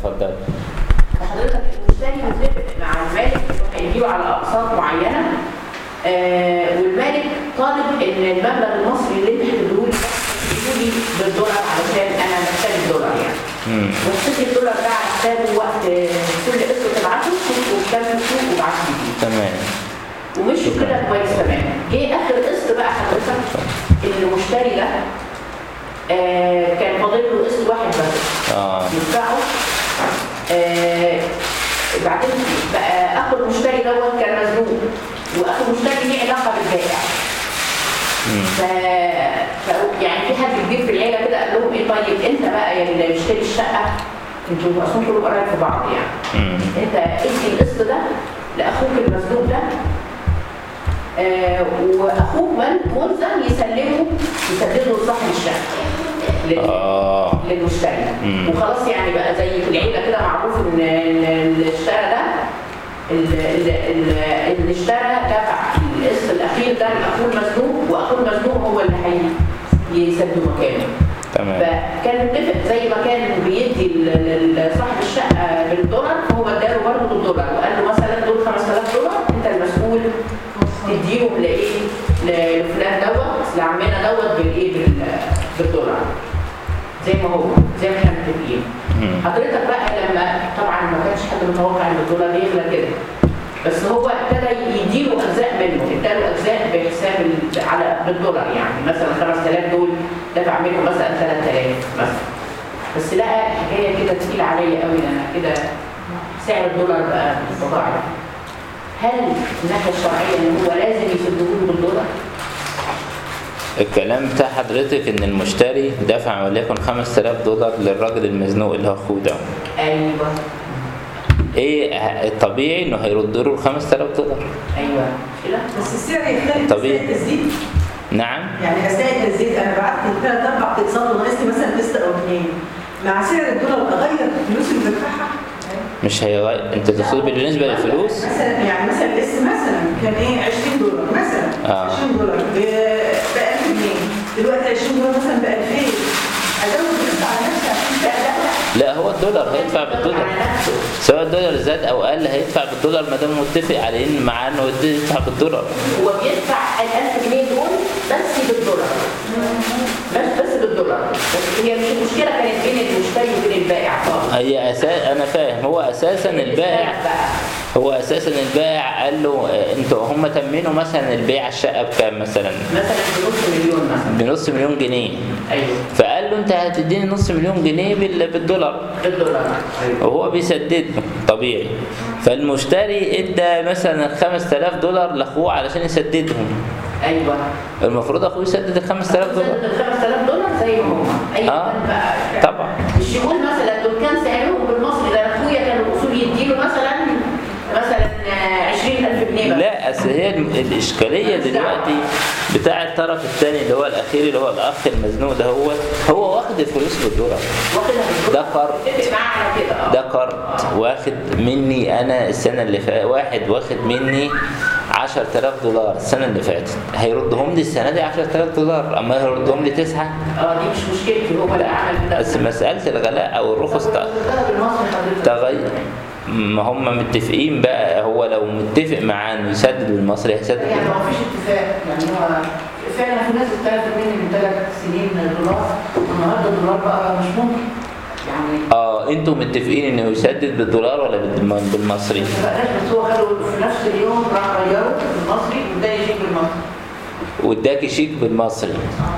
اتفضل حضرتك المشتري متفق مع المالك انه هيجيبه على اقساط معينه آه والمالك طالب ان المبلغ المصري اللي انت هتديهولي ده تديهولي بالدولار علشان انا محتاج الدولار يعني مم. واشتري الدولار ده على حسابه وقت كل قسط تبعته شوف وكمل شوف وبعت لي تمام ومشوا كده كويس تمام جه اخر قسط بقى حضرتك المشتري ده آه كان فاضل له قسط واحد بس اه يدفعه آه بعدين بقى اخو المشتري دوت كان مزنوق واخو المشتري ليه علاقه بالبائع مم. ف... ف... يعني في حد كبير في العيله كده قال لهم ايه طيب انت بقى يا اللي مشتري الشقه انتوا اصلا كلكم قرايب في بعض يعني مم. انت ادي القسط ده لاخوك المزنوق ده آه واخوك من- ملزم يسلمه يسدده لصاحب الشقه لل- اه للمشتري مم. وخلاص يعني بقى زي في العيله كده معروف ان إن اللي اشترى ده ال- ال- ال- اللي اشترى دفع القسط الاخير ده لاخوه المزنوق واخوه المزنوق هو اللي هيسدده مكانه تمام فكان متفق زي ما كان بيدي ل- لصاحب الشقه بالدولار هو اداله برضه بالدولار وقال له مثلا دول 5000 دولار انت المسؤول تديهم لايه؟ ل- لفلان دوت لعمنا دوت بالايه؟ بال- بالدولار زي ما هو زي ما احنا متفقين مم. حضرتك بقى لما طبعا ما كانش حد متوقع ان الدولار يغلى كده بس هو ابتدى يديله اجزاء منه اداله اجزاء بحساب ال- على بالدولار يعني مثلا 5000 دول دفع منهم مثلا 3000 مثلا بس لقى الحكايه كده تقيله عليا قوي انا كده سعر الدولار بقى متضاعف هل الناحيه الشرعيه ان هو لازم يسدوه بالدولار؟ الكلام بتاع حضرتك ان المشتري دفع وليكن 5000 دولار للراجل المزنوق اللي هو اخوه ده ايوه ايه ه- الطبيعي انه هيرد له ال 5000 دولار ايوه مش كده؟ بس السعر يختلف طبيعي. أثناء التسديد نعم يعني اثناء التسديد انا بعت ثلاث اربع اتصال وناقصني مثلا قسط او اثنين مع سعر الدولار اغير الفلوس اللي بدفعها مش هيغير انت تقصد بالنسبه للفلوس مثلا يعني مثلا القسط مثلا كان ايه 20 دولار مثلا آه. 20 دولار ب 1000 جنيه دلوقتي 20 دولار مثلا ب 2000 ازود القسط على نفسي عشان لا لا لا لا هو الدولار هيدفع بالدولار على نفسه سواء الدولار زاد او قل هيدفع بالدولار ما دام متفق على ان معاه انه يدفع بالدولار هو بيدفع ال 1000 جنيه دول بس بالدولار بس بس بالدولار بس هي مش المشكله كانت بين المشتري وبين البائع خالص هي اساس انا فاهم هو اساسا البائع بقى هو اساسا البائع قال له آه، انتوا هم تمنوا مثلا البيع الشقه بكام مثلا مثلا بنص مليون مثلا بنص مليون جنيه ايوه فقال له انت هتديني نص مليون جنيه بال- بالدولار بالدولار ايوه وهو بيسدد له طبيعي فالمشتري ادى مثلا 5000 دولار لاخوه علشان يسددهم ايوه المفروض اخوه يسدد ال 5000 دولار ال 5000 دولار زي ما هم ايوه آه، كان بقى طبعا. الشمول مثلا دول كان سعرهم بالمصري ده اخويا كان الاصول يديله مثلا مثلا آه، 20000 جنيه بس لا اصل هي الم- الاشكاليه دلوقتي بتاع الطرف الثاني اللي هو الاخير اللي هو الاخ المزنوق ده هو هو واخد الفلوس بالدولار واخدها بالدولار ده قرض. اتفق معاه على كده اه ده قرض واخد مني انا السنه اللي فاتت واحد واخد مني 10000 دولار السنه اللي فاتت هيردهم لي السنه دي 10000 دولار اما هيردهم لي تسعه اه دي مش مشكلتي هو اللي عمل كده بس مساله الغلاء او الرخص طب ت- والمرتب المصري حضرتك؟ تغير ما هم متفقين بقى هو لو متفق معاه انه يسدد بالمصري هيسدد يعني بالمصري. ما فيش اتفاق يعني هو فعلا في ناس اتفقت مني من ثلاث سنين دولار النهارده الدولار بقى مش ممكن يعني اه انتوا متفقين انه يسدد بالدولار ولا بالم- بالمصري ما بقاش بس هو خده في نفس اليوم راح غيره بالمصري وده يجيب بالمصري واداكي شيك بالمصري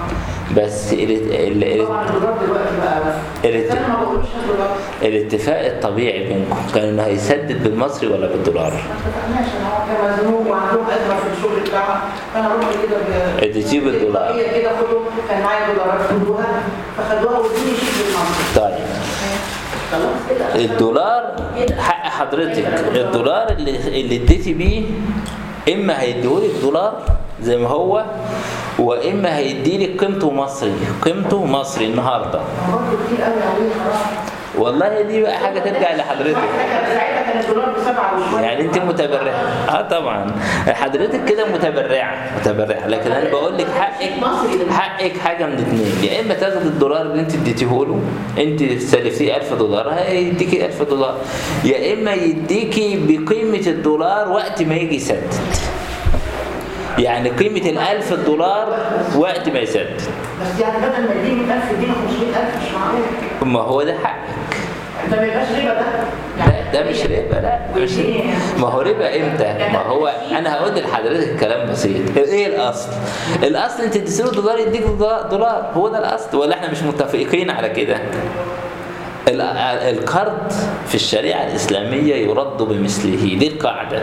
بس ال ال ال طبعا الدولار دلوقتي بقى الات- بس انا ما بقولوش دولار الاتفاق الطبيعي بينكم كان انه هيسدد بالمصري ولا بالدولار ما اتفقناش انا هو كان مزنوق وعندهم ازمه في الشغل بتاعهم فانا رحت كده ب- اديتيه بالدولار. هي كده خدوا كان معايا دولارات خدوها فخدوها وادوني شيك بالمصري طيب خلاص كده الدولار حق حضرتك الدولار اللي اللي اديتي بيه اما هيديهولك دولار زي ما هو واما هيديلك قيمته مصري قيمته مصري النهارده برضه كتير قوي قوي خلاص والله دي بقى حاجه ترجع لحضرتك كان ساعتها كان الدولار بسبعة وشوية يعني انت متبرعه اه طبعا حضرتك كده متبرعه متبرعه لكن انا بقول لك حقك حقك حاجه من اتنين يا اما تاخد الدولار اللي انت اديتيه له انت سلفتيه 1000 دولار هيديكي 1000 دولار يا اما يديكي بقيمه الدولار وقت ما يجي يسدد يعني قيمه ال 1000 دولار وقت ما يسدد بس يعني بدل ما يديني 1000 يديني 500000 مش معقول ما هو ده حقك ده ما يبقاش ربا ده لا ده مش ربا لا مش ربا. ما هو ربا امتى؟ ما هو انا هقول لحضرتك كلام بسيط ايه الاصل؟ الاصل انت تديله دولار يديك دولار دولار. هو ده الاصل ولا احنا مش متفقين على كده؟ ال- القرض في الشريعه الاسلاميه يرد بمثله دي القاعده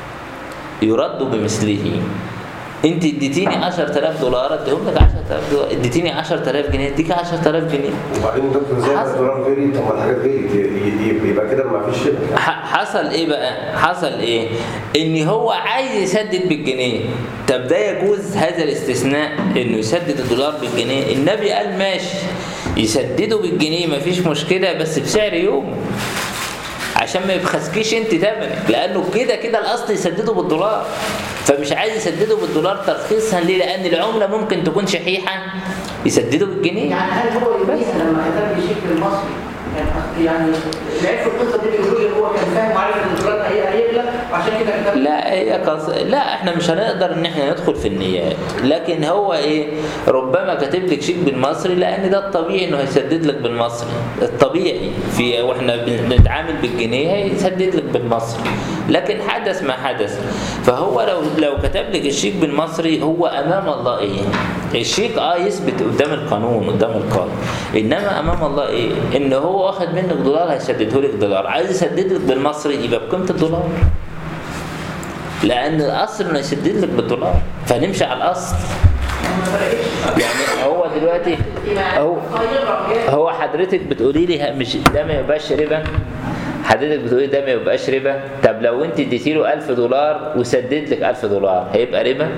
يرد بمثله انت اديتيني 10000 دولار اديهم لك 10000 دولار اديتيني 10000 جنيه اديك 10000 جنيه وبعدين دكتور زي ما حصل. الدولار غالي طب ما الحاجات غالي ي- ي- يبقى كده ما فيش ربا ح- حصل ايه بقى حصل ايه ان هو عايز يسدد بالجنيه طب ده يجوز هذا الاستثناء انه يسدد الدولار بالجنيه النبي قال ماشي يسدده بالجنيه مفيش مشكله بس بسعر يوم عشان ما يبخسكيش انت ثمنك لانه كده كده الاصل يسدده بالدولار فمش عايز يسدده بالدولار ترخيصا ليه لان العمله ممكن تكون شحيحه يسدده بالجنيه يعني هل هو يوميها لما كتب لي شيك المصري يعني يعني العيب في القصه دي بيقولوا لي هو كان فاهم وعارف ان الدولار هي- هيغلى وعشان كده كتب لي لا هي قص... لا احنا مش هنقدر ان احنا ندخل في النيات لكن هو ايه ربما كاتب لك شيك بالمصري لان ده الطبيعي انه هيسدد لك بالمصري الطبيعي في واحنا بنتعامل بالجنيه هيسدد لك بالمصري لكن حدث ما حدث فهو لو لو كتب لك الشيك بالمصري هو امام الله ايه الشيك اه يثبت قدام القانون قدام القاضي انما امام الله ايه ان هو واخد منك دولار هيسدده لك دولار عايز يسدد لك بالمصري يبقى بقيمه الدولار لان الاصل انه يسدد لك بالدولار فنمشي على الاصل ما فرقتش يعني هو دلوقتي هو هو حضرتك بتقولي لي مش ده ما يبقاش ربا حضرتك بتقولي ده ما يبقاش ربا طب لو انت اديتي له 1000 دولار وسدد لك 1000 دولار هيبقى ربا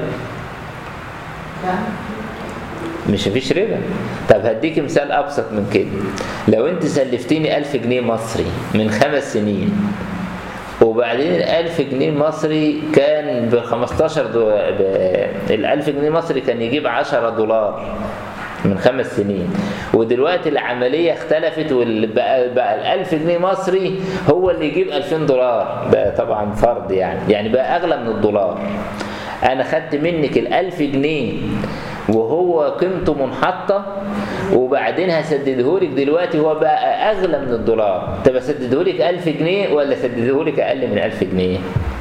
مش مفيش ربا طب هديك مثال ابسط من كده لو انت سلفتيني 1000 جنيه مصري من خمس سنين وبعدين ال 1000 جنيه مصري كان ب 15 دو... ب... ال 1000 جنيه مصري كان يجيب 10 دولار من خمس سنين ودلوقتي العملية اختلفت وبقى بقى ال 1000 جنيه مصري هو اللي يجيب 2000 دولار ده طبعا فرض يعني يعني بقى أغلى من الدولار أنا خدت منك ال 1000 جنيه وهو قيمته منحطة وبعدين هسددهولك دلوقتي هو بقى أغلى من الدولار طب أسددهولك 1000 جنيه ولا أسددهولك أقل من 1000 جنيه؟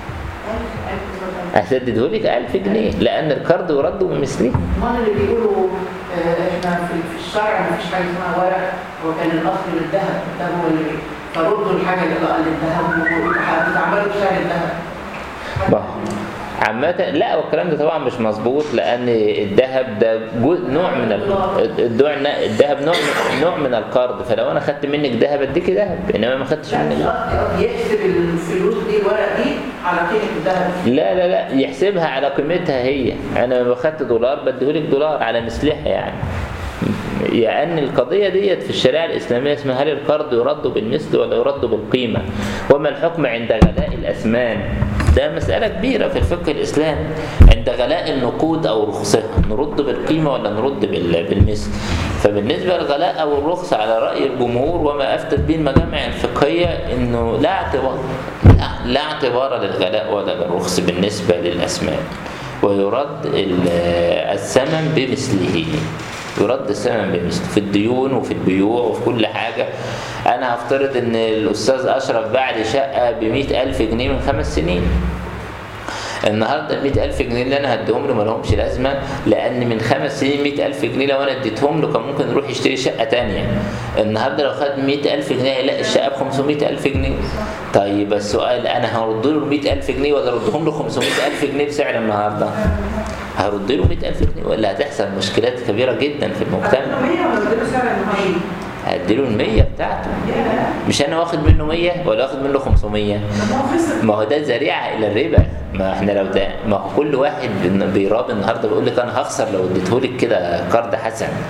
أسددهولك 1000 جنيه لأن القرض يرد بمثله امال اللي بيقولوا آه، احنا في في الشرع ما فيش حاجه اسمها ورق هو كان الاصل للذهب ده هو اللي فردوا الحاجه اللي بقى للذهب وتعملوا بسعر الذهب ما- عامة لا والكلام ده طبعا مش مظبوط لأن الذهب ده جزء نوع من ال- الدوع الذهب نوع من نوع من القرض فلو أنا خدت منك ذهب أديك ذهب إنما ما خدتش يعني منك القصد يحسب الفلوس دي الورق دي على قيمه الذهب لا لا لا يحسبها على قيمتها هي انا لما خدت دولار بديهولك دولار على مثلها يعني يعني القضية ديت في الشريعة الإسلامية اسمها هل القرض يرد بالمثل ولا يرد بالقيمة وما الحكم عند غلاء الأثمان ده مسألة كبيرة في الفقه الإسلامي عند غلاء النقود أو رخصها نرد بالقيمة ولا نرد بال- بالمثل فبالنسبة للغلاء أو الرخص على رأي الجمهور وما أفتت به المجامع الفقهية إنه لا اعتبار لا- لا اعتبار للغلاء ولا للرخص بالنسبة للأثمان ويرد ال- الثمن بمثله يرد الثمن بمثله في الديون وفي البيوع وفي كل حاجة أنا هفترض إن الأستاذ أشرف باع لي شقة بمئة ألف جنيه من خمس سنين النهارده ال 100000 جنيه اللي انا هديهم له ما لهمش لازمه لان من خمس سنين 100000 جنيه لو انا اديتهم له كان ممكن يروح يشتري شقه تانية النهارده لو خد 100000 جنيه هيلاقي الشقه ب 500000 جنيه طيب السؤال انا هرد له ال 100000 جنيه ولا اردهم له 500000 جنيه بسعر النهارده؟ هرد له 100000 جنيه ولا هتحصل مشكلات كبيره جدا في المجتمع 800 ولا اديله سعر النهائي؟ هديله ال 100 بتاعته يا مش انا واخد منه 100 ولا واخد منه 500 طب ما هو خسر ما هو ده ذريعه الى الربا ما احنا لو ده ما هو كل واحد بن- بيراب النهارده بيقول لك انا هخسر لو اديتهولك كده قرض حسن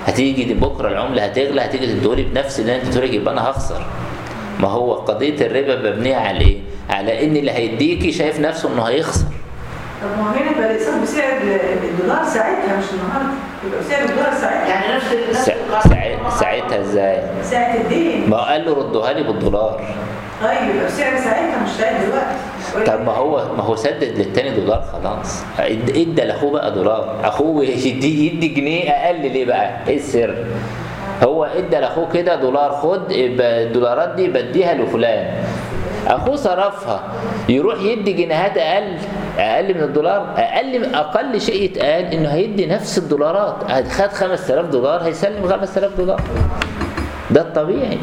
هتيجي دي بكره العمله هتغلى هتيجي تدولي بنفس اللي انت تقولي يبقى انا هخسر ما هو قضيه الربا مبنيه على ايه؟ على ان اللي هيديكي شايف نفسه انه هيخسر طب ما هو هنا يبقى الاقساط بسعر الدولار ساعتها مش النهارده يبقى بسعر الدولار ساعتها يعني نفس نفس سا- القرض. ساعت- ساعتها ازاي؟ ساعة الدين ما هو قال له ردوها لي بالدولار طيب يبقى بسعر ساعتها مش سعر دلوقتي طب ما هو ما هو سدد للتاني دولار خلاص اد- ادى لاخوه بقى دولار اخوه يدي يدي جنيه اقل ليه بقى ايه السر هو ادى لاخوه كده دولار خد يبقى الدولارات دي بديها لفلان اخوه صرفها يروح يدي جنيهات اقل اقل من الدولار اقل اقل شيء يتقال انه هيدي نفس الدولارات خد 5000 دولار هيسلم 5000 دولار ده الطبيعي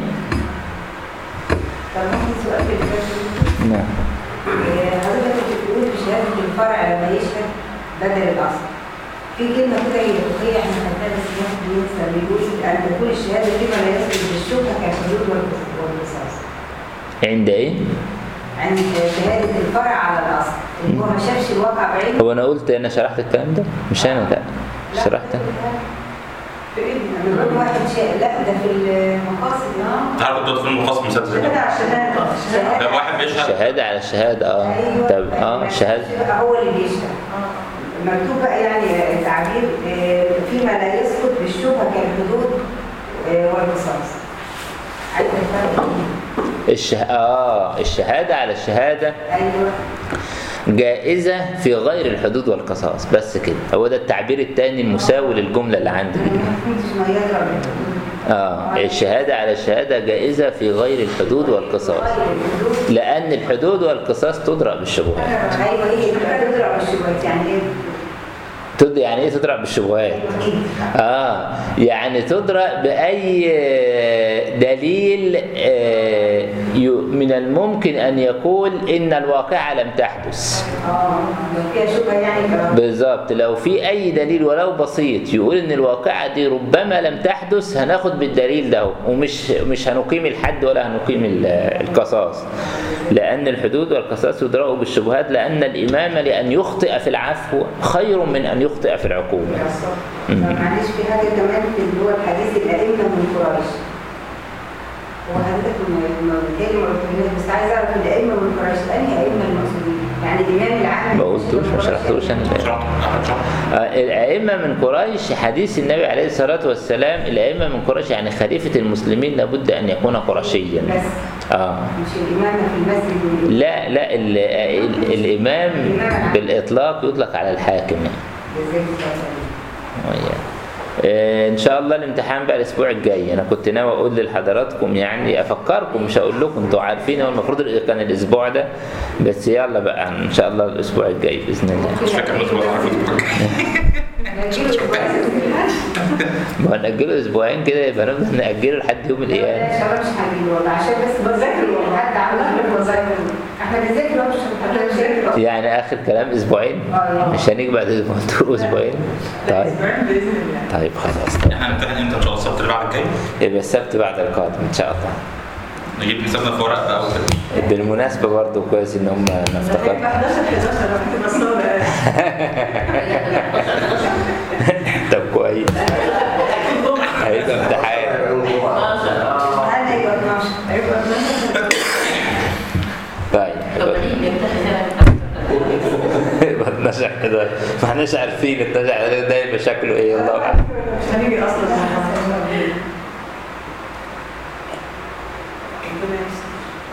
طب ممكن سؤال في الفرق نعم حضرتك كنت بتقول في شهادة الفرع لما يشهد بدل الأصل في كلمة كده هي فقهية احنا خدناها بس الناس بينسى بيقول أن تكون الشهادة فيما لا يثبت بالشبهة كالحدود والقص- والقصاص عند ايه؟ عند شهادة الفرع على الأصل اللي هو ما شافش الواقع بعينه هو انا قلت انا شرحت الكلام ده مش انا لا لا، شرحت أنا. في ايه لما يكون واحد شا... لا ده في المقاصد اه تعرف كنت في المقاصد مسدس كده عشان شهادة لو واحد بيشهد شهادة على الشهادة اه أيوة. طب اه ما شهادة شافش بقى هو اللي بيشهد مكتوب بقى يعني تعبير آه، فيما لا يسقط بالشبهة كالحدود آه، والقصاص عايزة الفرق بين- الشه... اه الشهادة على الشهادة ايوه جائزة في غير الحدود والقصاص بس كده هو ده التعبير التاني المساوي للجملة اللي عندي دي ما فهمتش ما يضرب اه الشهادة على الشهادة جائزة في غير الحدود والقصاص لأن الحدود والقصاص تدرأ بالشبهات ايوه هي تبقى تضرب الشبهات يعني ايه؟ تد... يعني ايه تدرأ بالشبهات؟ آه يعني تدرأ بأي دليل آه، ي- من الممكن أن يقول إن الواقعة لم تحدث اه لو فيها شبهه يعني يبقى بالظبط لو في أي دليل ولو بسيط يقول إن الواقعة دي ربما لم تحدث هناخد بالدليل ده ومش مش هنقيم الحد ولا هنقيم ال- القصاص لأن الحدود والقصاص يدرأوا بالشبهات لأن الإمام لأن يخطئ في العفو خير من أن يخطئ في العقوبة طب معلش في حاجه كمان في اللي هو الحديث الائمه من قريش هو حضرتك ما بتهيألي ما قلتلناش بس عايز اعرف الائمه من قريش انهي ائمه المقصودين؟ يعني الامام العام ما قلتوش ما شرحتوش أنا شرحت أحد شرح آه، الأئمة من قريش حديث النبي عليه الصلاة والسلام الأئمة من قريش يعني خليفة المسلمين لابد أن يكون قرشيا بس آه مش الامامه في المسجد وال- لا لا ال ال الإمام بالإطلاق يطلق على الحاكم يعني. ازاي بتفصل؟ وياه. آه، ان شاء الله الامتحان بقى الاسبوع الجاي انا كنت ناوي اقول لحضراتكم يعني افكركم مش هقول لكم انتوا عارفين هو المفروض كان الاسبوع ده بس يلا بقى ان شاء الله الاسبوع الجاي باذن الله مش فاكر نص بقى نجيله كويس. ما هو نأجله اسبوعين كده يبقى نفضل نأجله لحد يوم لا القيامة ان شاء الله مش هنجيله والله عشان بس بذاكر حد عمل بذاكر احنا بنذاكر أهو مش احنا بنذاكر يعني اخر كلام اسبوعين آه. مش هنيجي بعد اسبوع تقول اسبوعين طيب اسبوعين باذن الله طيب خلاص احنا هنمتحن امتى ان شاء الله السبت اللي بعد الجاي يبقى السبت بعد القادم ان شاء الله نجيب حسابنا في ورق بقى وكده بالمناسبة برضو كويس ان هم هيبقى نفتكر 11 11 هتبقى الصوره طب كويس هيبقى امتحان يوم الجمعة انا يبقى 12 هيبقى 12 طيب طب يبقى- ليه نمتحن هنا يبقى 12 11 ما احناش عارفين 12 11 ده يبقى شكله ايه الله اعلم مش هنيجي اصلا ربنا يستر.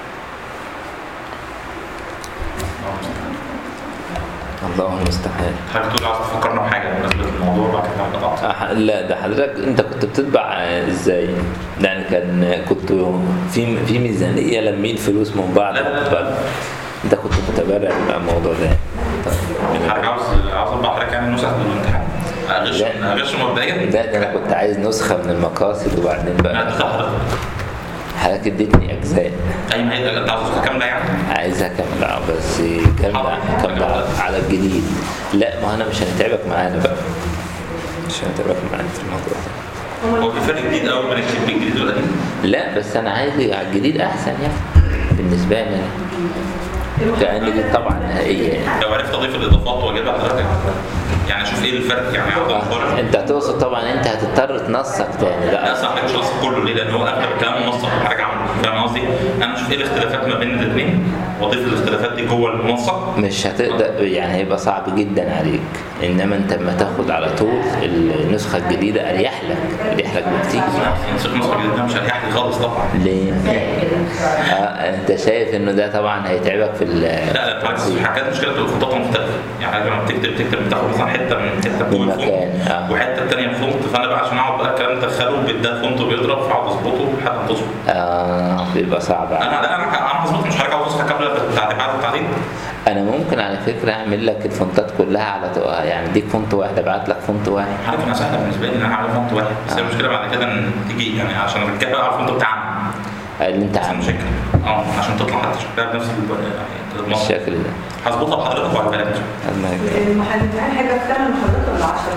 الله المستعان حضرتك تقول عايز تفكرنا بحاجه بالنسبه للموضوع بعد كده قطعت أح- لا ده حضرتك انت كنت بتطبع ازاي؟ يعني كان كنت في في ميزانيه لمين فلوس من بعض لا، لا، لا. بتطبع. انت كنت متبرع مع الموضوع ده طيب. حضرتك عاوز عاوز اطبع حضرتك يعني نسخ من الامتحان اغش لا. اغش مبدئيا لا ده انا كنت عايز نسخه من المقاصد وبعدين لا بقى ده حضرتك حضرتك اديتني اجزاء اي ما هي انت عاوز نسخه كامله يعني عايزها كاملة آه، بس كاملة حاضر. كاملة على- على الجديد لا ما انا مش هنتعبك معانا بقى مش هنتعبك معانا في الموضوع ده هو في فرق جديد قوي بين الكتاب الجديد والقديم لا بس انا عايز على الجديد احسن يعني بالنسبة لي أنا. كأن دي طبعا نهائية يعني. لو عرفت اضيف الاضافات واجيبها لحضرتك يعني اشوف ايه الفرق يعني اقعد آه، افرق انت هتقصد طبعا انت هتضطر تنسق تاني لا لا صح مش نص كله ليه؟ لان هو اغلب الكلام منسق حاجه عامله فاهم قصدي؟ انا اشوف ايه الاختلافات ما بين الاثنين واضيف الاختلافات دي جوه المنسق مش هتقدر يعني هيبقى صعب جدا عليك انما انت لما تاخد على طول النسخة الجديدة اريح لك اريح لك بكتير نسخ نسخه جديده مش هريح لي خالص طبعا ليه؟ آه انت شايف انه ده طبعا هيتعبك في ال لا لا بالعكس حكايات مشكله بتبقى خططها مختلفه يعني لما بتكتب تكتب بتاخد مثلا حته من حته جوه من الفونت مكان، آه. وحته الثانيه فونت فانا بقى عشان اقعد بقى الكلام ادخله بيديها فونت وبيضرب فاقعد اظبطه لحد ما تظبط آه بيبقى صعب عليك انا لا انا انا هظبط مش هرجع نسخه كامله بتاعت بعد التعديل انا ممكن على فكرة اعمل لك الفونتات كلها على طو... يعني اديك فونت واحد ابعت لك فونت واحد عارف انها سهله بالنسبه لي ان انا اعمل فونت واحد بس هي المشكله بعد كده ان تيجي يعني عشان الرجاله بقى على الفونت بتاعنا اللي انت بس عامله المشكله اه عشان تطلع حتى شكلها بنفس ال- يعني المنظر. الشكل ده هظبطها بحضرتك وعلى بالك الله يكرمك. المحل حاجه في ثمن محاضرات ولا 10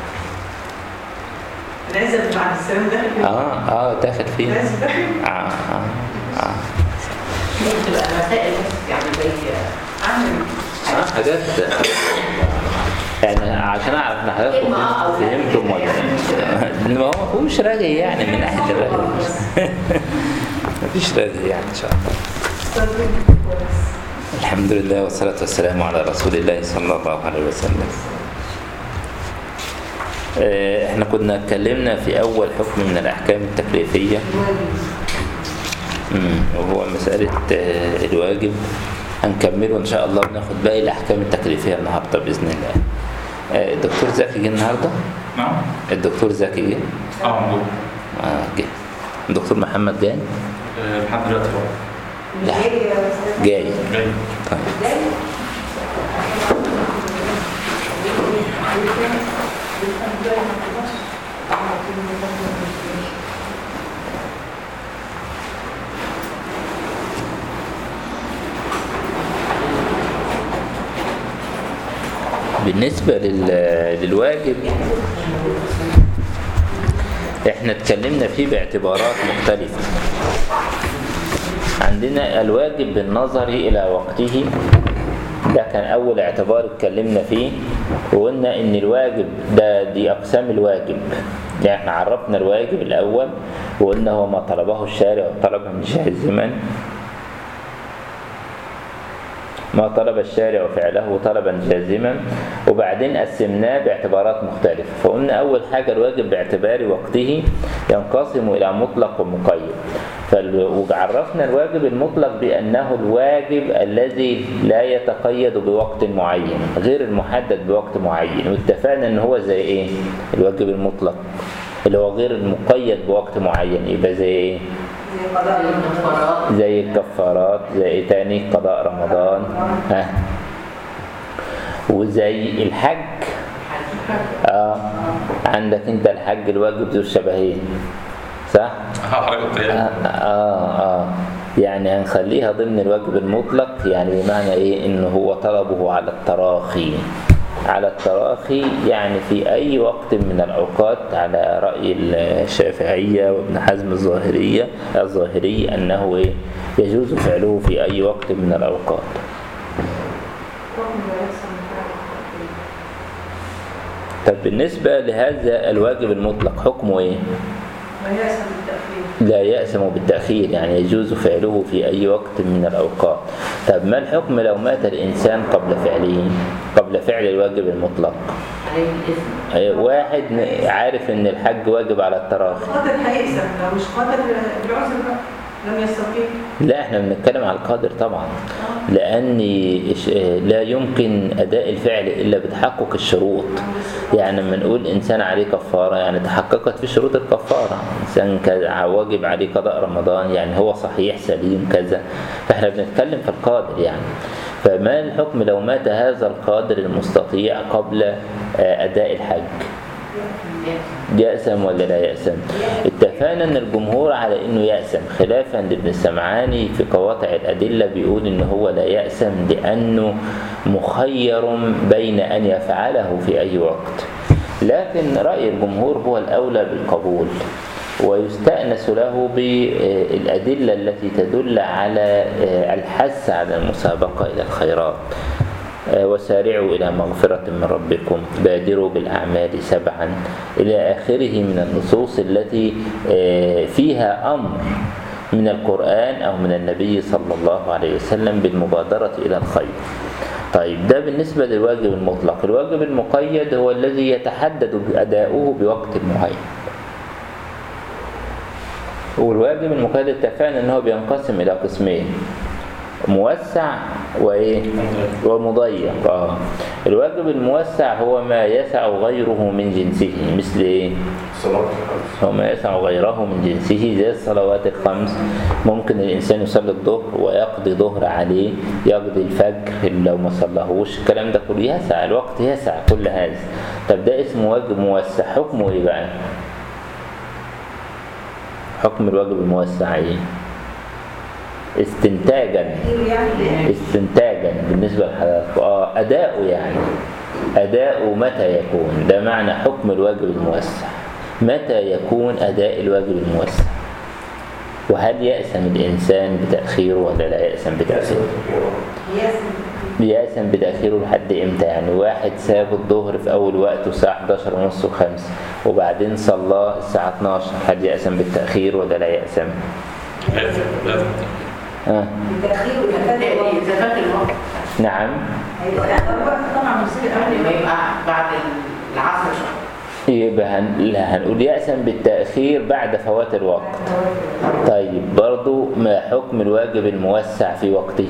العزة بعد السلام ده اه اه داخل فيه العزة ده اه اه اه ممكن تبقى مسائل بس يعني زي عامل اه حاجات يعني عشان اعرف ان حضرتك كلمة اه أو لا. فهمتم ولا إيه. ما هو ما فيهوش رغي يعني من ناحيه الرغي مفيش رغي يعني ان شاء الله الحمد لله والصلاة والسلام على رسول الله صلى الله عليه وسلم آه، احنا كنا اتكلمنا في اول حكم من الاحكام التكليفية مم، وهو مسألة آه، الواجب هنكمله ان شاء الله وناخد باقي الاحكام التكليفية النهاردة باذن الله آه، الدكتور زكي جه النهارده نعم الدكتور زكي جه اه موجود آه، جه الدكتور محمد جاي آه، لحد دلوقتي هو مش جاي يا استاذ جاي جاي طيب جاي بالنسبة لل- للواجب احنا اتكلمنا فيه باعتبارات مختلفة عندنا الواجب بالنظر إلى وقته ده كان أول اعتبار اتكلمنا فيه وقلنا إن الواجب ده دي أقسام الواجب يعني احنا عرفنا الواجب الأول وقلنا هو ما طلبه الشارع طلبا جازما ما طلب الشارع فعله طلبا جازما وبعدين قسمناه باعتبارات مختلفة فقلنا أول حاجة الواجب باعتبار وقته ينقسم إلى مطلق ومقيد فال- وعرفنا الواجب المطلق بأنه الواجب الذي لا يتقيد بوقت معين غير المحدد بوقت معين واتفقنا ان هو زي ايه الواجب المطلق اللي هو غير المقيد بوقت معين يبقى زي ايه زي قضاء المنفرات زي الكفارات زي إيه تاني قضاء رمضان ها وزي الحج اه عندك انت الحج الواجب ذو الشبهين صح اه حضرتك قلت آه, لي اه اه يعني هنخليها ضمن الواجب المطلق يعني بمعنى ايه انه هو طلبه على التراخي على التراخي يعني في اي وقت من الاوقات على راي الشافعيه وابن حزم الظاهريه الظاهري انه ايه يجوز فعله في اي وقت من الاوقات طب بالنسبه لهذا الواجب المطلق حكمه ايه ما يأسم بالتأخير لا يأسم بالتأخير يعني يجوز فعله في أي وقت من الأوقات طب ما الحكم لو مات الإنسان قبل فعله قبل فعل الواجب المطلق عليه الاسم أي واحد م- عارف إن الحج واجب على التراخي قادر هيأسم لو مش قادر بالعذر بقى لم يستطيع لا احنا بنتكلم على القادر طبعا لأن إش- لا يمكن أداء الفعل إلا بتحقق الشروط يعني لما نقول إنسان عليه كفارة يعني تحققت في شروط الكفارة إنسان كذا واجب عليه قضاء رمضان يعني هو صحيح سليم كذا فإحنا بنتكلم في القادر يعني فما الحكم لو مات هذا القادر المستطيع قبل آه، أداء الحج يأسم ولا لا يأسم اتفقنا ان الجمهور على انه يأسم خلافا لابن السمعاني في قواطع الأدلة بيقول ان هو لا يأسم لأنه مخير بين أن يفعله في أي وقت لكن رأي الجمهور هو الأولى بالقبول ويستأنس له بالأدلة التي تدل على الحث على المسابقة إلى الخيرات وسارعوا إلى مغفرة من ربكم بادروا بالأعمال سبعا إلى آخره من النصوص التي فيها أمر من القرآن أو من النبي صلى الله عليه وسلم بالمبادرة إلى الخير طيب ده بالنسبة للواجب المطلق الواجب المقيد هو الذي يتحدد أداؤه بوقت معين والواجب المقيد اتفقنا ان هو بينقسم الى قسمين موسع وايه ومضيق اه الواجب الموسع هو ما يسع غيره من جنسه مثل ايه الصلاة الخمس هو ما يسع غيره من جنسه زي الصلوات الخمس ممكن الإنسان يصلي الظهر ويقضي ظهر عليه يقضي الفجر لو ما صلىهوش الكلام ده كله يسع الوقت يسع كل هذا طب ده اسمه واجب موسع حكمه ايه بقى حكم الواجب الموسع ايه استنتاجا يعني استنتاجا بالنسبة لحضرتك اه أداؤه يعني أداؤه متى يكون ده معنى حكم الواجب الموسع متى يكون أداء الواجب الموسع وهل يأسم الإنسان بتأخيره ولا لا يأسم بتأخيره بيأسم بتأخيره لحد إمتى يعني واحد ساب الظهر في أول وقت الساعة 11 ونص وخمس وبعدين صلى الساعة 12 هل يأسم بالتأخير ولا لا يأسم؟ لازم لازم آه. التأخير والإفادة يعني إذا فات الوقت نعم هيبقى الوقت طبعا مصير قبل ما يبقى بعد العصر يبقى هن... لا هنقول يأسم بالتأخير بعد فوات الوقت طيب برضو ما حكم الواجب الموسع في وقته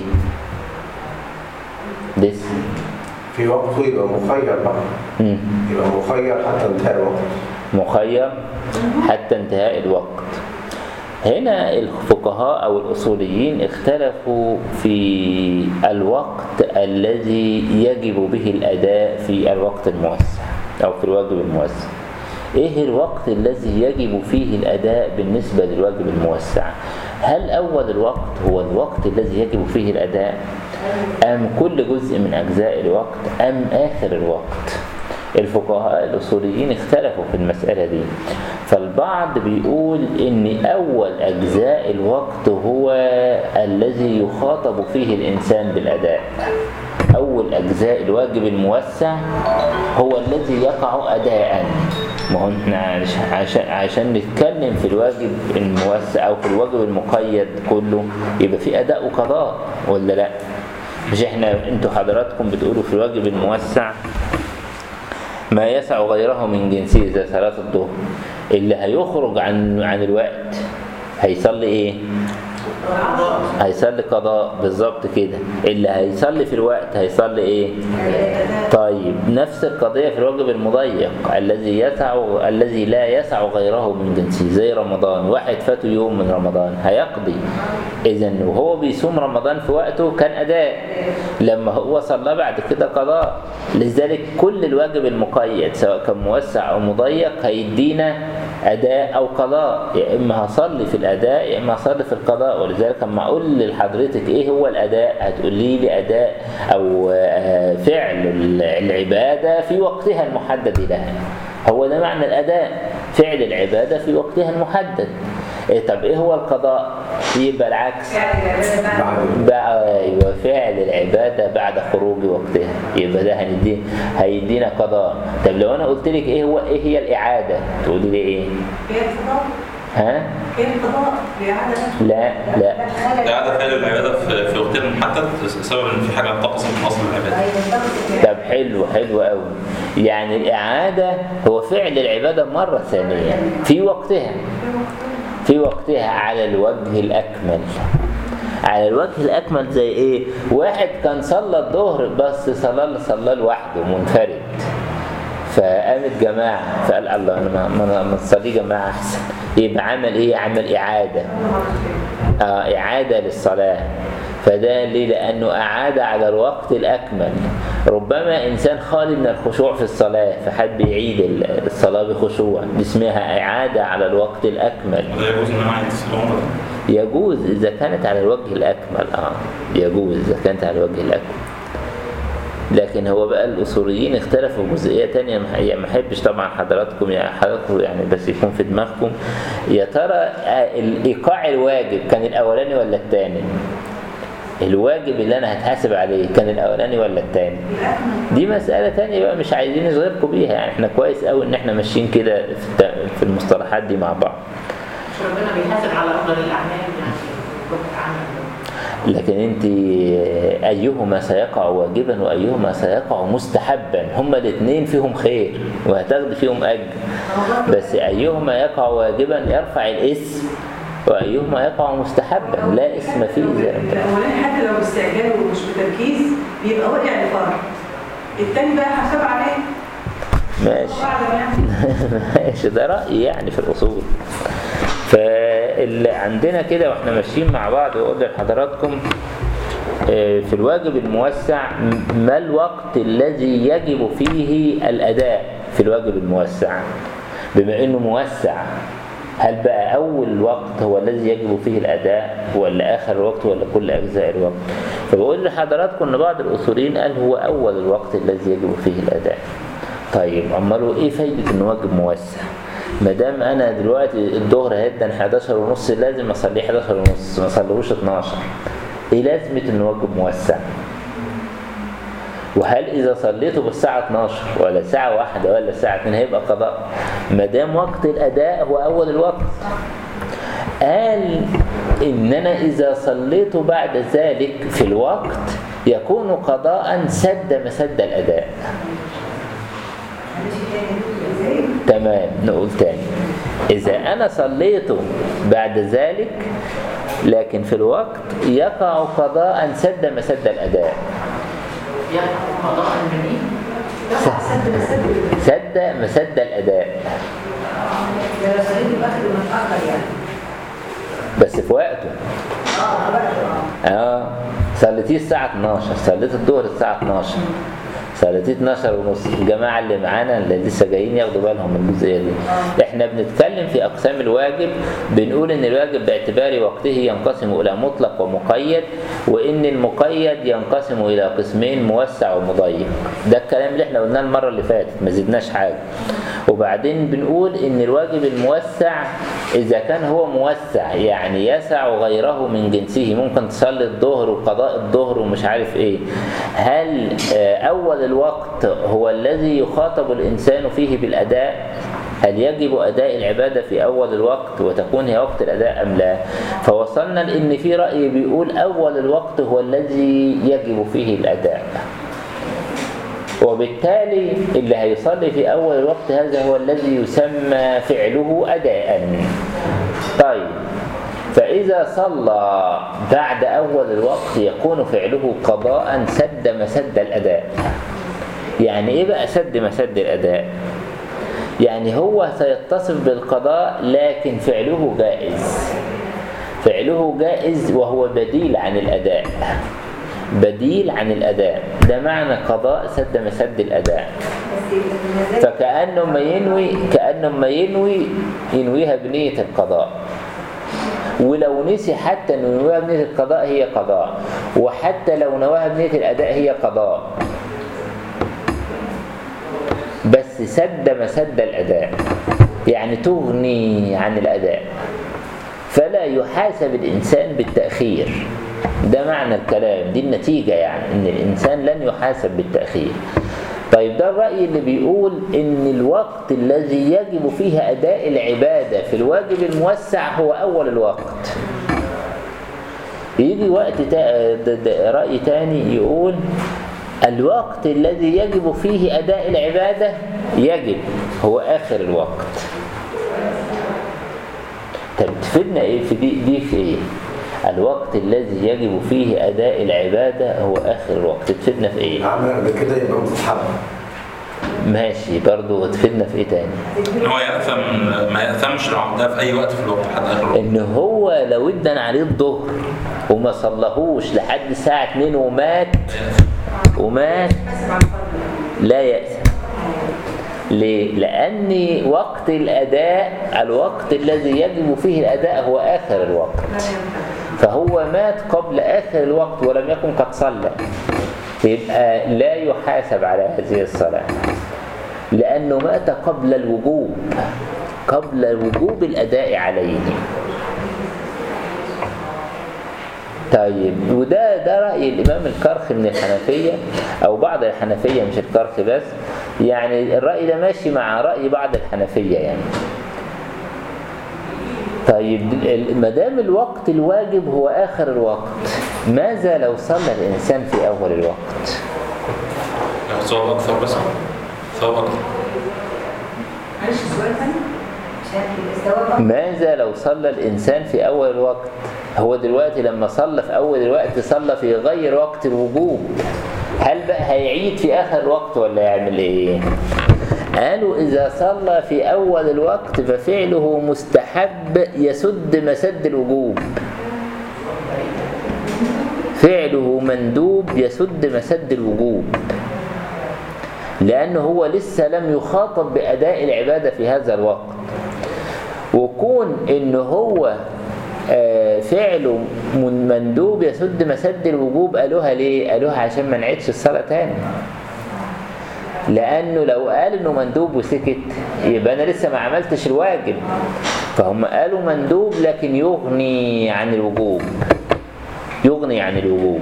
لسه في وقته يبقى مخير بقى مم. يبقى مخير حتى انتهى الوقت مخير حتى انتهاء الوقت هنا الفقهاء أو الأصوليين اختلفوا في الوقت الذي يجب به الأداء في الوقت الموسع أو في الواجب الموسع إيه الوقت الذي يجب فيه الأداء بالنسبة للواجب الموسع هل أول الوقت هو الوقت الذي يجب فيه الأداء أم كل جزء من أجزاء الوقت أم آخر الوقت الفقهاء الأصوليين اختلفوا في المسألة دي فالبعض بيقول إن أول أجزاء الوقت هو الذي يخاطب فيه الإنسان بالأداء أول أجزاء الواجب الموسع هو الذي يقع أداء ما هو احنا عش- عشان, عشان نتكلم في الواجب الموسع أو في الواجب المقيد كله يبقى في أداء وقضاء ولا لا مش احنا انتوا حضراتكم بتقولوا في الواجب الموسع ما يسع غيره من جنسه زي صلاة الظهر اللي هيخرج عن عن الوقت هيصلي ايه؟ هيصلي قضاء بالظبط كده اللي هيصلي في الوقت هيصلي ايه؟ طيب نفس القضية في الواجب المضيق الذي يسع الذي لا يسع غيره من جنسه زي رمضان واحد فاته يوم من رمضان هيقضي إذا وهو بيصوم رمضان في وقته كان أداء لما هو صلى بعد كده قضاء لذلك كل الواجب المقيد سواء كان موسع أو مضيق هيدينا أداء أو قضاء يا إما هصلي في الأداء يا إما هصلي في القضاء ولذلك لما أقول لحضرتك إيه هو الأداء هتقولي لي أداء أو آه، فعل العبادة في وقتها المحدد لها هو ده معنى الأداء فعل العبادة في وقتها المحدد إيه طب إيه هو القضاء؟ يبقى العكس بعد بقى ايوه فعل العباده بعد خروج وقتها يبقى ده هندي هيدينا قضاء طب لو انا قلت لك ايه هو ايه هي الاعاده تقولي لي ايه كيف قضاء؟ ها كيف قضاء؟ بإعادة لا لا إعادة فعل العبادة في في وقتها المحدد سبب إن في حاجة انتقصت من أصل العبادة. طب حلو حلو قوي يعني الإعادة هو فعل العبادة مرة ثانية في وقتها في وقتها على الوجه الأكمل على الوجه الأكمل زي إيه؟ واحد كان صلى الظهر بس صلى صلى لوحده منفرد فقامت جماعة فقال الله أنا ما- ما ما تصلي جماعة أحسن يبقى عمل إيه؟ عمل إعادة آه إعادة للصلاة فده ليه؟ لأنه أعاد على الوقت الأكمل ربما إنسان خالي من الخشوع في الصلاة فحب يعيد ال- الصلاة بخشوع دي اسمها إعادة على الوقت الأكمل وده يجوز إن أنا أعيد الصلاة يجوز إذا كانت على الوجه الأكمل آه يجوز إذا كانت على الوجه الأكمل لكن هو بقى الاصوليين اختلفوا في جزئيه تانية ما يعني ما احبش طبعا حضراتكم يعني حضراتكم يعني بس يكون في دماغكم يا ترى آه، الايقاع الواجب كان الاولاني ولا الثاني الواجب اللي انا هتحاسب عليه كان الاولاني ولا الثاني دي مسألة تانية بقى مش عايزين نشغلكم بيها يعني احنا كويس قوي ان احنا ماشيين كده في الت- في المصطلحات دي مع بعض مش ربنا بيحاسب على افضل الاعمال يعني كنت عامل لكن انت ايهما سيقع واجبا وايهما سيقع مستحبا هما الاثنين فيهم خير وهتاخدي فيهم اجر بس ايهما يقع واجبا يرفع الاسم وايهما يقع مستحبا لا اسم فيه زي ما انت الاولاني حتى لو باستعجال ومش بتركيز بيبقى واقع لفرع التاني بقى حساب عليه ماشي بعد ما يعني ماشي ده رأيي يعني في الأصول فاللي عندنا كده واحنا ماشيين مع بعض واقول لحضراتكم آه، في الواجب الموسع م- ما الوقت الذي يجب فيه الأداء في الواجب الموسع بما انه موسع هل بقى أول وقت هو الذي يجب فيه الأداء ولا آخر الوقت ولا كل أجزاء الوقت فبقول لحضراتكم أن بعض الأصوليين قال هو أول الوقت الذي يجب فيه الأداء طيب امال ايه فايده ان واجب موسع ما دام انا دلوقتي الظهر هيدا 11 ونص لازم اصليه 11 ونص ما اصليهوش 12 ايه لازمه ان واجب موسع وهل اذا صليته بالساعه 12 ولا ساعه واحده ولا ساعه 2 هيبقى قضاء ما دام وقت الاداء هو اول الوقت قال ان انا اذا صليت بعد ذلك في الوقت يكون قضاء سد مسد الاداء تمام نقول تاني إذا أنا صليته بعد ذلك لكن في الوقت يقع قضاء سد مسد الأداء يقع قضاء منين؟ سد مسد سد مسد الأداء ده لو صليت باخد متأخر يعني بس في وقته اه وقته اه اه صليتيه الساعة 12 صليت الظهر الساعة 12 صليتيه 12 ونص الجماعة اللي معانا اللي لسه جايين ياخدوا بالهم من الجزئية دي احنا بنتكلم في أقسام الواجب بنقول إن الواجب باعتبار وقته ينقسم إلى مطلق ومقيد وإن المقيد ينقسم إلى قسمين موسع ومضيق ده الكلام اللي احنا قلناه المرة اللي فاتت ما زدناش حاجة وبعدين بنقول إن الواجب الموسع إذا كان هو موسع يعني يسع غيره من جنسه ممكن تصلي الظهر وقضاء الظهر ومش عارف إيه هل آه، أول الوقت هو الذي يخاطب الإنسان فيه بالأداء هل يجب أداء العبادة في أول الوقت وتكون هي وقت الأداء أم لا فوصلنا لأن في رأي بيقول أول الوقت هو الذي يجب فيه الأداء وبالتالي اللي هيصلي في أول الوقت هذا هو الذي يسمى فعله أداء طيب فإذا صلى بعد أول الوقت يكون فعله قضاء سد مسد الأداء يعني إيه بقى سد مسد الأداء يعني هو سيتصف بالقضاء لكن فعله جائز فعله جائز وهو بديل عن الأداء بديل عن الأداء ده معنى قضاء سد مسد الأداء بس المزاج فكأنه ما ينوي كأنه ما ينوي ينويها بنية القضاء ولو نسي حتى انه ينويها بنية القضاء هي قضاء وحتى لو نواها بنية الأداء هي قضاء بس سد مسد الأداء يعني تغني عن الأداء فلا يحاسب الإنسان بالتأخير ده معنى الكلام دي النتيجة يعني إن الإنسان لن يحاسب بالتأخير طيب ده الرأي اللي بيقول إن الوقت الذي يجب فيه أداء العبادة في الواجب الموسع هو أول الوقت يجي وقت تا... د- د- رأي تاني يقول الوقت الذي يجب فيه أداء العبادة يجب هو آخر الوقت طب تفيدنا ايه في دي, دي في ايه الوقت الذي يجب فيه اداء العباده هو اخر الوقت تفيدنا في ايه عمل قبل كده يبقى مستحب ماشي برضو تفيدنا في ايه تاني ان هو يأثم ما يأثمش لو عملها في اي وقت في الوقت لحد اخر الوقت ان هو لو ادن عليه الظهر وما صلهوش لحد الساعه 2 ومات ومات لا يأسى ليه؟ لأن وقت الأداء الوقت الذي يجب فيه الأداء هو آخر الوقت فهو مات قبل آخر الوقت ولم يكن قد صلى يبقى لا يحاسب على هذه الصلاة لأنه مات قبل الوجوب قبل وجوب الأداء عليه طيب وده ده رأي الإمام الكرخي من الحنفية أو بعض الحنفية مش الكرخي بس يعني الرأي ده ماشي مع رأي بعض الحنفية يعني طيب ال- ما دام الوقت الواجب هو آخر الوقت ماذا لو صلى الإنسان في أول الوقت لو ثواب اكثر بس ثواب اكثر معلش سؤال تاني عشان الثواب ماذا لو صلى الإنسان في أول الوقت هو دلوقتي لما صلى في أول الوقت صلى في غير وقت الوجوب هل بقى هيعيد في آخر الوقت ولا يعمل إيه قالوا إذا صلى في أول الوقت ففعله مستحب يسد مسد الوجوب فعله مندوب يسد مسد الوجوب لأنه هو لسه لم يخاطب بأداء العبادة في هذا الوقت وكون إن هو آه، فعله من- مندوب يسد مسد الوجوب قالوها ليه؟ قالوها عشان ما نعيدش الصلاة تاني لأنه لو قال إنه مندوب وسكت يبقى أنا لسه ما عملتش الواجب فهم قالوا مندوب لكن يغني عن الوجوب يغني عن الوجوب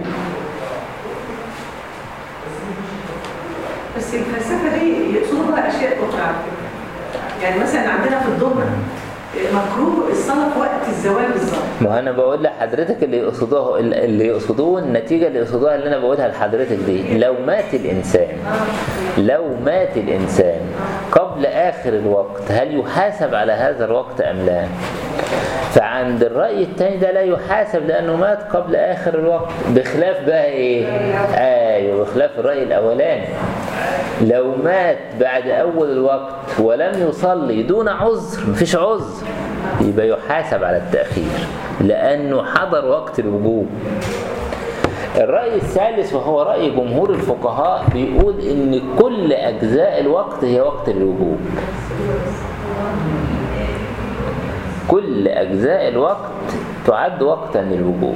بس الفلسفه دي يقصدوا بها اشياء اخرى على فكره يعني مثلا عندنا في الظهر مكروه الصلاه في وقت الزوال بالظبط ما انا بقول لحضرتك اللي يقصدوه اللي يقصدوه النتيجه اللي يقصدوها اللي انا بقولها لحضرتك دي لو مات الانسان لو مات الانسان قبل اخر الوقت هل يحاسب على هذا الوقت ام لا فعند الراي الثاني ده لا يحاسب لانه مات قبل اخر الوقت بخلاف بقى ايه ايوه بخلاف الراي الاولاني لو مات بعد اول الوقت ولم يصلي دون عذر مفيش عذر يبقى يحاسب على التأخير لأنه حضر وقت الوجوب الرأي الثالث وهو رأي جمهور الفقهاء بيقول إن كل أجزاء الوقت هي وقت الوجوب كل أجزاء الوقت تعد وقتا للوجوب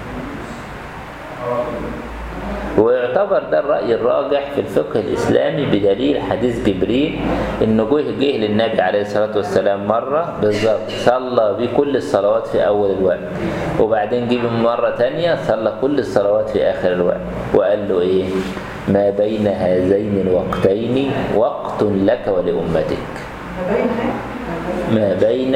ويعتبر ده الرأي الراجح في الفقه الإسلامي بدليل حديث جبريل إنه جه جه للنبي عليه الصلاة والسلام مرة بالظبط صلى بكل الصلوات في أول الوقت وبعدين جه مرة تانية صلى كل الصلوات في آخر الوقت وقال له إيه ما بين هذين الوقتين وقت لك ولأمتك ما بين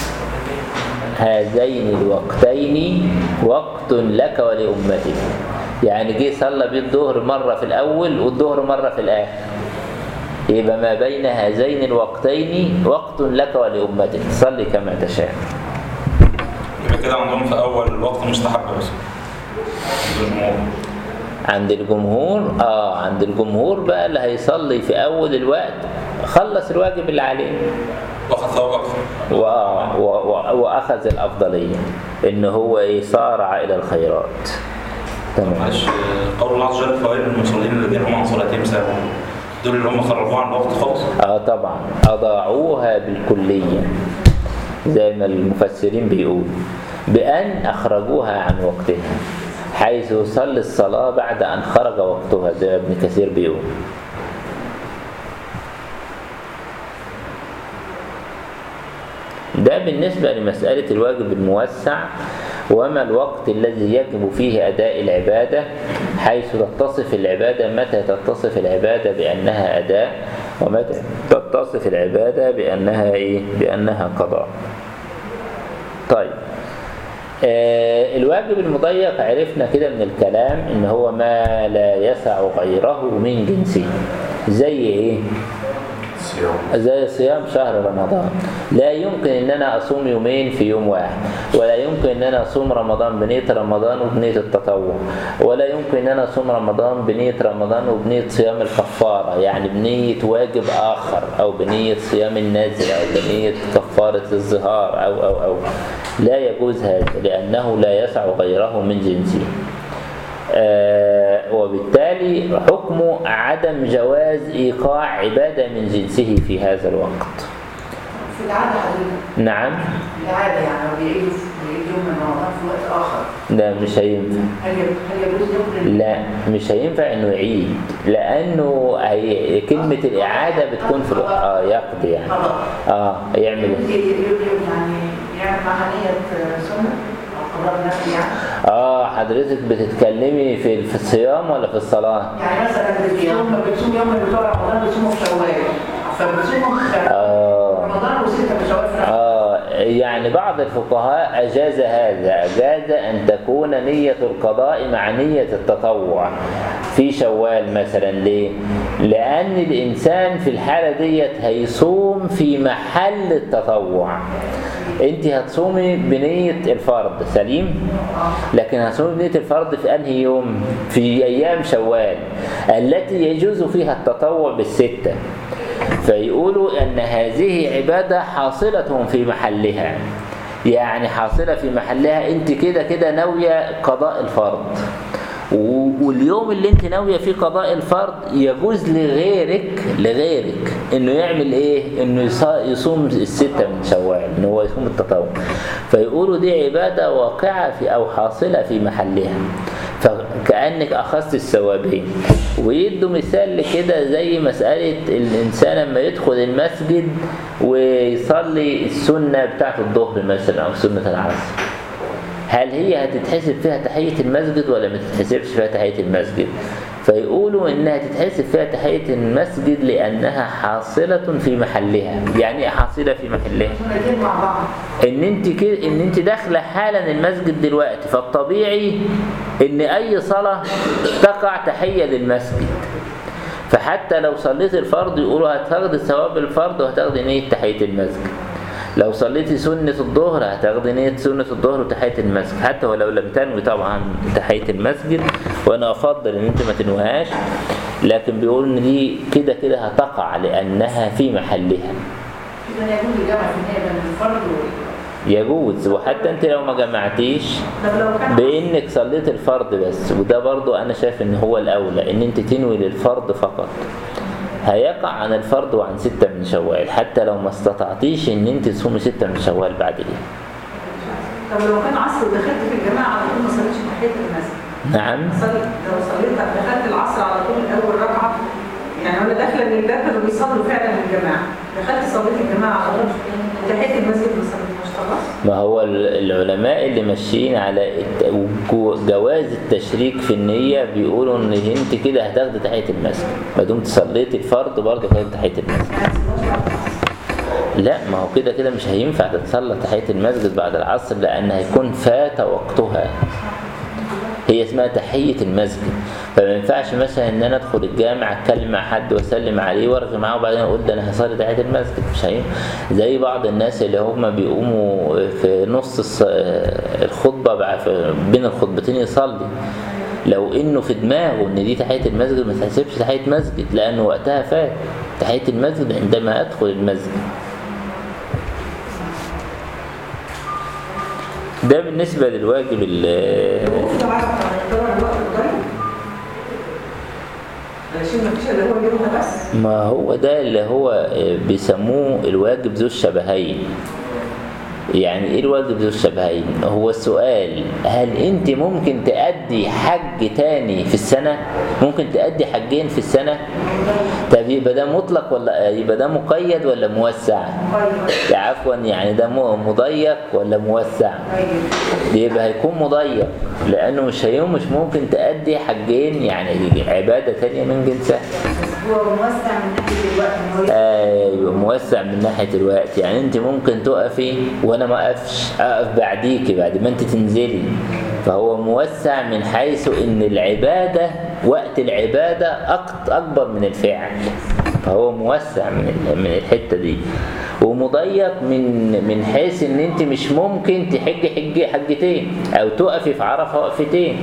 هذين الوقتين وقت لك ولأمتك يعني جه صلى بيه الظهر مرة في الأول والظهر مرة في الآخر يبقى ما بين هذين الوقتين وقت لك ولأمتك صلي كما تشاء يبقى كده عندهم في اول الوقت مستحب بس عند الجمهور عند الجمهور اه عند الجمهور بقى اللي هيصلي في أول الوقت خلص الواجب اللي عليه واخد ثواب اكثر و... و... و... وأخذ الأفضلية إن هو يسارع إلى الخيرات تمام معلش قول الله عز وجل فوائد المصلين الذين هم عن صلاتهم ساهون دول اللي هم خرجوها عن الوقت خالص اه طبعا اضاعوها بالكليه زي ما المفسرين بيقولوا بان اخرجوها عن وقتها حيث يصلي الصلاه بعد ان خرج وقتها زي ما ابن كثير بيقول ده بالنسبة لمسألة الواجب الموسع وما الوقت الذي يجب فيه أداء العبادة حيث تتصف العبادة متى تتصف العبادة بأنها أداء ومتى تتصف العبادة بأنها إيه؟ بأنها قضاء طيب آه الواجب المضيق عرفنا كده من الكلام إن هو ما لا يسع غيره من جنسه زي إيه؟ صيام زي صيام شهر رمضان لا يمكن ان انا اصوم يومين في يوم واحد ولا يمكن ان انا اصوم رمضان بنية رمضان وبنية التطوع ولا يمكن ان انا اصوم رمضان بنية رمضان وبنية صيام الكفارة يعني بنية واجب اخر او بنية صيام النازل او بنية كفارة الظهار او او او لا يجوز هذا لانه لا يسع غيره من جنسه آه، وبالتالي حكمه عدم جواز إيقاع عبادة من جنسه في هذا الوقت في العادة حضرتك نعم في العادة يعني بيعيدوا بيعيدوا يوم من رمضان في وقت اخر لا مش هينفع هل يب- هل يجوز يوم لا مش هينفع انه يعيد لانه هي كلمة الإعادة بتكون في الوقت اه يقضي يعني خلاص اه يعمل يمكن ايه يعني يعمل معها نية سنة أو قضاء نفسي يعني اه حضرتك بتتكلمي في في الصيام ولا في الصلاة يعني مثلا بتصوم بتصوم يوم من بتوع رمضان بتصوموا في شوال فبتصوموا في اه رمضان وستة في شوال في نفس آه يعني بعض الفقهاء أجاز هذا أجاز أن تكون نية القضاء مع نية التطوع في شوال مثلا ليه؟ لأن الإنسان في الحالة ديت هيصوم في محل التطوع أنت هتصومي بنية الفرض سليم؟ لكن هتصومي بنية الفرض في أنهي يوم؟ في أيام شوال التي يجوز فيها التطوع بالستة فيقولوا أن هذه عبادة حاصلة في محلها يعني حاصلة في محلها أنت كده كده ناوية قضاء الفرض و- واليوم اللي انت ناويه فيه قضاء الفرض يجوز لغيرك لغيرك انه يعمل ايه انه يص- يصوم الستة من شوال ان هو يصوم التطوع فيقولوا دي عبادة واقعة في او حاصلة في محلها فكأنك اخذت الثوابين ويدوا مثال لكده زي مسألة الانسان لما يدخل المسجد ويصلي السنة بتاعت الظهر مثلا او سنة العصر هل هي هتتحسب فيها تحية المسجد ولا ما تتحسبش فيها تحية المسجد فيقولوا انها تتحسب فيها تحية المسجد لانها حاصلة في محلها يعني ايه حاصلة في محلها سنتين مع بعض ان انت كده ان انت داخله حالا المسجد دلوقتي فالطبيعي ان اي صلاة تقع تحية للمسجد فحتى لو صليت الفرض يقولوا هتاخدي ثواب الفرض وهتاخدي نية تحية المسجد لو صليتي سنة الظهر هتاخدي نية سنة الظهر وتحية المسجد حتى ولو لم تنوي طبعا تحية المسجد وانا افضل ان انت ما تنويهاش لكن بيقولوا ان دي كده كده هتقع لانها في محلها إذا يجوز الجمع في النهاية بين الفرد وال- يجوز وحتى انت لو ما جمعتيش طب لو كان بانك صليت الفرض بس وده برضو انا شايف ان هو الاولى ان انت تنوي للفرض فقط هيقع عن الفرض وعن ستة من شوال حتى لو ما استطعتيش ان انت تصومي ستة من شوال بعد كده طب لو كان عصر ودخلت في الجماعه على طول ما صليتش تحيه المسجد نعم صلي لو صليت دخلت العصر على طول اول ركعه يعني وانا داخله من الباب كانوا بيصلوا فعلا الجماعه دخلت صليت الجماعه على طول وتحيه المسجد ما صليتهاش خلاص ما هو ال- العلماء اللي ماشيين على الت- وجو- جواز التشريك في النية بيقولوا ان انت كده هتاخدي تحية المسجد ما دمت صليتي الفرض برضه هتاخدي تحية المسجد لا ما هو كده كده مش هينفع تتصلى تحية المسجد بعد العصر لأن هيكون فات وقتها هي اسمها تحية المسجد فما ينفعش مثلا ان انا ادخل الجامع اتكلم مع حد واسلم عليه وارغي معاه وبعدين اقول ده انا هصلي تحية المسجد مش هينفع زي بعض الناس اللي هم بيقوموا في نص الص- الخطبة بقى في بين الخطبتين يصلي لو انه في دماغه ان دي تحية المسجد ما تحسبش تحية مسجد لانه وقتها فات تحية المسجد عندما ادخل المسجد ده بالنسبة للواجب ال- كده عارف يعتبر الوقت قليل علشان ما فيش الا هو اليوم ده بس ما هو ده اللي هو بيسموه الواجب ذو الشبهين يعني ايه الواجب ذو الشبهين هو السؤال هل انت ممكن تأدي حج تاني في السنة ممكن تأدي حجين في السنة طب يبقى ده مطلق ولا يبقى ده مقيد ولا موسع طيب عفوا يعني ده م- مضيق ولا موسع طيب يبقى هيكون مضيق لانه مش هيوم مش ممكن تأدي حجين يعني عبادة تانية من جنسها هو موسع من ناحيه الوقت ان هو ايوه موسع من ناحيه الوقت يعني انت ممكن تقفي وانا ما اقفش اقف بعديكي بعد ما انت تنزلي فهو موسع من حيث ان العباده وقت العباده أك- اكبر من الفعل فهو موسع من ال- من الحته دي ومضيق من من حيث ان انت مش ممكن تحجي حج حجتين او تقفي في عرفه وقفتين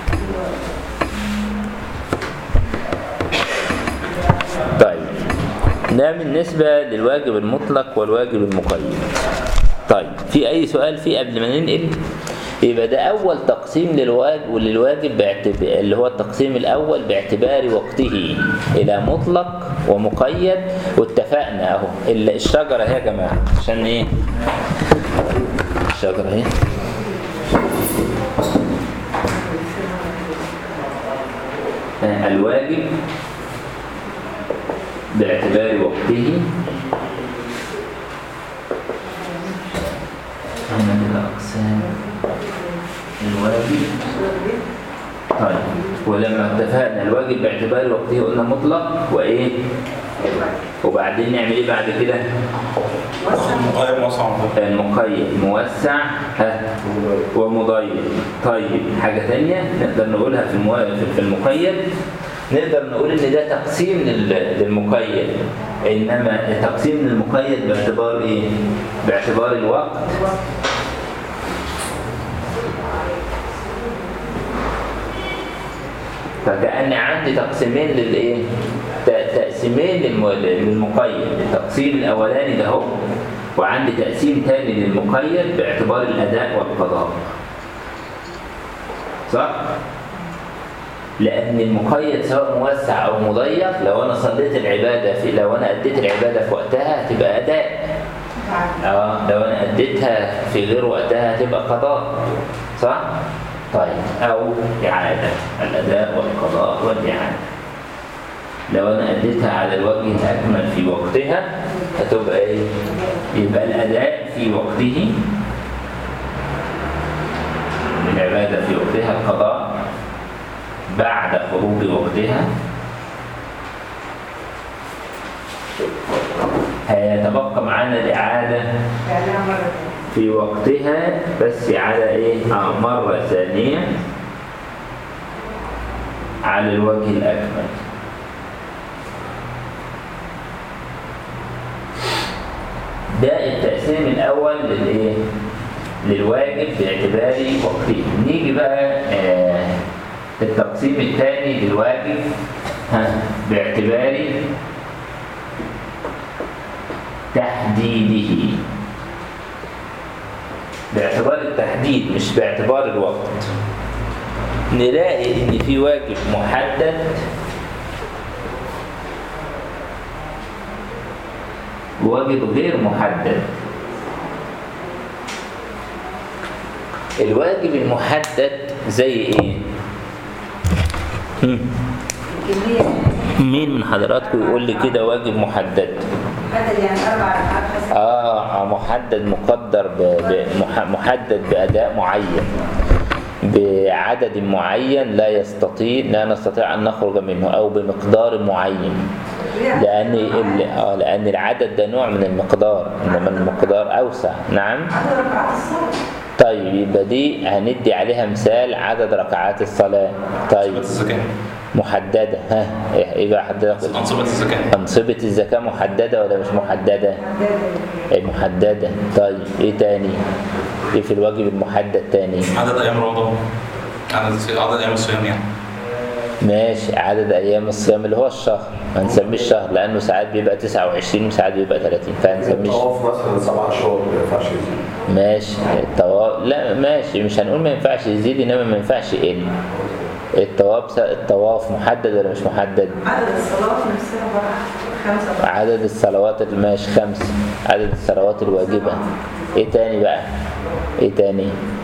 طيب ده بالنسبة للواجب المطلق والواجب المقيد طيب في أي سؤال فيه قبل ما ننقل يبقى ده أول تقسيم للواجب وللواجب باعتب... اللي هو التقسيم الأول باعتبار وقته إلى مطلق ومقيد واتفقنا أهو ال- الشجرة اهي يا جماعة عشان إيه الشجرة اهي آه، الواجب باعتبار وقته هنا كده أقسام الواجب طيب ولما اتفقنا الواجب باعتبار وقته قلنا مطلق وإيه وبعدين نعمل إيه بعد كده مقايم موسع المقيد موسع ها ومضيق طيب حاجة تانية نقدر نقولها في المو... في المقيد نقدر نقول ان ده تقسيم لل- للمقيد انما تقسيم للمقيد باعتبار ايه باعتبار الوقت فكأن عندي تقسيمين للايه ت- تقسيمين للم- للمقيد التقسيم الاولاني ده هو وعندي تقسيم تاني للمقيد باعتبار الاداء والقضاء صح لان المقيد سواء موسع او مضيق لو انا صليت العباده في لو انا اديت العباده في وقتها هتبقى اداء اه لو انا اديتها في غير وقتها هتبقى قضاء صح طيب او اعاده الاداء والقضاء والاعاده لو انا اديتها على الوجه الاكمل في وقتها هتبقى ايه يبقى الاداء في وقته العباده في وقتها القضاء بعد خروج وقتها هيتبقى معانا الإعادة فعلها مرة تانية. في وقتها بس على إيه؟ آه مرة ثانية على الوجه الأكمل ده التقسيم الأول للإيه؟ للواجب باعتبار وقته نيجي بقى آه التقسيم الثاني للواجب ها باعتبار تحديده باعتبار التحديد مش باعتبار الوقت نلاقي ان في واجب محدد وواجب غير محدد الواجب المحدد زي ايه هم. الكمية مين من حضراتكم يقول لي كده واجب محدد بدل يعني أربع ركعات بس اه محدد مقدر ب... ب... مح- محدد بأداء معين بعدد معين لا يستطيع لا نستطيع أن نخرج منه أو بمقدار معين لأن ال... آه لأن العدد ده نوع من المقدار إنما المقدار أوسع نعم عدد ركعات الصلاة طيب يبقى دي هندي عليها مثال عدد ركعات الصلاة طيب الزكاة محددة ها إيه بقى حددت أنصبة الزكاة أنصبة الزكاة محددة ولا مش محددة؟ إيه محددة طيب إيه تاني؟ إيه في الواجب المحدد تاني؟ عدد أيام رمضان عدد عدد أيام الصيام يعني ماشي عدد أيام الصيام اللي هو الشهر هنسميه الشهر لأنه ساعات بيبقى 29 وساعات بيبقى 30 فهنسميه الشهر. الطواف مثلا سبع شهور ما ينفعش يزيد ماشي الطواف لا ماشي مش هنقول ما ينفعش يزيد إنما ما ينفعش يقل الطواف الطواف محدد ولا مش محدد؟ عدد الصلاة نفسها بقى خمسة بقى. عدد الصلوات اللي ماشي خمسة عدد الصلوات الواجبة ايه تاني بقى ايه تاني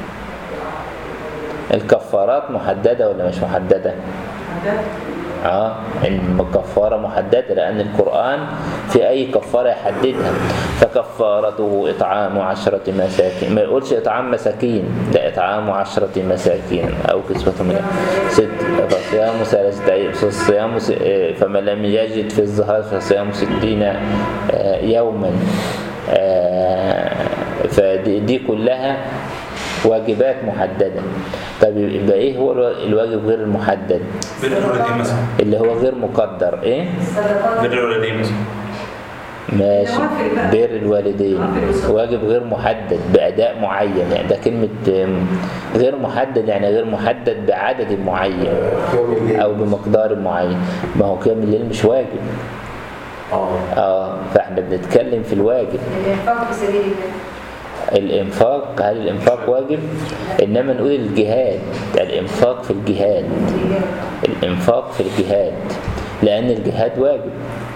الكفارات محددة ولا مش محددة عدد اه الكفارة محددة لأن القرآن في أي كفارة يحددها فكفارته إطعام عشرة مساكين ما يقولش إطعام مساكين لا إطعام عشرة مساكين أو كسوتهم من ست فصيام ثلاثة أيام فصيام س- آه، فمن لم يجد في الظهر فصيام ستين آه، يوما آه، فدي دي كلها واجبات محددة طب يبقى إيه هو الوا- الواجب غير المحدد بر الوالدين مثلا اللي هو غير مقدر ايه الصدقات بر الوالدين مثلا ماشي نوافل بقى. بر الوالدين نوافل وصدقات. واجب غير محدد بأداء معين يعني ده كلمة آم، غير محدد يعني غير محدد بعدد معين قيام الليل أو بمقدار معين ما هو قيام الليل مش واجب اه اه فاحنا بنتكلم في الواجب الإنفاق في سبيل الله الإنفاق هل الإنفاق واجب؟ إنما نقول الجهاد الإنفاق في الجهاد الإنفاق في الجهاد لأن الجهاد واجب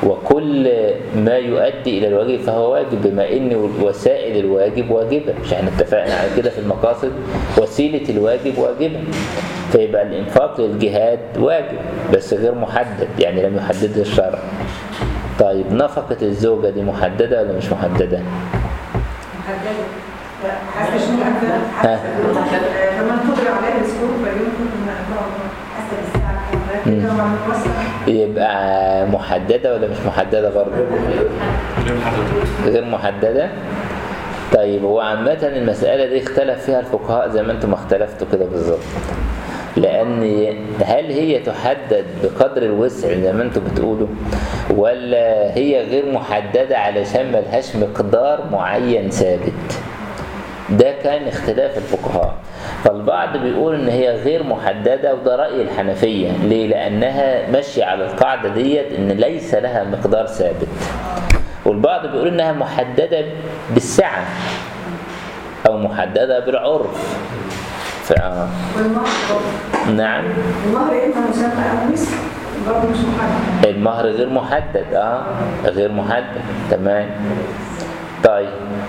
وكل ما يؤدي الى الواجب فهو واجب بما ان وسائل الواجب واجبه مش احنا اتفقنا على كده في المقاصد وسيله الواجب واجبه فيبقى الانفاق للجهاد واجب بس غير محدد يعني لم يحدده الشرع طيب نفقه الزوجه دي محدده ولا مش محدده محددة حسب شو محدد ها فمن قدر عليه الاسبوع فليمكن حسب الساعة مم. كده مع الموسع يبقى محدده ولا مش محدده برضه غير محدد. غير محددة طيب هو عامة المسألة دي اختلف فيها الفقهاء زي ما انتم ما اختلفتوا كده بالظبط لأن هل هي تحدد بقدر الوسع زي ما انتم بتقولوا ولا هي غير محددة علشان ملهاش مقدار معين ثابت ده كان اختلاف الفقهاء فالبعض بيقول ان هي غير محددة وده رأي الحنفية ليه؟ لأنها ماشية على القاعدة ديت ان ليس لها مقدار ثابت والبعض بيقول انها محددة بالسعة او محددة بالعرف فآه. والمهر نعم المهر اما مسمى او مسك برضه مش محدد المهر غير محدد اه غير محدد تمام طيب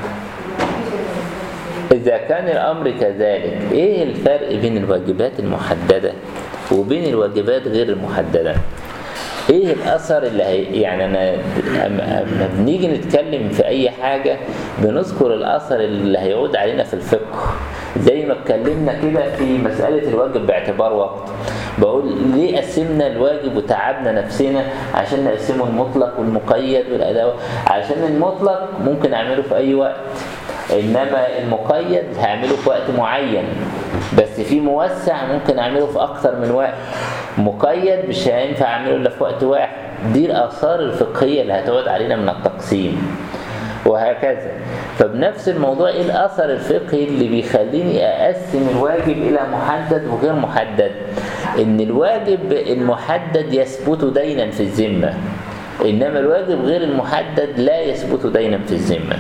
إذا كان الأمر كذلك إيه الفرق بين الواجبات المحددة وبين الواجبات غير المحددة؟ إيه الأثر اللي هي يعني أنا أما أما بنيجي نتكلم في أي حاجة بنذكر الأثر اللي هيعود علينا في الفقه زي ما اتكلمنا كده في مسألة الواجب باعتبار وقت بقول ليه قسمنا الواجب وتعبنا نفسنا عشان نقسمه المطلق والمقيد والأداء عشان المطلق ممكن أعمله في أي وقت انما المقيد هعمله في وقت معين بس في موسع ممكن اعمله في اكتر من وقت مقيد مش هينفع اعمله الا في وقت واحد دي الاثار الفقهيه اللي هتعود علينا من التقسيم وهكذا فبنفس الموضوع ايه الاثر الفقهي اللي بيخليني اقسم الواجب الى محدد وغير محدد ان الواجب المحدد يثبت دينا في الذمه انما الواجب غير المحدد لا يثبت دينا في الذمه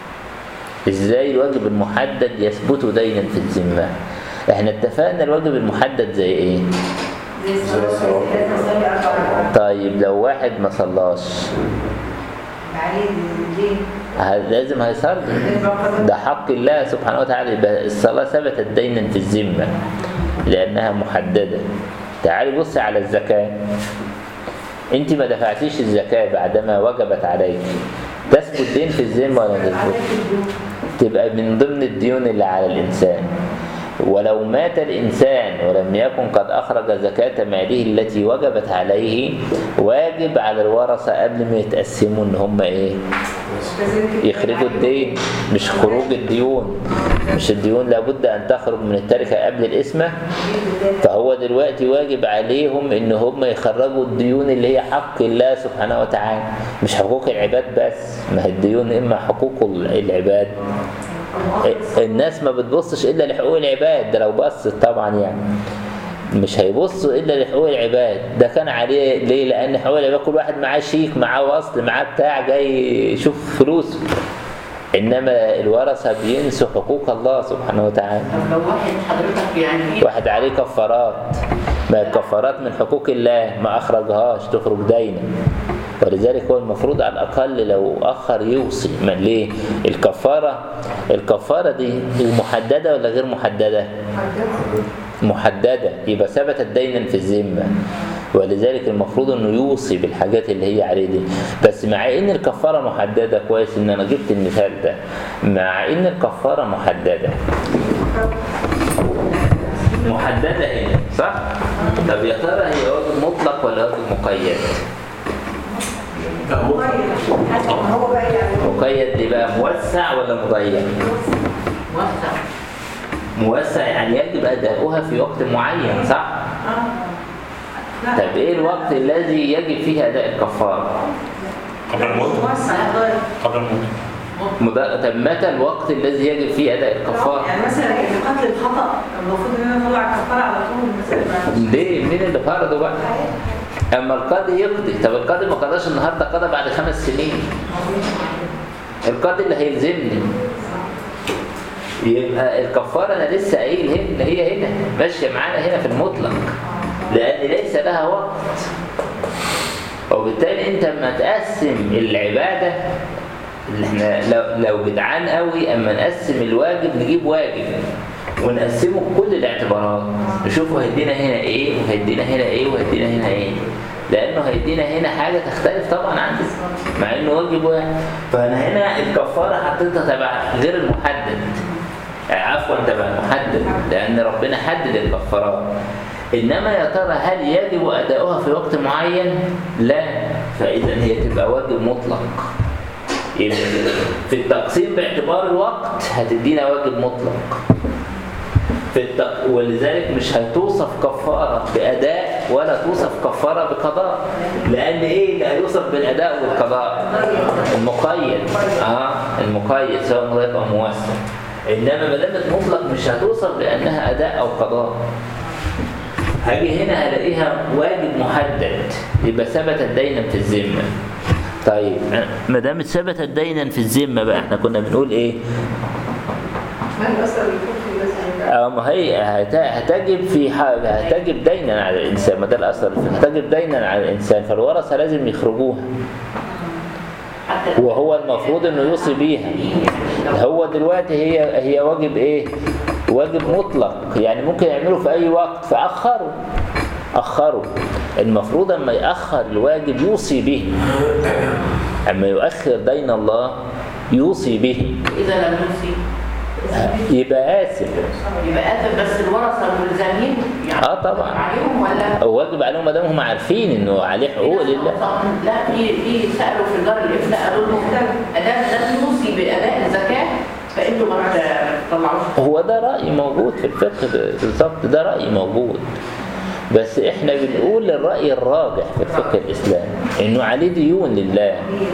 ازاي الواجب المحدد يثبت دينا في الذمه احنا اتفقنا الواجب المحدد زي ايه زي الصلاة لازم أصلي أربع ركعات طيب لو واحد ما صلاش عليه ليه؟ ه- لازم هيصلي ده حق الله سبحانه وتعالى يبقى الصلاة ثبتت دينا في الذمة لأنها محددة تعالي بصي على الزكاة انت ما دفعتيش الزكاة بعدما وجبت عليك تثبت دين في الذمة ولا لا تثبت تبقى من ضمن الديون اللي على الإنسان ولو مات الإنسان ولم يكن قد أخرج زكاة ماله التي وجبت عليه واجب على الورثة قبل ما يتقسموا إن هم إيه يخرجوا الدين مش خروج الديون مش الديون لابد أن تخرج من التركة قبل الإسمة فهو دلوقتي واجب عليهم إن هم يخرجوا الديون اللي هي حق الله سبحانه وتعالى مش حقوق العباد بس ما هي الديون إما حقوق العباد الناس ما بتبصش الا لحقوق العباد ده لو بصت طبعا يعني مش هيبصوا الا لحقوق العباد ده كان عليه ليه لان حقوق العباد كل واحد معاه شيك معاه وصل معاه بتاع جاي يشوف فلوسه انما الورثه بينسوا حقوق الله سبحانه وتعالى طب لو واحد حضرتك يعني واحد عليه كفارات ما الكفارات من حقوق الله ما اخرجهاش تخرج دينا ولذلك هو المفروض على الاقل لو اخر يوصي ما ليه الكفاره الكفاره دي محدده ولا غير محدده محدده يبقى ثبتت دينا في الذمه ولذلك المفروض انه يوصي بالحاجات اللي هي عليه دي بس مع ان الكفاره محدده كويس ان انا جبت المثال ده مع ان الكفاره محدده محددة هنا صح؟ طب يا ترى هي واجب مطلق ولا واجب مقيد؟ هو بقى يعني مقيد دي بقى موسع ولا مضيق؟ موسع موسع يعني يجب أداؤها في وقت معين صح؟ طب إيه الوقت الذي يجب فيه أداء الكفارة؟ قبل الموت قبل الموت مض- طب متى الوقت الذي يجب فيه أداء الكفارة؟ يعني مثلا اللي قتل الخطا المفروض ان انا اطلع الكفاره على طول مثلا ليه؟ مين اللي فرضه بقى؟ أما القاضي يقضي، طب القاضي ما قضاش النهارده قضى بعد خمس سنين. القاضي اللي هيلزمني يبقى الكفارة أنا لسه قايل هنا هي هنا ماشية معانا هنا في المطلق لأن ليس لها وقت وبالتالي انت لما تقسم العباده اللي احنا لو لو جدعان قوي اما نقسم الواجب نجيب واجب ونقسمه بكل الاعتبارات نشوفه هيدينا هنا ايه وهيدينا هنا ايه وهيدينا هنا ايه لانه هيدينا هنا حاجه تختلف طبعا عن دي مع انه واجب واحد فانا هنا الكفاره حطيتها تبع غير المحدد يعني عفوا تبع المحدد لان ربنا حدد الكفارات انما يا ترى هل يجب اداؤها في وقت معين لا فاذا هي تبقى واجب مطلق يبقى في التقسيم باعتبار الوقت هتدينا واجب مطلق في التق... ولذلك مش هتوصف كفارة بأداء ولا توصف كفارة بقضاء لأن إيه اللي هيوصف بالأداء والقضاء المقيد آه المقيد سواء مضيق أو موسع إنما ما دامت مطلق مش هتوصف بأنها أداء أو قضاء هاجي هنا هلاقيها واجب محدد يبقى ثبتت دينا في الذمة طيب ما دامت ثبتت دينا في الذمة بقى احنا كنا بنقول ايه؟ ما الأثر اللي يكون في مثلا اه ما هي هت- هتجب في ح- هتجب دينا على الانسان ما ده الاثر هتجب دينا على الانسان فالورثه لازم يخرجوها حتى وهو المفروض انه يوصي بيها هو دلوقتي هي هي واجب ايه واجب مطلق يعني ممكن يعمله في اي وقت فاخروا اخروا المفروض اما ياخر الواجب يوصي به اما يؤخر دين الله يوصي به إذا لم يوصي يبقى آثم يبقى آثم بس الورثة ملزمين يعني آه طبعا. عليهم ولا واجب عليهم ما دام هم عارفين انه عليه حقوق لله لا في في سالوا في دار الافتاء قالوا لهم ادام لم يوصي باداء الزكاه فانتوا ما تطلعوش هو ده رأي موجود في الفقه بالظبط ده رأي موجود بس احنا بنقول الرأي الراجح في الفقه الإسلامي انه عليه ديون لله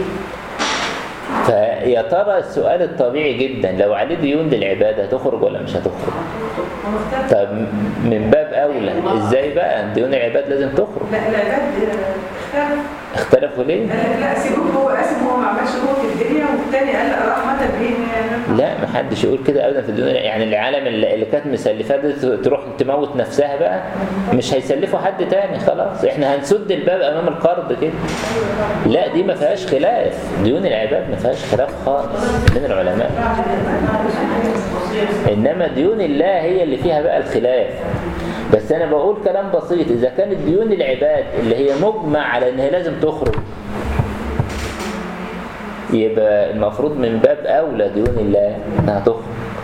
فيا ترى السؤال الطبيعي جدا لو عليه ديون للعبادة هتخرج ولا مش هتخرج طب من باب أولى ازاي بقى ديون العباد لازم تخرج لا العباد اختلف اختلفوا ليه؟ قال لك لا سيبوه هو قاسم هو ما عملش هو في الدنيا والتاني قال لا رحمة بهم يعني لا محدش يقول كده ابدا في الدنيا يعني العالم اللي اللي كانت مسلفاه دي تروح تموت نفسها بقى مش هيسلفوا حد تاني خلاص احنا هنسد الباب امام القرض كده لا دي ما فيهاش خلاف ديون العباد ما فيهاش خلاف خالص بين العلماء انما ديون الله هي اللي فيها بقى الخلاف بس انا بقول كلام بسيط اذا كانت ديون العباد اللي هي مجمع على ان هي لازم تخرج يبقى المفروض من باب اولى ديون الله انها تخرج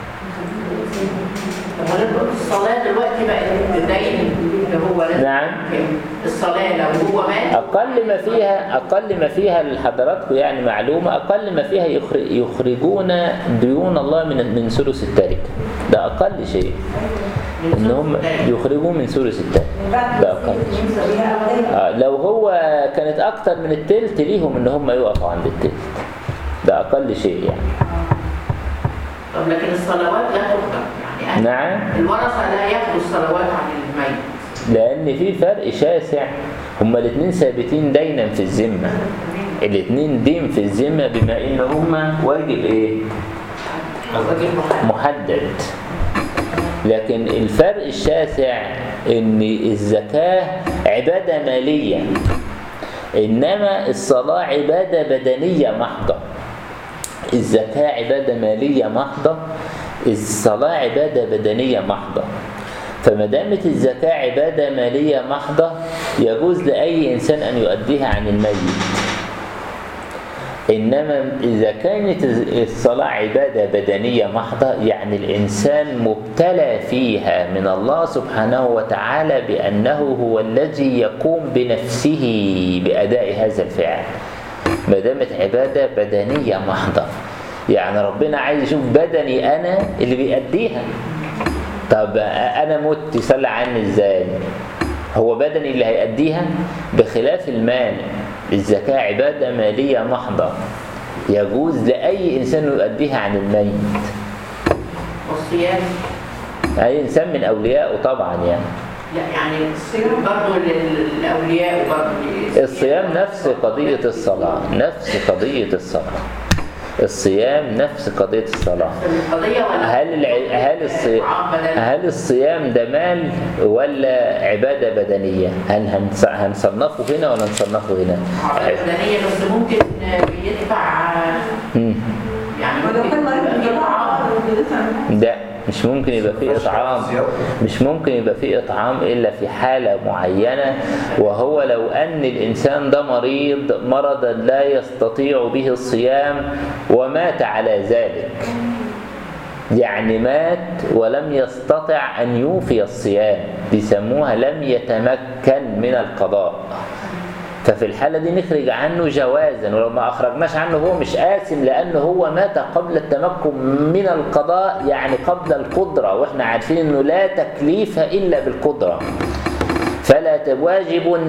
طب ولا نقول الصلاه دلوقتي بقت دين اللي هو لازم نعم. الصلاه لو هو مات اقل ما فيها اقل ما فيها لحضراتكم يعني معلومه اقل ما فيها يخرج يخرجون ديون الله من من ثلث التركه ده اقل شيء ان هم يخرجون من ثلث التركه ده اقل شيء آه لو هو كانت اكتر من التلت ليهم ان هم يقفوا عند التلت ده اقل شيء يعني طب لكن الصلوات لا تقدر يعني نعم الورثه لا ياخذوا الصلوات عن الميت لان في فرق شاسع هما الاثنين ثابتين دينا في الذمه الاثنين دين في الذمه بما ان هما واجب ايه محدد لكن الفرق الشاسع ان الزكاه عباده ماليه انما الصلاه عباده بدنيه محضه الزكاه عباده ماليه محضه الصلاه عباده بدنيه محضه فما دامت الزكاه عباده ماليه محضه يجوز لاي انسان ان يؤديها عن الميت إنما إذا كانت الصلاة عبادة بدنية محضة يعني الإنسان مبتلى فيها من الله سبحانه وتعالى بأنه هو الذي يقوم بنفسه بأداء هذا الفعل ما دامت عبادة بدنية محضة يعني ربنا عايز يشوف بدني أنا اللي بيأديها طب أنا مت يصلي عني إزاي هو بدني اللي هيأديها بخلاف المال الزكاة عبادة مالية محضة يجوز لأي إنسان يؤديها عن الميت والصيام أي إنسان من أوليائه طبعا يعني لا يعني الصيام برضه للاولياء وبرضه الصيام نفس قضية الصلاة نفس قضية الصلاة الصيام نفس قضية الصلاة القضيه ولا هل الع... هل الصيام إطعام بدني؟ هل الصيام ده مال ولا عبادة بدنية؟ هل هنص... هنصنفه هنا ولا نصنفه هنا؟ عبادة بدنيه بس ممكن بيدفع مم. يعني ولو كان مريض ممكن يجيب بالجراحة طعام. بيدفع ده مش ممكن يبقى فيه إطعام مش ممكن يبقى فيه إطعام إلا في حالة معينة وهو لو أن الإنسان ده مريض مرضا لا يستطيع به الصيام ومات على ذلك يعني مات ولم يستطع أن يوفي الصيام بيسموها لم يتمكن من القضاء ففي الحالة دي نخرج عنه جوازا ولو ما أخرجناش عنه هو مش آثم لأنه هو مات قبل التمكن من القضاء يعني قبل القدرة وإحنا عارفين أنه لا تكليف إلا بالقدرة فلا ت- واجب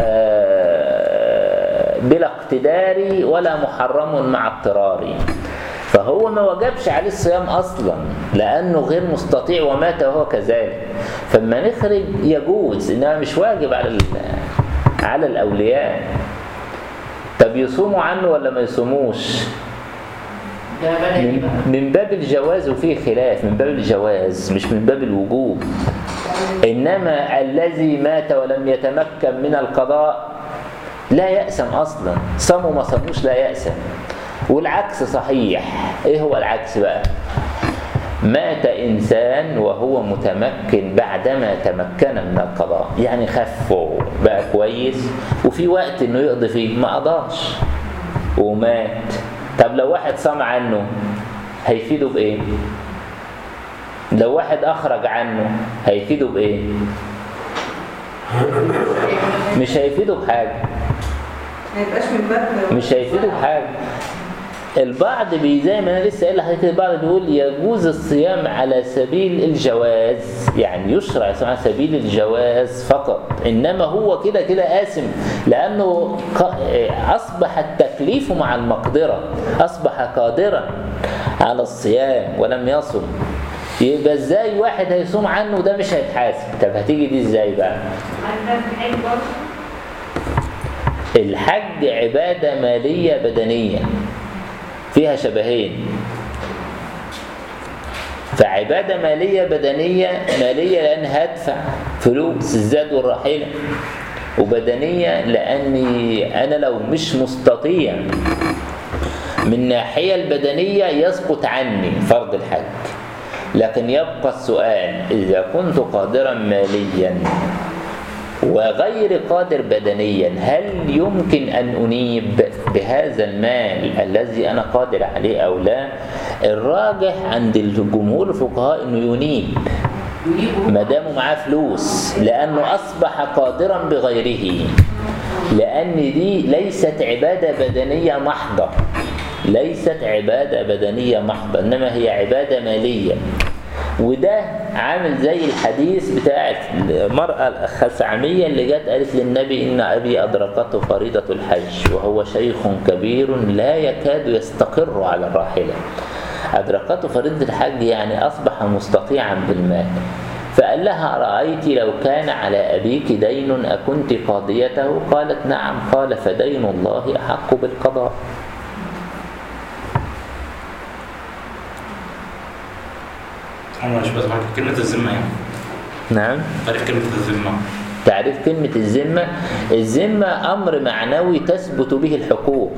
آه، بلا اقتدار ولا محرم مع اضطرار فهو ما وجبش عليه الصيام اصلا لانه غير مستطيع ومات وهو كذلك فلما نخرج يجوز انما مش واجب على ال- على الاولياء طب يصوموا عنه ولا ما يصوموش ده بدني من, بقى من باب الجواز وفيه خلاف من باب الجواز مش من باب الوجوب إنما الذي مات ولم يتمكن من القضاء لا يأسم أصلا صاموا ما صاموش لا يأسم والعكس صحيح إيه هو العكس بقى مات إنسان وهو متمكن بعدما تمكن من القضاء يعني خف بقى كويس وفي وقت إنه يقضي فيه ما قضاش ومات طب لو واحد صام عنه هيفيده بإيه؟ لو واحد أخرج عنه هيفيده بإيه؟ مش هيفيده بحاجة ما يبقاش من باب مش هيفيده بحاجة البعض بي زي ما انا لسه قايل لحضرتك البعض بيقول يجوز الصيام على سبيل الجواز يعني يشرع الصيام على سبيل الجواز فقط انما هو كده كده آثم لانه ق- اصبح التكليف مع المقدرة اصبح قادرا على الصيام ولم يصم يبقى ازاي واحد هيصوم عنه وده مش هيتحاسب طب هتيجي دي ازاي بقى الحج عبادة مالية بدنية فيها شبهين فعبادة مالية بدنية مالية لأن هدفع فلوس الزاد والرحيلة وبدنية لأني أنا لو مش مستطيع من الناحية البدنية يسقط عني فرض الحج لكن يبقى السؤال إذا كنت قادرا ماليا وغير قادر بدنيا هل يمكن أن أنيب بهذا المال الذي أنا قادر عليه أو لا الراجح عند الجمهور الفقهاء أنه ينيب يجيبوا ما دامه معاه فلوس لأنه أصبح قادرا بغيره لأن دي ليست عبادة بدنية محضة ليست عبادة بدنية محضة إنما هي عبادة مالية وده عامل زي الحديث بتاع المرأة الخثعمية اللي جت قالت للنبي إن أبي أدركته فريضة الحج وهو شيخ كبير لا يكاد يستقر على الراحلة أدركته فريضة الحج يعني أصبح مستطيعا بالمال فقال لها أرأيت لو كان على أبيك دين أكنت قاضيته قالت نعم قال فدين الله أحق بالقضاء انا مش بس كلمة الذمة يعني نعم تعرف كلمة الذمة تعريف كلمة الذمة الذمة أمر معنوي تثبت به الحقوق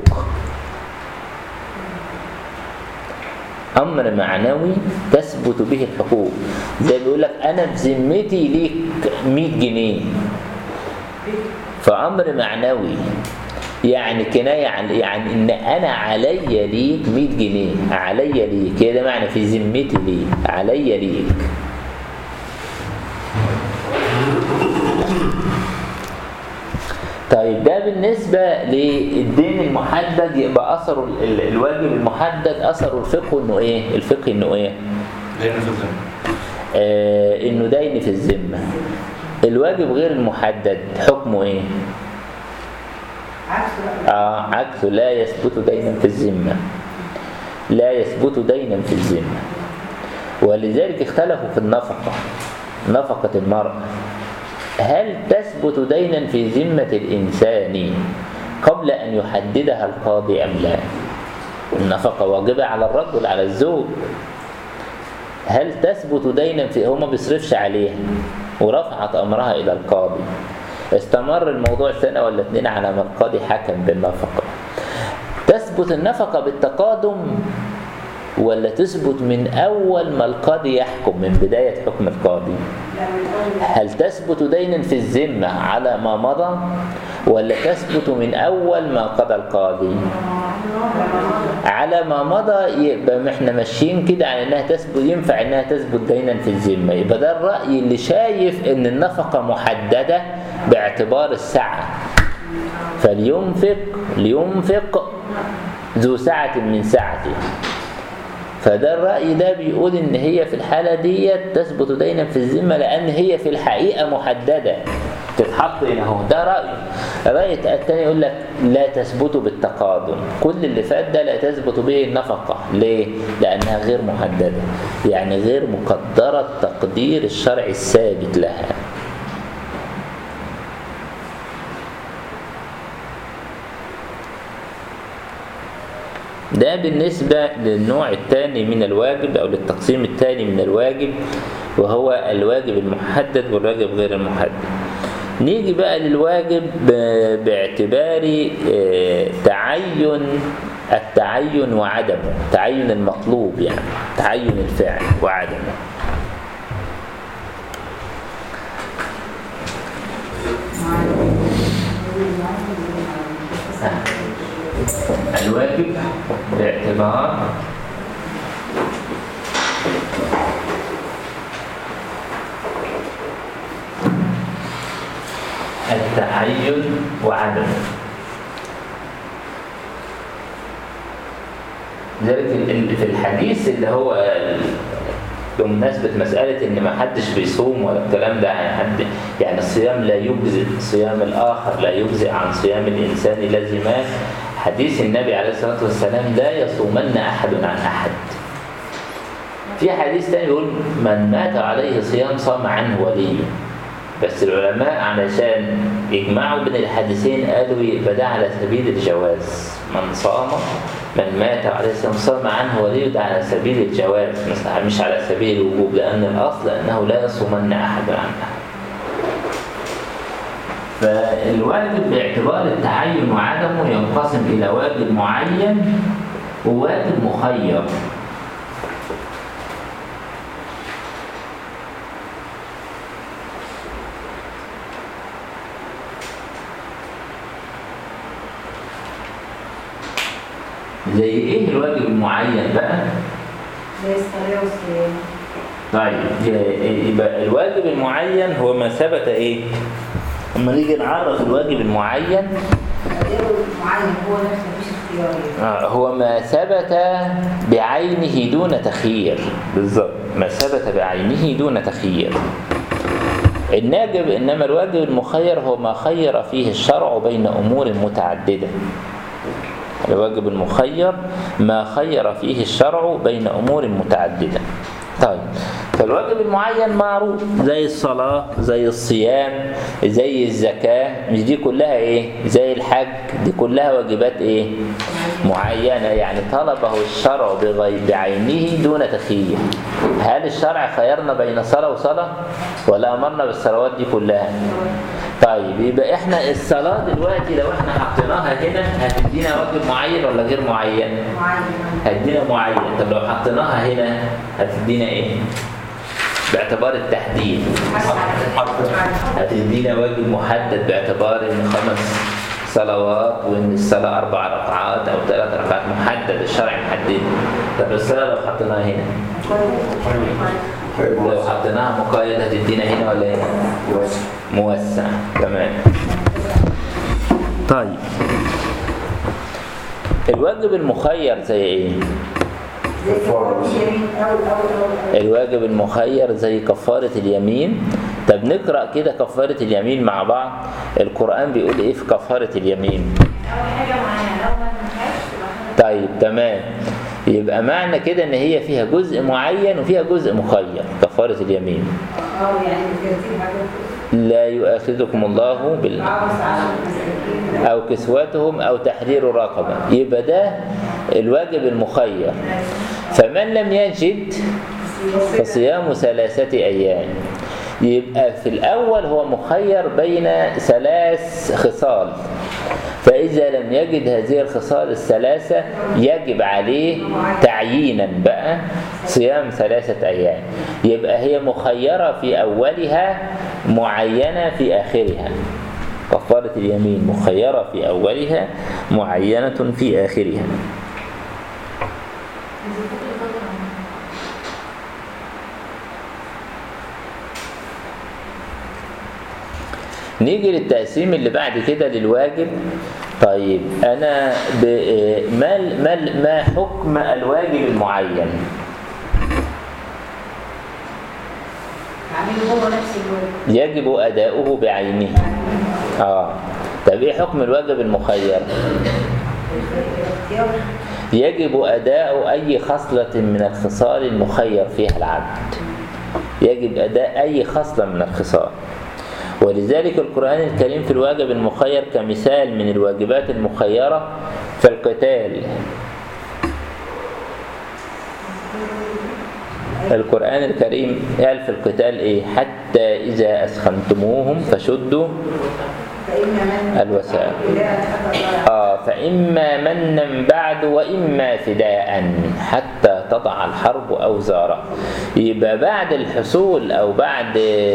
أمر معنوي تثبت به الحقوق زي بيقول لك أنا بذمتي ليك 100 جنيه فأمر معنوي يعني كناية عن يعني إن أنا عليا ليك 100 جنيه عليا ليك هي ده معنى في ذمتي ليك عليا ليك طيب ده بالنسبة للدين المحدد يبقى أثره ال- ال- الواجب المحدد أثره الفقه إنه إيه؟ الفقه إنه إيه؟ لأن في الذمة آه إنه دين في الذمة الواجب غير المحدد حكمه إيه؟ عكسه بقى. آه عكسه لا يثبت دينا في الذمة لا يثبت دينا في الذمة ولذلك اختلفوا في النفقة نفقة المرأة هل تثبت دينا في ذمة الإنسان قبل أن يحددها القاضي أم لا النفقة واجبة على الرجل على الزوج هل تثبت دينا في هو ما بيصرفش عليها ورفعت أمرها إلى القاضي استمر الموضوع سنة ولا اتنين على ما القاضي حكم بالنفقة تثبت النفقة بالتقادم ولا تثبت من أول ما القاضي يحكم من بداية حكم القاضي لا من اول هل تثبت دينا في الذمة على ما مضى ولا تثبت من أول ما قضى القاضي على ما مضى يبقى احنا ماشيين كده على انها تثبت ينفع انها تثبت دينا في الذمة يبقى ده الرأي اللي شايف ان النفقة محددة باعتبار السعة فلينفق لينفق ذو سعة من سعته فده الرأي ده بيقول إن هي في الحالة دي تثبت دينا في الذمة لأن هي في الحقيقة محددة تتحط هنا اهو ده رأي الرأي التاني يقول لك لا تثبت بالتقادم كل اللي فات ده لا تثبت به النفقة ليه؟ لأنها غير محددة يعني غير مقدرة تقدير الشرع الثابت لها ده بالنسبة للنوع الثاني من الواجب أو للتقسيم الثاني من الواجب وهو الواجب المحدد والواجب غير المحدد نيجي بقى للواجب ب- باعتبار آه، تعين التعين وعدمه تعين المطلوب يعني تعين الفعل وعدمه الواجب باعتبار التعين وعدمه ذلك ال- ال- في الحديث اللي هو ال- بمناسبة مسألة إن ما حدش بيصوم ولا الكلام ده يعني حد يعني الصيام لا يجزئ صيام الآخر لا يجزئ عن صيام الإنسان الذي مات حديث النبي عليه الصلاة والسلام لا يصومن أحد عن أحد في حديث تاني يقول من مات عليه صيام صام عنه وليه بس العلماء علشان يجمعوا بين الحديثين قالوا يبقى ده على سبيل الجواز من صام من مات عليه الصيام صام عنه وليه ده على سبيل الجواز مش- مش على سبيل الوجوب لأن الأصل أنه لا يصومن أحد عن أحد فالواجب باعتبار التعين وعدمه ينقسم إلى واجب معين وواجب مخير زي ايه الواجب المعين بقى؟ زي الصلاة والصيام طيب يبقى الواجب المعين هو ما ثبت ايه؟ اما نيجي نعرف الواجب المعين غير معين هو نفسه مفيش اختيار يعني. آه، هو ما ثبت بعينه دون تخيير بالظبط ما ثبت بعينه دون تخيير الناجب انما الواجب المخير هو ما خير فيه الشرع بين امور متعدده الواجب المخير ما خير فيه الشرع بين امور متعدده طيب فالواجب المعين معروف زي الصلاة زي الصيام زي الزكاة مش دي كلها ايه زي الحج دي كلها واجبات ايه معينة يعني طلبه الشرع بغي- بعينه دون تخيير هل الشرع خيرنا بين صلاة وصلاة ولا أمرنا بالصلوات دي كلها طيب يبقى احنا الصلاة دلوقتي لو احنا حطيناها هنا هتدينا واجب معين ولا غير معين معين هتدينا معين طب لو حطيناها هنا هتدينا ايه باعتبار التحديد هتدينا واجب محدد باعتبار ان خمس صلوات وان الصلاه اربع ركعات او ثلاث ركعات محدد الشرع محدد طب الصلاه لو حطيناها هنا لو حطيناها مقيد هتدينا هنا ولا هنا موسع تمام طيب الواجب المخير زي ايه زي كفارة اليمين أو أو أو أو الواجب المخير زي كفارة اليمين طب نقرأ كده كفارة اليمين مع بعض القرآن بيقول ايه في كفارة اليمين أول حاجة معانا لو ما تنفعش يبقى احنا طيب تمام يبقى معنى كده ان هي فيها جزء معين وفيها جزء مخير كفارة اليمين أو يعني بترتيب حاجات لا يؤاخذكم الله بال عاوز عشان مساكين أو كسوتهم أو تحرير رقبة يبقى ده الواجب المخير فمن لم يجد فصيام ثلاثة أيام يبقى في الأول هو مخير بين ثلاث خصال فإذا لم يجد هذه الخصال الثلاثة يجب عليه تعيينا بقى صيام ثلاثة أيام يبقى هي مخيرة في أولها معينة في آخرها كفارة اليمين مخيرة في أولها معينة في آخرها نيجي للتقسيم اللي بعد كده للواجب طيب انا ب... ما ما ما حكم الواجب المعين عامل هو نفس الواجب يجب اداؤه بعينه اه طب ايه حكم الواجب المخير الاختيار يجب اداء اي خصله من الخصال المخير فيها العبد يجب اداء اي خصله من الخصال ولذلك القرآن الكريم في الواجب المخير كمثال من الواجبات المخيرة في القتال القرآن الكريم قال في القتال إيه حتى إذا أسخنتموهم فشدوا فإن من الوسائل. لا حتى طلع آه فإما منا بعد وإما فداء حتى تضع الحرب أوزارها يبقى بعد الحصول أو بعد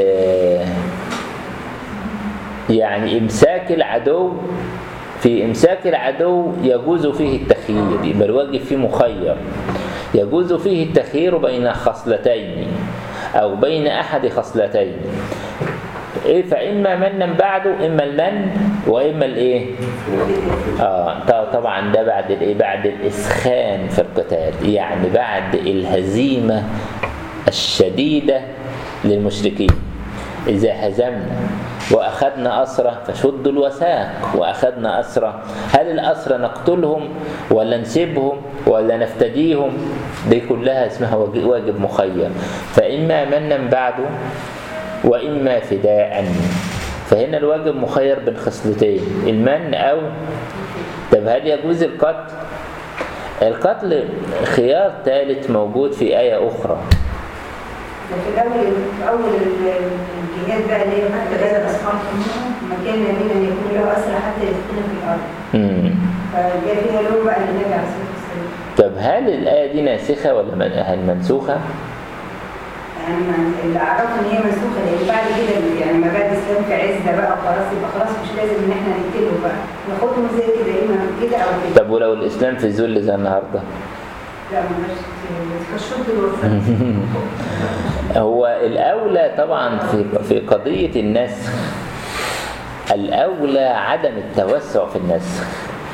يعني إمساك العدو في إمساك العدو يجوز فيه التخيير يبقى الواجب فيه مخير يجوز فيه التخيير بين خصلتين أو بين أحد خصلتين إيه فإما منا بعده إما المن وإما الإيه؟ آه ط- طبعا ده بعد الإيه؟ بعد الإسخان في القتال يعني بعد الهزيمة الشديدة للمشركين إذا هزمنا وأخذنا أسرة فشدوا الوثاق وأخذنا أسرة هل الأسرة نقتلهم ولا نسيبهم ولا نفتديهم دي كلها اسمها واج- واجب مخير فإما منا بعده وإما فداء فهنا الواجب مخير بين خصلتين المن أو طب هل يجوز القتل القتل خيار ثالث موجود في آية أخرى ده في الأول في أول ال- الجهاد بقى اللي هي حتى إذا أصحابهم مكان من أن يكون له أسرى حتى يدخلوا في الأرض مم. فجاء فيها لون بقى للنبي عليه الصلاة والسلام طب هل الآية دي ناسخة ولا من- هل منسوخة؟ يعني ما- اللي أعرفه إن هي منسوخة لأن بعد كده يعني ما بعد الإسلام في عزة بقى خلاص يبقى خلاص مش لازم إن إحنا نقتله بقى ناخدهم زي كده إما كده أو كده طب ولو الإسلام في ذل زي النهاردة؟ لا ما كالشرب الوفاء هو الأولى طبعا في في قضية النسخ الأولى عدم التوسع في النسخ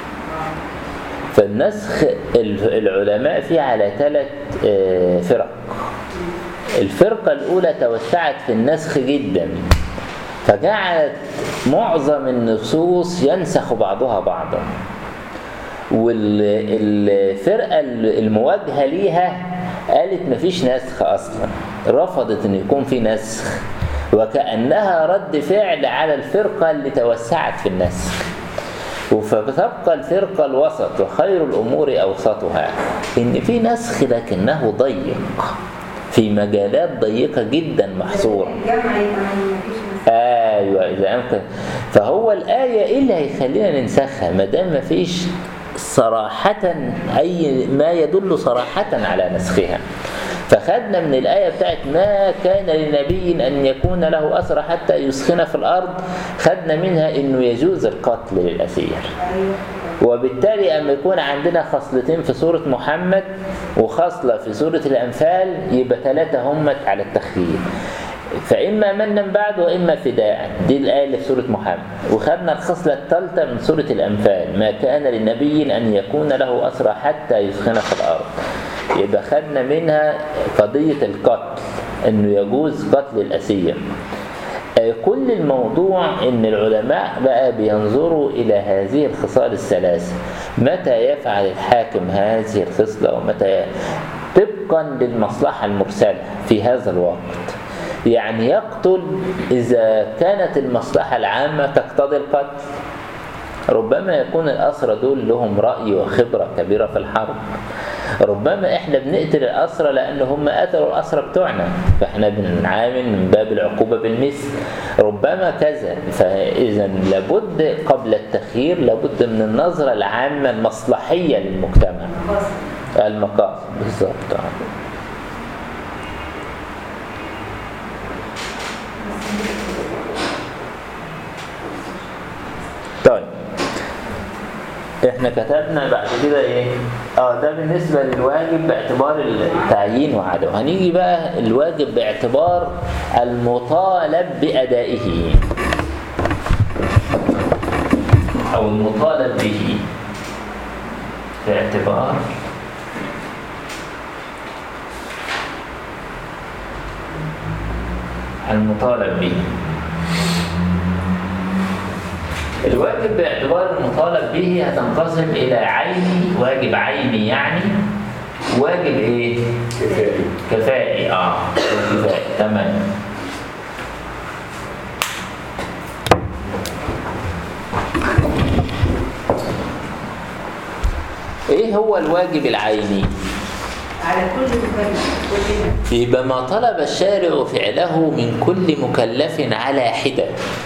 فالنسخ ال- العلماء فيه على ثلاث آه، فرق الفرقة الأولى توسعت في النسخ جدا فجعلت معظم النصوص ينسخ بعضها بعضا والفرقة المواجهة ليها قالت مفيش نسخ أصلا رفضت أن يكون في نسخ وكأنها رد فعل على الفرقة اللي توسعت في النسخ فتبقى الفرقة الوسط وخير الأمور أوسطها إن في نسخ لكنه ضيق في مجالات ضيقة جدا محصورة الجمع يبقى ما فيش مثلا ايوه اذا امكن فهو الايه ايه اللي هيخلينا ننسخها ما دام ما فيش صراحة أي ما يدل صراحة على نسخها فخدنا من الآية بتاعت ما كان لنبي أن يكون له أسرى حتى يسخن في الأرض خدنا منها أنه يجوز القتل للأسير أيوه وبالتالي أما يكون عندنا خصلتين في سورة محمد وخصلة في سورة الأنفال يبقى ثلاثة همت على التخيير فإما منا بعد وإما فداء دي الآية اللي في سورة محمد وخدنا الخصلة الثالثة من سورة الأنفال ما كان لنبي أن يكون له أسرى حتى يسخن في الأرض يبقى خدنا منها قضية القتل أنه يجوز قتل الأسير آه، كل الموضوع ان العلماء بقى بينظروا الى هذه الخصال الثلاثه متى يفعل الحاكم هذه الخصله ومتى ي- طبقا للمصلحه المرسله في هذا الوقت يعني يقتل اذا كانت المصلحه العامه تقتضي القتل ربما يكون الأسرى دول لهم رأي وخبرة كبيرة في الحرب ربما احنا بنقتل الأسرى لأن هم قتلوا الأسرى بتوعنا فاحنا بنعامل من باب العقوبة بالمثل ربما كذا فإذا لابد قبل التخيير لابد من النظرة العامة المصلحية للمجتمع المقاصد بالظبط آه. طيب احنا كتبنا بعد كده ايه اه ده بالنسبة للواجب باعتبار التعيين وعدمه هنيجي بقى الواجب باعتبار المطالب بأدائه او المطالب به في اعتبار المطالب به الواجب باعتبار المطالب به هتنقسم إلى عيني واجب عيني يعني واجب إيه؟ كفاية كفائي اه كفائي تمام ايه هو الواجب العيني على كل مكلف كلنا يبقى ما طلب الشارع فعله من كل مكلف على حدة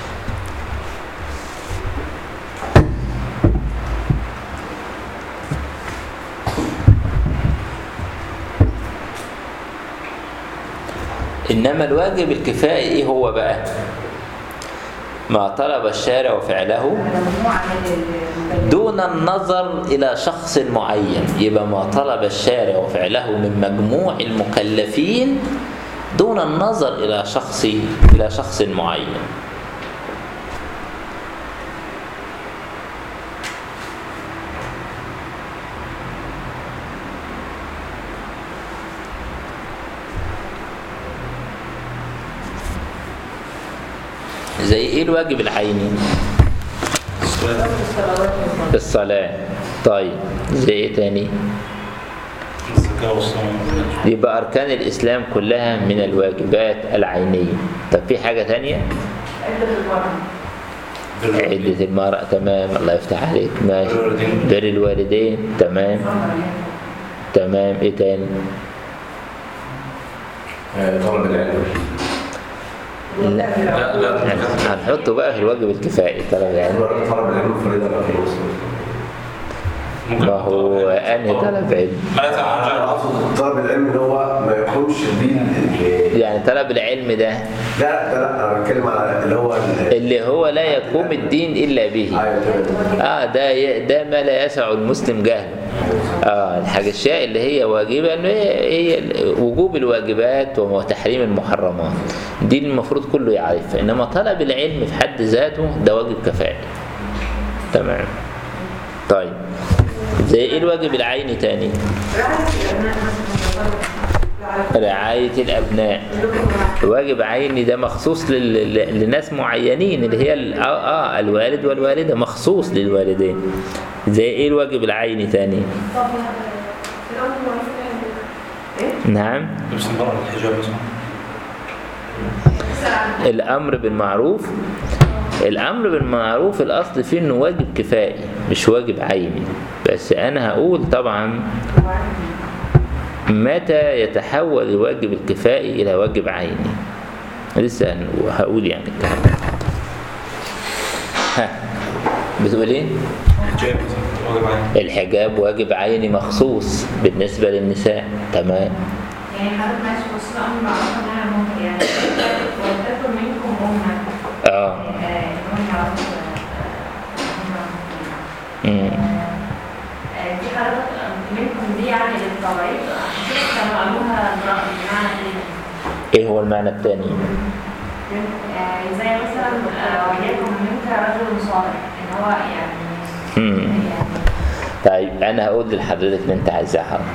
إنما الواجب الكفائي إيه هو بقى ما طلب الشارع فعله على مجموعة من المكلفين دون النظر إلى شخص معين يبقى ما طلب الشارع فعله من مجموع المكلفين دون النظر إلى شخص إلى شخص معين زي ايه الواجب العيني الصلاة طيب زي ايه تاني الزكاة والصوم يبقى أركان الإسلام كلها من الواجبات العينية طب في حاجة تانية عدة المرأة عدة المرأة تمام الله يفتح عليك ماشي بر الوالدين. بر الوالدين تمام تمام ايه تاني آه، طلب العلم لا لا لا هنحطه بقى في الواجب الكفائي طلب العلم طلب العلم فريضة على كل مسلم ممكن ما هو أنهي طلب علم ما لا انا تعمل اقصد طلب العلم اللي هو ما يكونش بيه ال- يعني طلب العلم ده لا لا لا انا بتكلم على اللي هو ال- اللي هو لا يقوم الدين إلا به ايوه تمام اه ده ي- ده ما لا يسع المسلم جهله اه الحاجه الشيء اللي هي واجبه اللي هي هي ال- وجوب الواجبات وتحريم المحرمات دي المفروض كله يعرفها انما طلب العلم في حد ذاته ده واجب كفائي تمام طيب زي ايه الواجب العيني تاني رعاية رعاية الأبناء مثلا الأبناء واجب عيني ده مخصوص لل... ل- لناس معينين اللي هي ال... آه, آه الوالد والوالدة مخصوص للوالدين زي ايه الواجب العيني تاني طب الأمر والنهي نعم لبس المرأة الحجاب مثلا الأمر بالمعروف الأمر بالمعروف الأصل فيه إنه واجب كفائي مش واجب عيني بس أنا هقول طبعا متى يتحول الواجب الكفائي إلى واجب عيني لسه هن- هقول يعني الكلام ده. ها بتقول ايه؟ الحجاب مثلا واجب عليه الحجاب واجب عيني مخصوص بالنسبة للنساء تمام يعني حضرتك ماشي بص الأمر معروف إنها ممكن يعني ولتكن منكم أمة اه آه، إنهم يعرفوا هم مم. آه، دي حضرتك منكم دي يعني للطبيعي كانوا قالوها بمعنى إيه؟ ايه هو المعنى الثاني؟ يعني زي مثلا آه، وليكن منك رجل صالح ان هو يعني مم. يعني طيب انا هقول لحضرتك اللي انت عايزاه حاضر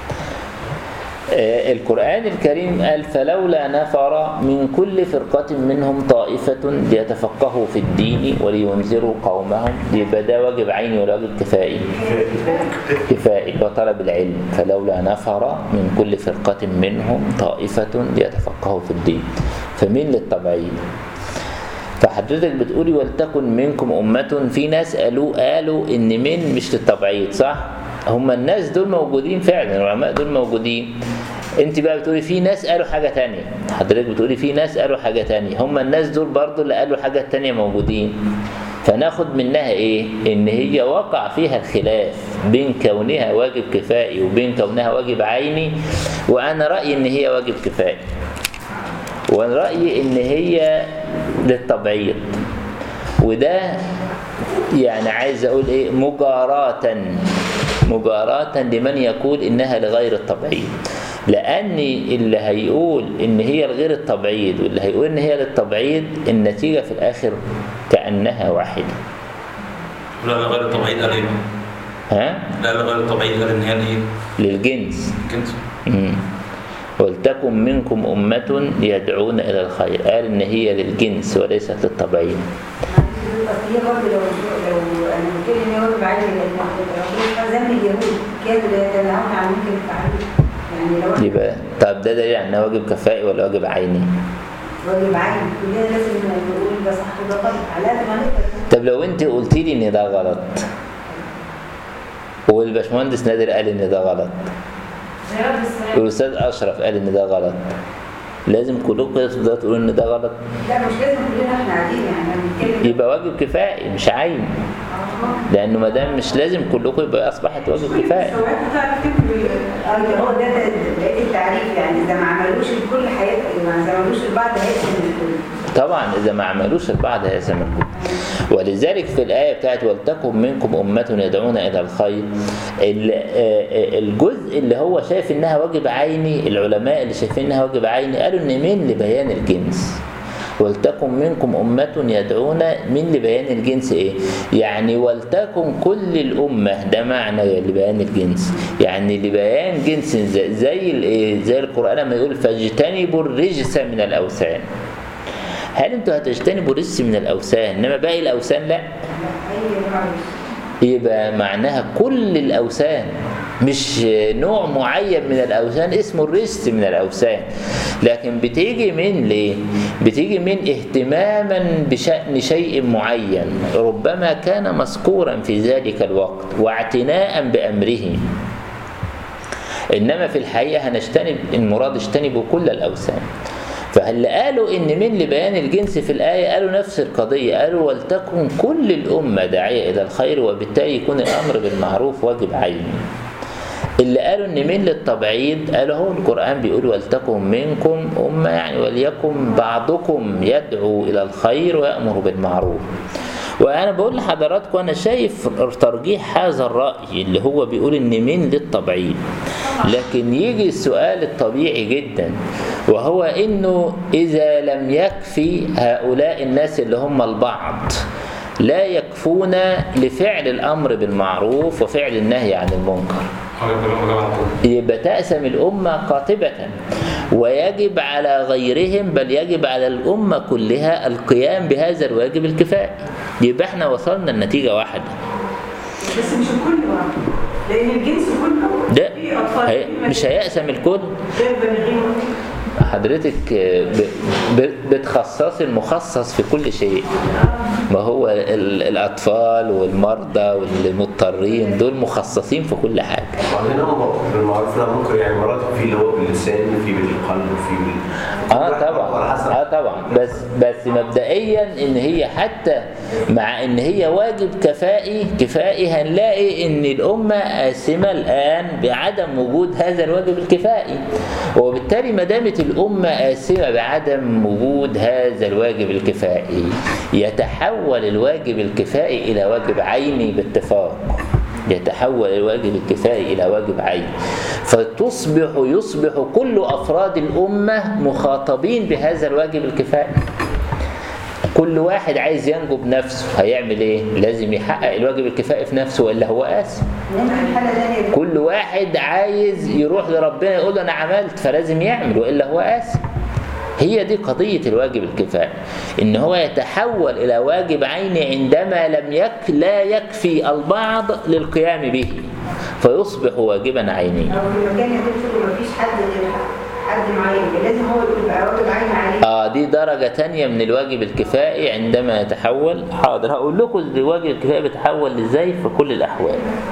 آه، القرآن الكريم قال فلولا نفر من كل فرقة منهم طائفة ليتفقهوا في الدين ولينذروا قومهم يبقى ده واجب عيني ولا واجب كفائي كفائي اللي هو طلب العلم فلولا نفر من كل فرقة منهم طائفة ليتفقهوا في الدين فمين للطبعين فحضرتك بتقولي ولتكن منكم أمة في ناس قالوا قالوا إن من مش للتبعيض صح؟ هم الناس دول موجودين فعلا العلماء دول موجودين انت بقى بتقولي في ناس قالوا حاجة تانية حضرتك بتقولي في ناس قالوا حاجة تانية هم الناس دول برضو اللي قالوا حاجة تانية موجودين فناخد منها ايه ان هي وقع فيها الخلاف بين كونها واجب كفائي وبين كونها واجب عيني وانا رأيي ان هي واجب كفائي وانا رأيي ان هي للتبعيض وده يعني عايز اقول ايه مجاراة مجاراة لمن يقول انها لغير التبعيض لان اللي هيقول ان هي لغير التبعيض واللي هيقول ان هي للتبعيض النتيجة في الاخر كأنها واحدة لا لا غير الطبيعي قال ايه؟ ها لا لا غير الطبيعي قال ان هي ايه؟ للجنس كنز مم. ولتكن منكم أمة يدعون إلى الخير قال إن هي للجنس وليست للتبعيض هي برضه لو لو انا قلت لي ان هي واجب عليه لان ربنا ذم اليهود كانوا لا يتناهون عن ممكن التعليم يعني لو يبقى طب ده دليل على إنها واجب كفائي ولا واجب عيني واجب عين كلنا لازم نقول ده صح وده غلط على قد ما نقدر طب لو أنت قلت لي إن ده غلط والباشمهندس نادر قال إن ده غلط زي رد السلام والأستاذ أشرف قال إن ده غلط لازم كلكم تفضلوا تقولوا إن ده غلط لا مش لازم كلنا احنا قاعدين يعني احنا بنتكلم يبقى واجب كفائي مش عيني آه. لأنه ما دام مش لازم كلكم يبقى أصبحت واجب كفائي سواء تعرف تكتب اه هو ده ده بقيت التعريف يعني اذا ما عملوش الكل حياتهم ما عملوش البعض هيقسم الكل طبعا إذا ما عملوش البعض هيأثم الكل ولذلك في الآية بتاعت ولتكن منكم أمة يدعون إلى الخير ال- آه، الجزء اللي هو شايف إنها واجب عيني العلماء اللي شايفين إنها واجب عيني قالوا إن من لبيان الجنس ولتكن منكم أمة يدعون من لبيان الجنس إيه؟ يعني ولتكن كل الأمة ده معنى لبيان الجنس يعني لبيان جنس زي, زي الإيه؟ زي القرآن لما يقول فاجتنبوا الرجس من الأوثان هل انتوا هتجتنبوا رجس من الأوثان إنما باقي الأوثان لا لا اي معلش يبقى معناها كل الأوثان مش نوع معين من الأوثان اسمه الرجس من الأوثان لكن بتيجي من ليه؟ بتيجي من اهتماما بشأن شيء معين ربما كان مذكورا في ذلك الوقت واعتناء بأمره إنما في الحقيقة هنجتنب المراد اجتنبوا كل الأوثان فهل قالوا إن من لبيان الجنس في الآية قالوا نفس القضية قالوا ولتكن كل الأمة داعية إلى الخير وبالتالي يكون الأمر بالمعروف واجب عيني اللي قالوا ان من للتبعيض قالوا هو القرآن بيقول ولتكن منكم أمة يعني وليكن بعضكم يدعو إلى الخير ويأمر بالمعروف وأنا بقول لحضراتكم أنا شايف ترجيح هذا الرأي اللي هو بيقول إن من للتبعيض لكن يجي السؤال الطبيعي جدا وهو إنه إذا لم يكفي هؤلاء الناس اللي هم البعض لا يكفون لفعل الأمر بالمعروف وفعل النهي عن المنكر حاجه كلهم جماعه كله يبقى تأسم الأمة قاطبة ويجب على غيرهم بل يجب على الأمة كلها القيام بهذا الواجب الكفائي يبقى احنا وصلنا لنتيجة واحدة بس مش الكل بقى لان الجنس كله ده في اطفال هي في مش هيأسم الكل غير بالغين حضرتك ب- ب- بتخصصي المخصص في كل شيء ما هو ال- الأطفال والمرضى والمضطرين دول مخصصين في كل حاجة وعندنا بالمعروف لا منكر يعني مرات في اللي هو باللسان في بالقلب وفي بال اه على طبعا حسب اه طبعا بس بس مبدئيا ان هي حتى مع ان هي واجب كفائي كفائي هنلاقي ان الامه آثمه الان بعدم وجود هذا الواجب الكفائي وبالتالي ما دامت الامه آثمه بعدم وجود هذا الواجب الكفائي يتحول الواجب الكفائي الى واجب عيني باتفاق يتحول الواجب الكفائي إلى واجب عيني فتصبح يصبح كل أفراد الأمة مخاطبين بهذا الواجب الكفائي كل واحد عايز ينجو بنفسه هيعمل ايه لازم يحقق الواجب الكفائي في نفسه والا هو آثم انما في الحاله الثانيه كل واحد عايز يروح لربنا يقول له انا عملت فلازم يعمل والا هو آثم هي دي قضية الواجب الكفائي إن هو يتحول إلى واجب عيني عندما لم يك لا يكفي البعض للقيام به فيصبح واجبا عينيا او في مكان يا دكتور ما فيش حد غير حد حد معين لازم هو يبقى واجب عين عليه اه دي درجة تانية من الواجب الكفائي عندما يتحول حاضر هقول لكم الواجب الكفائي بيتحول ازاي في كل الأحوال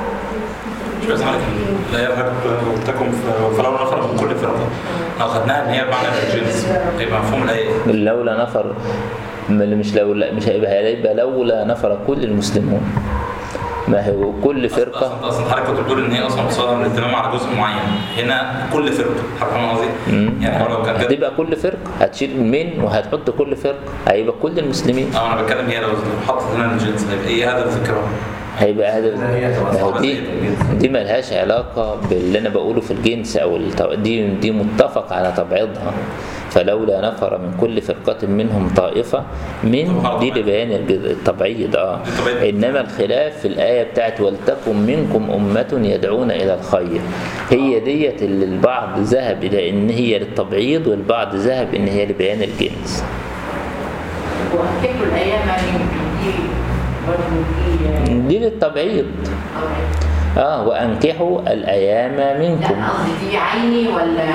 مش بس عليك لا هي حضرتك قلت لكم في- فلو نفر من كل فرقه لو خدناها ان هي بمعنى الجنس يبقى مفهوم الايه لولا نفر م- مش لولا مش هيبقى هيبقى لولا نفر كل المسلمون ما هو كل فرقة اصلا اصلا حضرتك كنت بتقول ان هي اصلا بتصدر الاهتمام على جزء معين هنا كل فرقه حضرتك فاهم قصدي؟ مم. يعني هو لو كان كده هتبقى كل فرقة هتشيل من وهتحط كل فرقة هيبقى كل المسلمين اه انا بتكلم هي لو حطت هنا الجنس هيبقى ايه هدف الفكره؟ هيبقى هذا لا، هي تبقى ما هو صعبة دي زي الجنس. دي ملهاش علاقة باللي أنا بقوله في الجنس أو الط- دي دي متفق على تبعيضها فلولا نفر من كل فرقة منهم طائفة من دي لبيان الج- التبعيض اه التبعيض. إنما الخلاف في الآية بتاعت ولتكن منكم أمة يدعون إلى الخير هي ديت اللي البعض ذهب إلى إن هي للتبعيض والبعض ذهب إن هي لبيان الجنس وهتكتب الايام منكم دي برضه في دي للتبعيض اه وأنكحوا الأيام لا منكم قصدي دي عيني ولا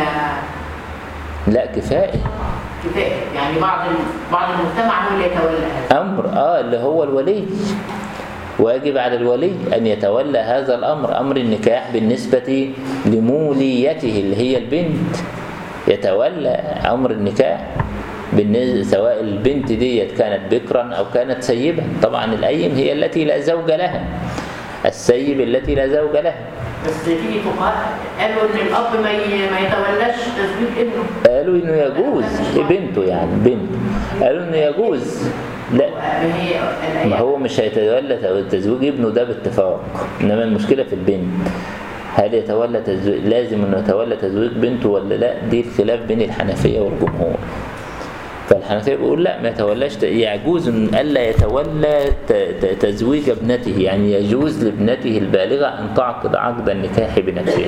لا كفاية كفايه يعني بعض ال- بعض المجتمع هو اللي يتولى هذا أمر آه اللي هو الولي واجب على الولي أن يتولى هذا الأمر أمر النكاح بالنسبة لموليته اللي هي البنت يتولى أمر النكاح بالنسبة سواء البنت ديت كانت بكرا أو كانت سيبا طبعا الأيم هي التي لا زوج لها السيب التي لا زوج لها بس في فقهاء قالوا ان الاب ما ي- ما يتولاش تزويج ابنه قالوا إنه يجوز بنته يعني بنت قالوا إنه يجوز لا ما هي ما الايام هو مش هيتولى تزويج ابنه ده باتفاق انما المشكله في البنت هل يتولى تزويج لازم انه يتولى تزويج بنته ولا لا دي الخلاف بين الحنفيه والجمهور فالحنفيه بيقول لا ما يتولاش ت- يجوز ان الا يتولى ت- ت- تزويج ابنته يعني يجوز لابنته البالغه ان تعقد عقد النكاح بنفسها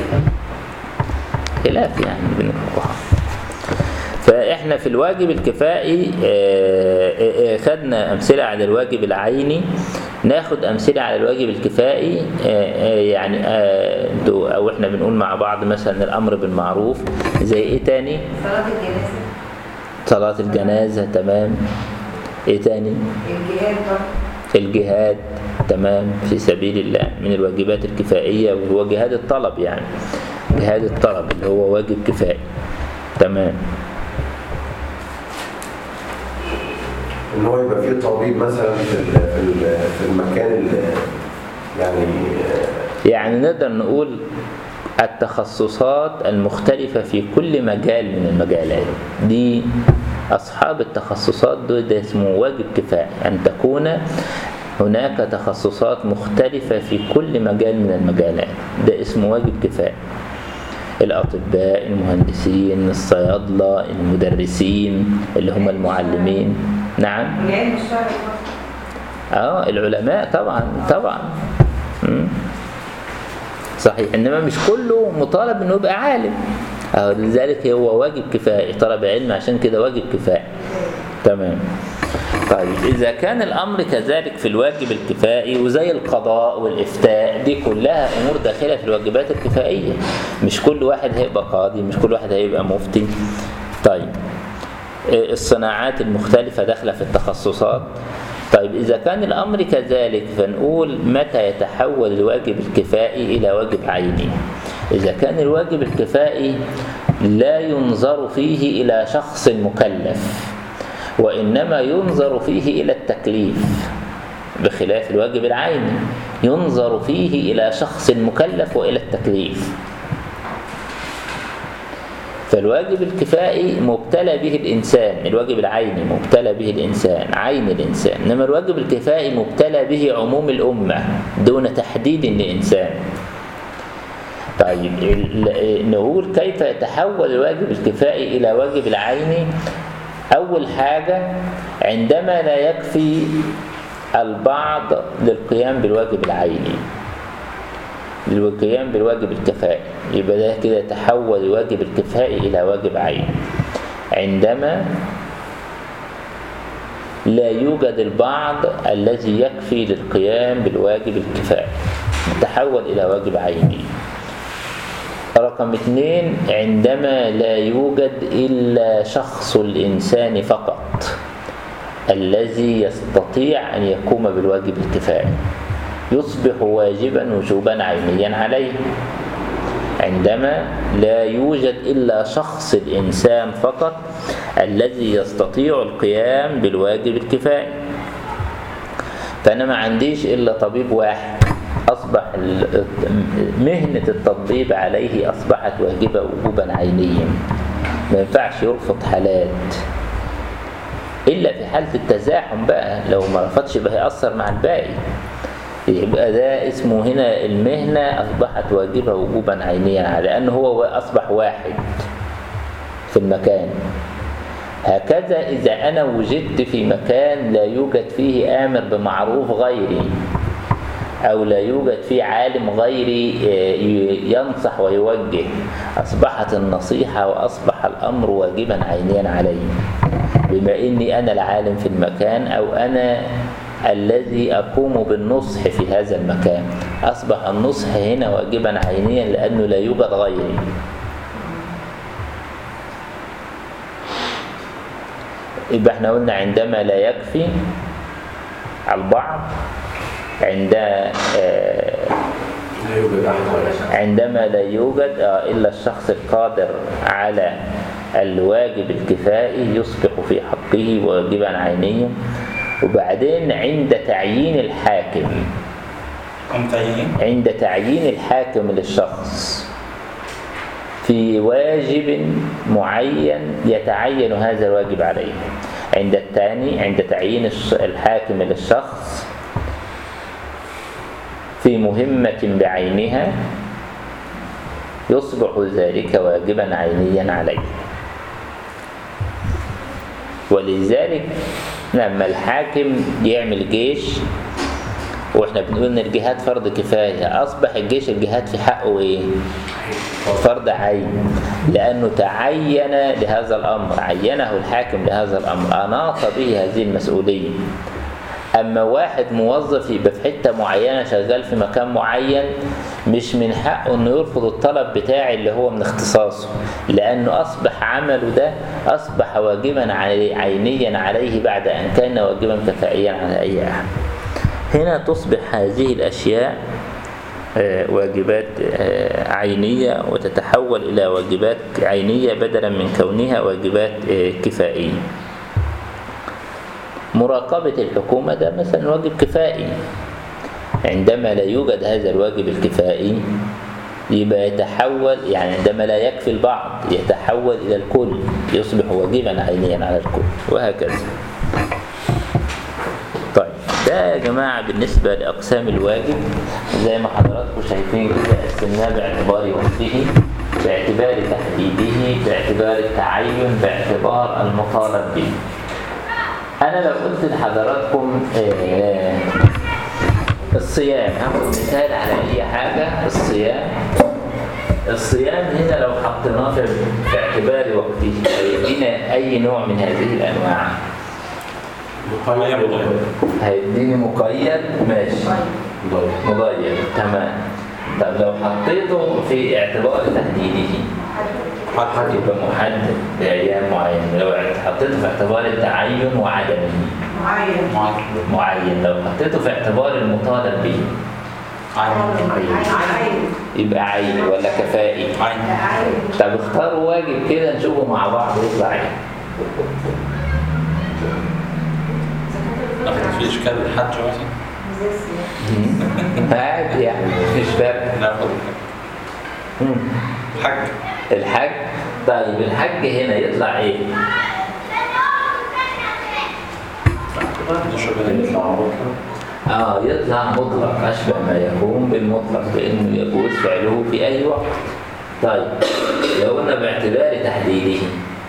خلاف يعني بين الفقهاء فاحنا في الواجب الكفائي آه، آه، آه، خدنا امثله على الواجب العيني ناخد امثله على الواجب الكفائي آه، آه، يعني آه، انتوا او احنا بنقول مع بعض مثلا الامر بالمعروف زي ايه تاني صلاة الجنازة صلاه الجنازه تمام ايه تاني الجهاد برضه الجهاد تمام في سبيل الله من الواجبات الكفائيه وهو جهاد الطلب يعني جهاد الطلب اللي هو واجب كفائي تمام ان هو يبقى فيه طبيب مثلا في ال- في ال- في المكان ال- يعني يعني نقدر نقول التخصصات المختلفة في كل مجال من المجالات دي أصحاب التخصصات دول ده اسمه واجب كفاية أن تكون هناك تخصصات مختلفة في كل مجال من المجالات ده اسمه واجب كفاية الأطباء المهندسين الصيادلة المدرسين اللي هم المعلمين نعم والعلم الشرعي برضه اه العلماء طبعا طبعا مم. صحيح انما مش كله مطالب انه يبقى عالم أو لذلك هو واجب كفائي طلب علم عشان كده واجب كفائي تمام طيب إذا كان الأمر كذلك في الواجب الكفائي وزي القضاء والإفتاء دي كلها أمور داخلة في الواجبات الكفائية مش كل واحد هيبقى قاضي مش كل واحد هيبقى مفتي طيب الصناعات المختلفة داخلة في التخصصات طيب إذا كان الأمر كذلك فنقول متى يتحول الواجب الكفائي إلى واجب عيني إذا كان الواجب الكفائي لا ينظر فيه إلى شخص مكلف وإنما ينظر فيه إلى التكليف بخلاف الواجب العيني ينظر فيه إلى شخص مكلف وإلى التكليف فالواجب الكفائي مبتلى به الإنسان الواجب العيني مبتلى به الإنسان عين الإنسان إنما الواجب الكفائي مبتلى به عموم الأمة دون تحديد لإنسان طيب ال- نقول كيف يتحول الواجب الكفائي إلى واجب العيني أول حاجة عندما لا يكفي البعض للقيام بالواجب العيني للقيام بالواجب الكفائي يبقى ده كده تحول الواجب الكفائي إلى واجب عيني عندما لا يوجد البعض الذي يكفي للقيام بالواجب الكفائي تحول إلى واجب عيني رقم اثنين عندما لا يوجد إلا شخص الإنسان فقط الذي يستطيع أن يقوم بالواجب الكفائي يصبح واجبا وجوبا عينيا عليه عندما لا يوجد إلا شخص الإنسان فقط الذي يستطيع القيام بالواجب الكفائي فأنا ما عنديش إلا طبيب واحد أصبح ال- مهنة التطبيب عليه أصبحت واجبة وجوبا عينيا ما ينفعش يرفض حالات إلا في حالة التزاحم بقى لو ما رفضش يبقى هيأثر مع الباقي يبقى ده اسمه هنا المهنة أصبحت واجبة وجوبا عينيا على أنه هو أصبح واحد في المكان هكذا إذا أنا وجدت في مكان لا يوجد فيه آمر بمعروف غيري أو لا يوجد فيه عالم غيري آه، ينصح ويوجه أصبحت النصيحة وأصبح الأمر واجبا عينيا علي بما إني أنا العالم في المكان أو أنا الذي أقوم بالنصح في هذا المكان أصبح النصح هنا واجبا عينيا لأنه لا يوجد غيري يبقى احنا قلنا عندما لا يكفي البعض عند آه، لا يوجد احد غيره عندما لا يوجد آه، إلا الشخص القادر على الواجب الكفائي يصبح في حقه واجبا عينيا وبعدين عند تعيين الحاكم هم تعيين عند تعيين الحاكم للشخص في واجب معين يتعين هذا الواجب عليه عند الثاني عند تعيين الش- الحاكم للشخص في مهمة بعينها يصبح ذلك واجبا عينيا عليه ولذلك لما الحاكم يعمل جيش واحنا بنقول ان الجهاد فرض كفايه اصبح الجيش الجهاد في حقه ايه فرض عين لانه تعين لهذا الامر عينه الحاكم لهذا الامر اناط به هذه المسؤوليه اما واحد موظف يبقى في حته معينه شغال في مكان معين مش من حقه انه يرفض الطلب بتاعي اللي هو من اختصاصه لانه اصبح عمله ده اصبح واجبا علي- عينيا عليه بعد ان كان واجبا كفائيا على اي احد هنا تصبح هذه الاشياء آه، واجبات آه، عينيه وتتحول الى واجبات عينيه بدلا من كونها واجبات آه، كفائيه مراقبة الحكومة ده مثلا واجب كفائي عندما لا يوجد هذا الواجب الكفائي يبقى يتحول يعني عندما لا يكفي البعض يتحول إلى الكل يصبح واجبا عينيا على الكل وهكذا طيب ده يا جماعة بالنسبة لأقسام الواجب زي ما حضراتكم شايفين كده قسمناه باعتبار وقته باعتبار تحديده باعتبار التعين باعتبار المطالب به أنا لو قلت لحضراتكم آه، الصيام هاخد مثال على أي حاجة الصيام الصيام هنا لو حطيناه في في اعتبار وقته هيدينا أي نوع من هذه الأنواع مقيم مضيف هيديني مقيد ماشي مضيق تمام طب لو حطيته في اعتبار تحديده حد يبقى محدد بأيام معينة لو حطيته في اعتبار التعين وعدمه معين معين معين لو حطيته في اعتبار المطالب به عين عين يبقى عين ولا كفائي عين عين طب اختاروا واجب كده نشوفه مع بعض يطلع ايه ناخد في اشكال الحج مثلا عادي يعني مش فارق ناخد مم. حج الحج طيب الحج هنا يطلع ايه نشرب يطلع مطلق اه يطلع مطلق اشبه ما يكون بالمطلق بانه يجوز فعله في اي وقت طيب لو قلنا باعتبار تحديده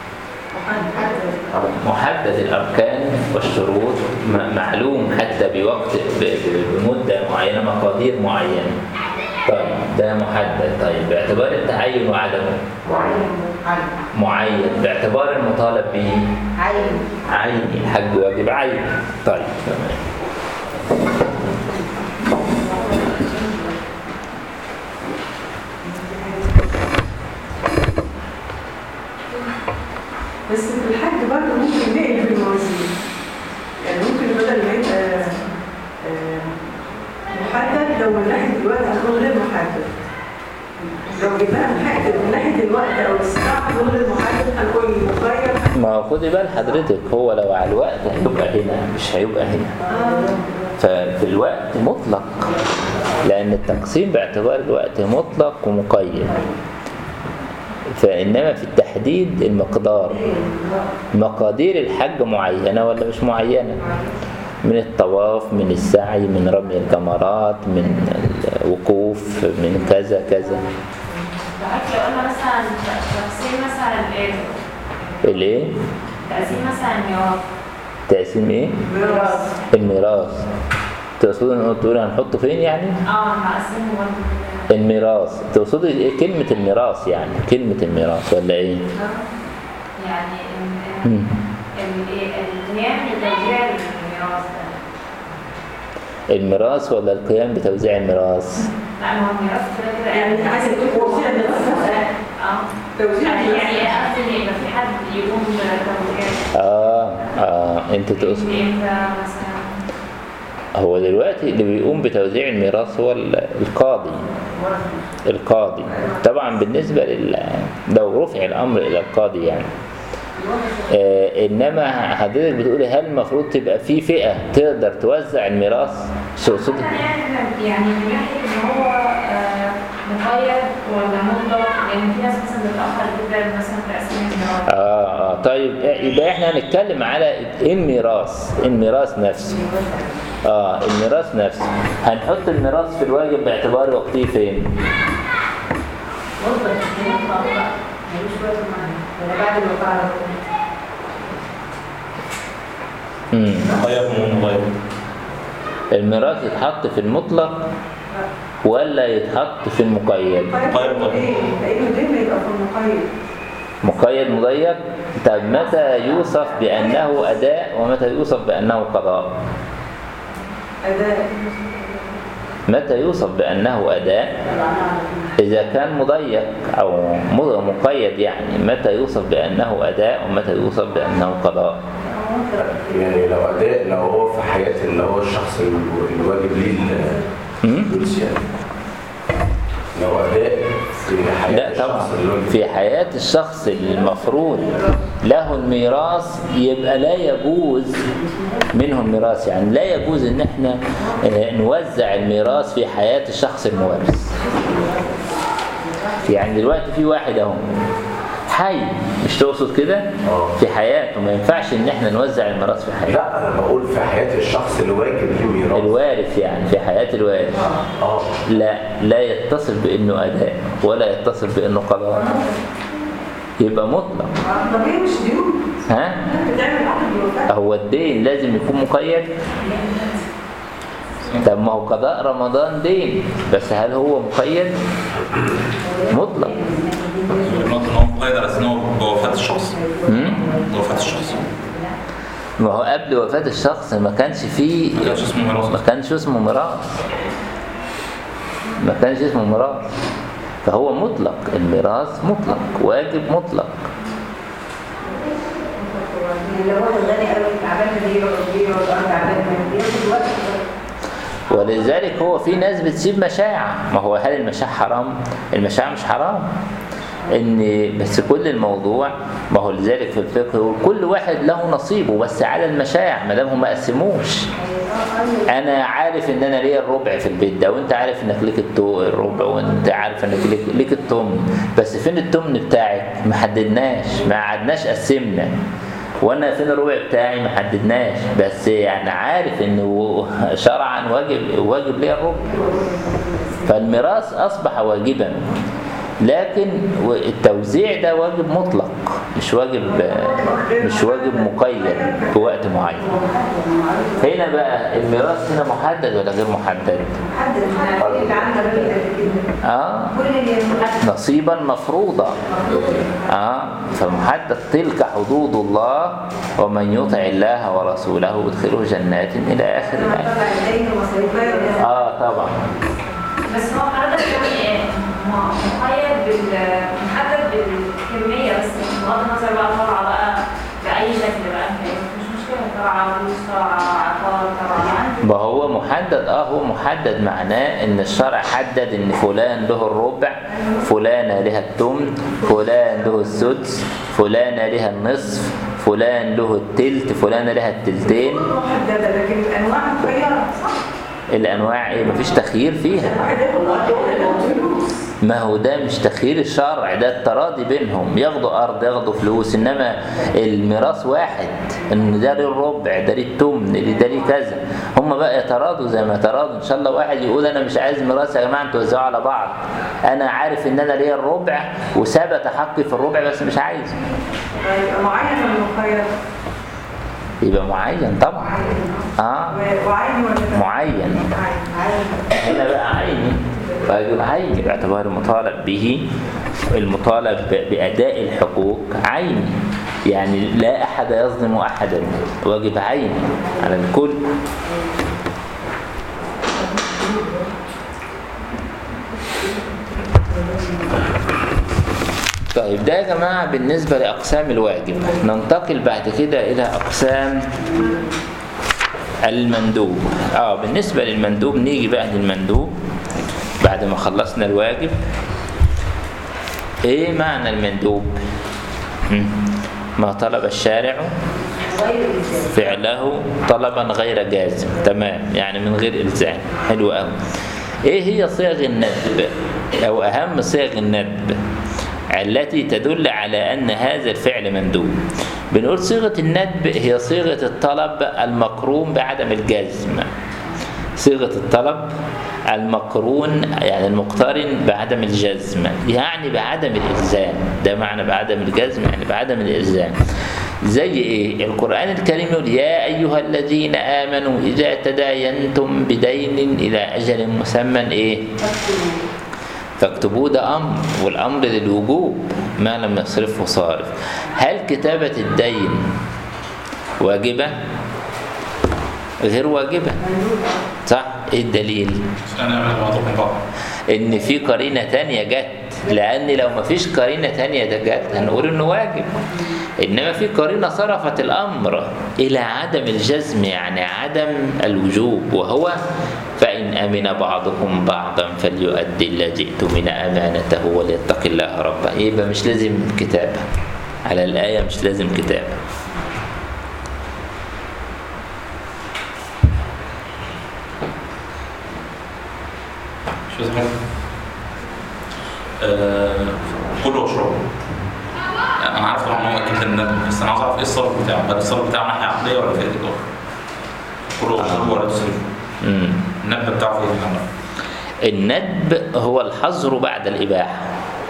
محدد الاركان والشروط م- معلوم حتى بوقت ب- ب- بمده معينه مقادير معينه طيب ده محدد طيب باعتبار التعين وعدمه عين معين باعتبار المطالب به عين عين الحج واجب عين طيب تمام محدد لو من ناحيه الوقت هتكون غير محدد لو جبناها من ناحيه من ناحيه الوقت او الساعه هتكون غير محدد هنكون مخير ما هو خدي بال حضرتك هو لو على الوقت هيبقى هنا مش هيبقى هنا ففي الوقت مطلق لأن التقسيم باعتبار الوقت مطلق ومقيد فإنما في التحديد المقدار مقادير الحج معينة ولا مش معينة من الطواف من السعي من رمي الجمرات من الوقوف من كذا كذا بحيث لو قلنا مثلا تقسيم مثلا الايه الايه تقسيم مثلا الميراث تقسيم ايه ميراث الميراث تقصد ان تقول هنحطه فين يعني اه هنقسمه برضه الميراث تقصدي ايه كلمة الميراث يعني كلمة الميراث ولا ايه يعني ال- مم. ال- ال- القيام بتوزيع الميراث ده الميراث ولا القيام بتوزيع الميراث لا ما هو الميراث كده كده يعني انت عايزه تقول توزيع الميراث اه توزيع يعني الميراث. يعني ايه قصدي ان يبقى في حد يقوم بتوزيع اه اه انت تقصد امتى مثلا هو دلوقتي اللي بيقوم بتوزيع الميراث هو ال- القاضي القاضي طبعا بالنسبة لل لو رفع الأمر إلى القاضي يعني آه إنما حضرتك بتقولي هل المفروض تبقى في فئة تقدر توزع الميراث تقصدي يعني يعني من ناحيه ان هو آه، مقيد ولا مطلق لان في ناس مثلا بتتاخر جدا مثلا في تقسيم الميراث آه, آه طيب يبقى احنا هنتكلم على الميراث الميراث نفسه اه الميراث نفسه هنحط الميراث في الواجب باعتبار وقته فين؟ مطلق مطلق بقى ملوش وقت معين ولا بعد الوقاء على طول مم. مغير ومغير الميراث يتحط في المطلق ولا يتحط في المقيد مقيد طبعا. ايه لانه دايما يبقى في المقيد مقيد مضيق طب متى يوصف بأنه أداء ومتى يوصف بأنه قضاء اداء متى يوصف بأنه أداء إذا كان مضيق أو مض- مقيد يعني متى يوصف بأنه أداء ومتى يوصف بأنه قضاء يعني لو اداء لو هو في حياه اللي هو الشخص الو- الواجب ليه مم؟ الفلوس يعني لو اداء في حياه لا الشخص طبعا الواجب في حياة الشخص المفروض له الميراث يبقى لا يجوز منه الميراث يعني لا يجوز ان احنا آه، نوزع الميراث في حياة الشخص المورث يعني دلوقتي في واحد اهو حي مش تقصد كده اه. في حياته ما ينفعش ان احنا نوزع الميراث في حياته لا انا بقول في حياه الشخص الواجب ليه ميراث الوارث يعني في حياة الوارث اه لا لا يتصل بانه اداء ولا يتصل بانه قضاء يبقى مطلق طب هي مش ديون ها بتعمل عقد الوفاه هو الدين لازم يكون مقيد طب ما هو قضاء رمضان دين بس هل هو مقيد مطلق النقطة ان هو مقيد على اساس ان هو بوفاة الشخص مم؟ بوفاة الشخص ما هو قبل وفاة الشخص ما كانش فيه ما كانش اسمه ميراث. ما كانش اسمه ميراث ما كانش اسمه ميراث فهو مطلق الميراث مطلق واجب مطلق يعني لو واحد غني قوي تعبان في يقعد يقعد اربع تعبان بياخد وقت ولذلك هو في ناس بتسيب مشاع ما هو هل المشاع حرام المشاع مش حرام ان بس كل الموضوع ما هو لذلك في الفقه هو كل واحد له نصيبه بس على المشاع ما دام هم ما قسموش انا عارف ان انا ليا الربع في البيت ده وانت عارف انك ليك التو الربع وانت عارف انك ليك, ليك التمن بس فين التمن بتاعك ما حددناش ما قعدناش قسمنا وانا فين الربع بتاعي ما حددناش بس يعني عارف انه شرعا واجب واجب ليا الربع فالميراث اصبح واجبا لكن التوزيع ده واجب مطلق مش واجب مش واجب مقيد بوقت معين هنا بقى الميراث هنا محدد ولا غير محدد حد اللي عنده راجل قد كده اه كل اللي يمحدد نصيبا مفروضا اه فمحدد تلك حدود الله ومن يطع الله ورسوله يدخله جنات الى اخر الايه طبعا الدين ومصاريفه اه طبعا بس هو حضرتك يعني م- مقيد بال محدد بالكمية بس بغض النظر بقى طالعة بقى بأي شكل بقى مش مشكلة طالعة فلوس طالعة عقار طالعة ما هو محدد اه هو محدد معناه ان الشرع حدد ان فلان له الربع فلانة لها التمن فلان له السدس فلانة لها النصف فلان له التلت فلانة لها التلتين محدده لكن الانواع متغيره صح؟ الانواع ايه مفيش تخيير فيها واحد ياخد ارض واحد ياخد فلوس ما هو ده مش تخيير الشرع ده التراضي بينهم ياخدوا ارض ياخدوا فلوس انما الميراث واحد ان ده ليه الربع ده ليه التمن اللي ده ليه كذا هم بقى يتراضوا زي ما يتراضوا ان شاء الله واحد يقول انا مش عايز ميراث يا جماعه انتوا وزعوا على بعض انا عارف ان انا ليا الربع وثبت حقي في الربع بس مش عايزه يبقى معين ولا مخير؟ يبقى معين طبعا معين اه و- وعيني ولا تمام؟ معين عين هنا بقى عيني فيقول عيني باعتبار المطالب به المطالب ب- بأداء الحقوق عيني يعني لا أحد يظلم أحدا واجب عيني على الكل طيب ده يا جماعة بالنسبة لأقسام الواجب ننتقل بعد كده إلى أقسام المندوب اه بالنسبة للمندوب نيجي بقى للمندوب بعد ما خلصنا الواجب ايه معنى المندوب مم. ما طلب الشارع غير الإنسان فعله طلبا غير جازم تمام يعني من غير إلزام حلو قوي ايه هي صيغ الندب او اهم صيغ الندب التي تدل على ان هذا الفعل مندوب بنقول صيغة الندب هي صيغة الطلب المقرون بعدم الجزم صيغة الطلب المقرون يعني المقترن بعدم الجزم يعني بعدم الإلزام ده معنى بعدم الجزم يعني بعدم الإلزام زي إيه القرآن الكريم يقول يا أيها الذين آمنوا إذا تداينتم بدين إلى أجل مسمى إيه فاكتبوه ده أمر والأمر للوجوب ما لم يصرفه صارف هل كتابة الدين واجبة غير واجبة صح ايه الدليل عشان نعمل بعضكم بعض ان في قرينه تانية جت لان لو ما فيش قرينه تانية ده جت هنقول انه واجب انما في قرينه صرفت الامر الى عدم الجزم يعني عدم الوجوب وهو فان امن بعضكم بعضا فليؤدي الذي اؤتمن امانته وليتق الله ربه يبقى مش لازم كتابه على الايه مش لازم كتابه شو اسمه آه، كلوا واشربوا يعني انا عارف طبعا ان هو اكيد الندم بس انا عاوز اعرف ايه الصرف بتاعه هل الصرف بتاعه ناحيه عقليه ولا فئه اخرى كلوا واشربوا ولا تسرفوا امم الندب بتاعه فين الامر الندب هو الحظر بعد الإباحة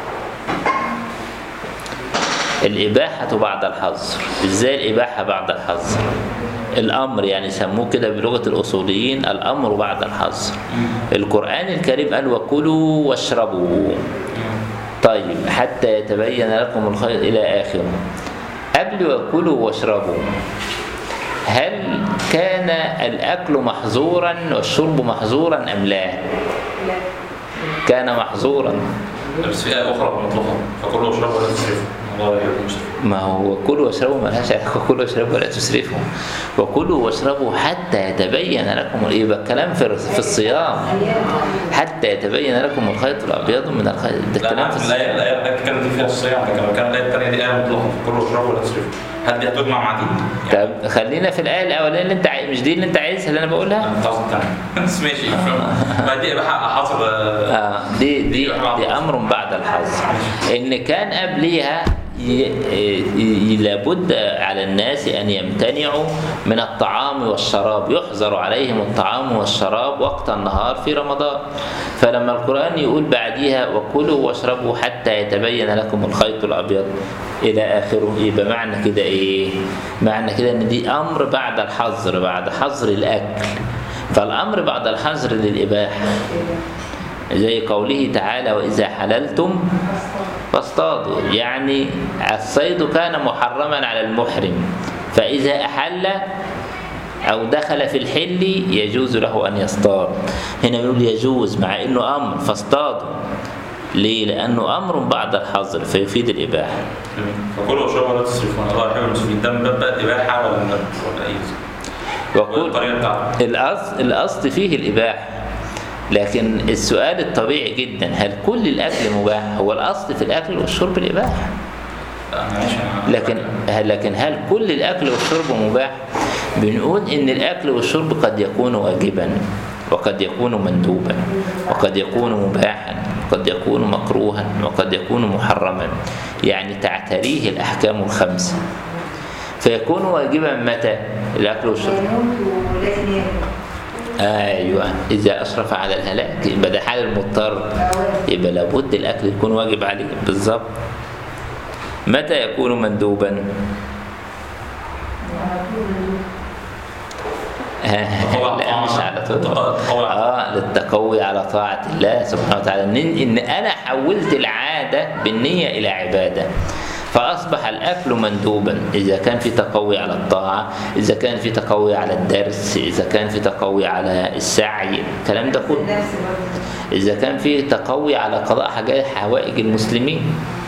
الإباحة بعد الحظر إزاي الإباحة بعد الحظر الأمر يعني سموه كده بلغة الأصوليين الأمر بعد الحظر القرآن الكريم قال وكلوا واشربوا طيب حتى يتبين لكم الخير إلى آخره قبل وكلوا واشربوا هل كان الأكل محظورا والشرب محظورا أم لا؟ كان محظورا بس في ايه اخرى مطلقه فكلوا واشربوا ولا تسرفوا الله يحب المسرفين ما هو كلوا واشربوا ملهاش علاقة كلوا واشربوا ولا تسرفوا وكلوا واشربوا حتى يتبين لكم يبقى الكلام في في الصيام حتى يتبين لكم الخيط الأبيض من الخيط ده لا الكلام انا في عارف الصيام الايه الايه اللي كانت دي فيها الصيام لكن لو كان الايه الثانيه دي ايه مطلقه فكلوا واشربوا ولا تسرفوا هل دي هتجمع مع دي؟ يعني طب خلينا في الآية الأولانية اللي أنت عاي... مش دي اللي أنت عايزها اللي أنا بقولها؟ انت قصدك تاني بس ماشي ما دي اباحه حصر آه، آه دي دي دي امر بعد الحظر ان كان قبليها ي- ي- لابد على الناس ان يمتنعوا من الطعام والشراب يحظر عليهم الطعام والشراب وقت النهار في رمضان فلما القران يقول بعديها وكلوا واشربوا حتى يتبين لكم الخيط الابيض الى اخره يبقى معنى كده ايه معنى كده ان دي امر بعد الحظر بعد حظر الاكل فالامر بعد الحظر للاباحه زي قوله تعالى وإذا حللتم فاصطادوا يعني الصيد كان محرما على المحرم فإذا أحل أو دخل في الحل يجوز له أن يصطاد هنا يقول يجوز مع إنه أمر فاصطادوا ليه؟ لأنه أمر بعد الحظر فيفيد الإباحة فكلوا واشربوا ولا تسرفوا الله يحب المسرفين ده من باب بقى الاباحه ولا الندب ولا ايه؟ وكل والقرينه بتاعته الأصل الأصل فيه الإباحة لكن السؤال الطبيعي جدا هل كل الأكل مباح؟ هو الأصل في الأكل والشرب الإباحة انا ماشي أنا- لكن هل لكن هل كل الأكل والشرب مباح؟ بنقول إن الأكل والشرب قد يكون واجبا وقد يكون مندوبا وقد يكون مباحا وقد يكون مكروها وقد يكون محرما يعني تعتريه الأحكام الخمسة فيكون واجبا متى الأكل والشرب يموت ولازم ياكل ايوه اذا اشرف على الهلاك يبقى ده حال المضطر يبقى لابد الاكل يكون واجب عليه بالظبط متى يكون مندوبا آه، لا مش على طول التقوي على- اه للتقوي على طاعه الله سبحانه وتعالى ان ان انا حولت العاده بالنيه الى عباده فاصبح الاكل مندوبا اذا كان في تقوي على الطاعه اذا كان في تقوي على الدرس اذا كان في تقوي على السعي الكلام ده كله النفس برضه إذا كان في تقوي على قضاء حاجات حوائج المسلمين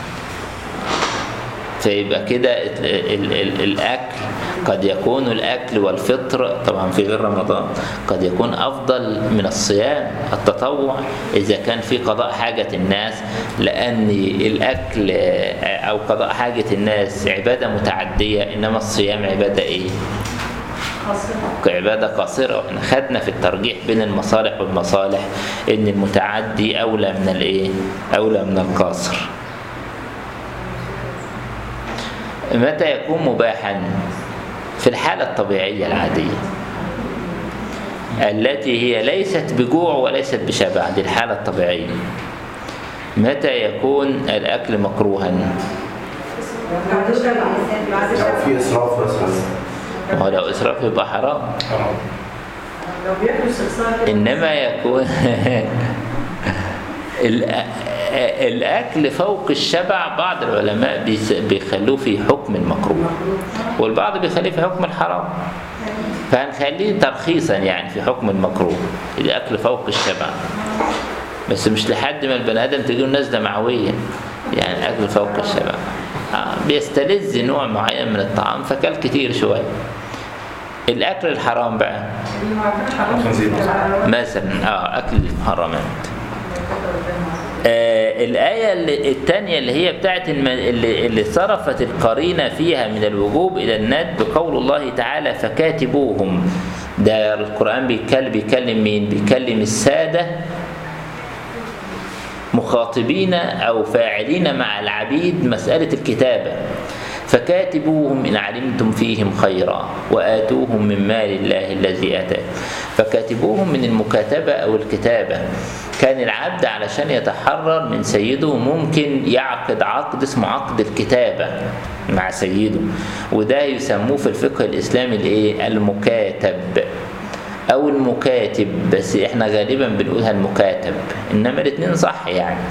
فيبقى كده ال- ال- ال- الأكل قد يكون الأكل والفطر طبعا في غير رمضان قد يكون أفضل من الصيام التطوع إذا كان في قضاء حاجة الناس لأن الأكل آه، أو قضاء حاجة الناس عبادة متعدية إنما الصيام عبادة إيه؟ كعبادة قاصرة واحنا خدنا في الترجيح بين المصالح والمصالح ان المتعدي اولى من الايه اولى من القاصر متى يكون مباحا في الحالة الطبيعية العادية التي هي ليست بجوع وليست بشبع دي الحالة الطبيعية متى يكون الأكل مكروها بعد الشبع بعد لو الشبع في اسراف مثلا ما هو لو إسراف يبقى حرام لو بياكلوا استخسار كده إنما يكون الأ- الأكل فوق الشبع بعض العلماء بيس- بيخلوه في حكم المكروه والبعض بيخليه في حكم الحرام فهنخليه ترخيصا يعني في حكم المكروه الأكل فوق الشبع بس مش لحد ما البني آدم تجيله نزلة معوية يعني أكل فوق الشبع آه، بيستلذ نوع معين من الطعام فكل كتير شوية الأكل الحرام بقى اللي عارفين حرام خنزير مثلا اه اكل المحرمات آه الآية اللي- الثانية اللي هي بتاعت الم... اللي, اللي صرفت القرينة فيها من الوجوب إلى الندب قول الله تعالى فكاتبوهم ده القرآن بيتكلم بيكلم مين؟ بيكلم السادة مخاطبين أو فاعلين مع العبيد مسألة الكتابة فكاتبوهم إن علمتم فيهم خيرا وآتوهم من مال الله الذي آتاكم فكاتبوهم من المكاتبة أو الكتابة كان العبد علشان يتحرر من سيده ممكن يعقد عقد اسمه عقد الكتابة مع سيده وده يسموه في الفقه الإسلامي الإيه؟ المكاتب او المكاتب بس احنا غالبا بنقولها المكاتب انما الاثنين صح يعني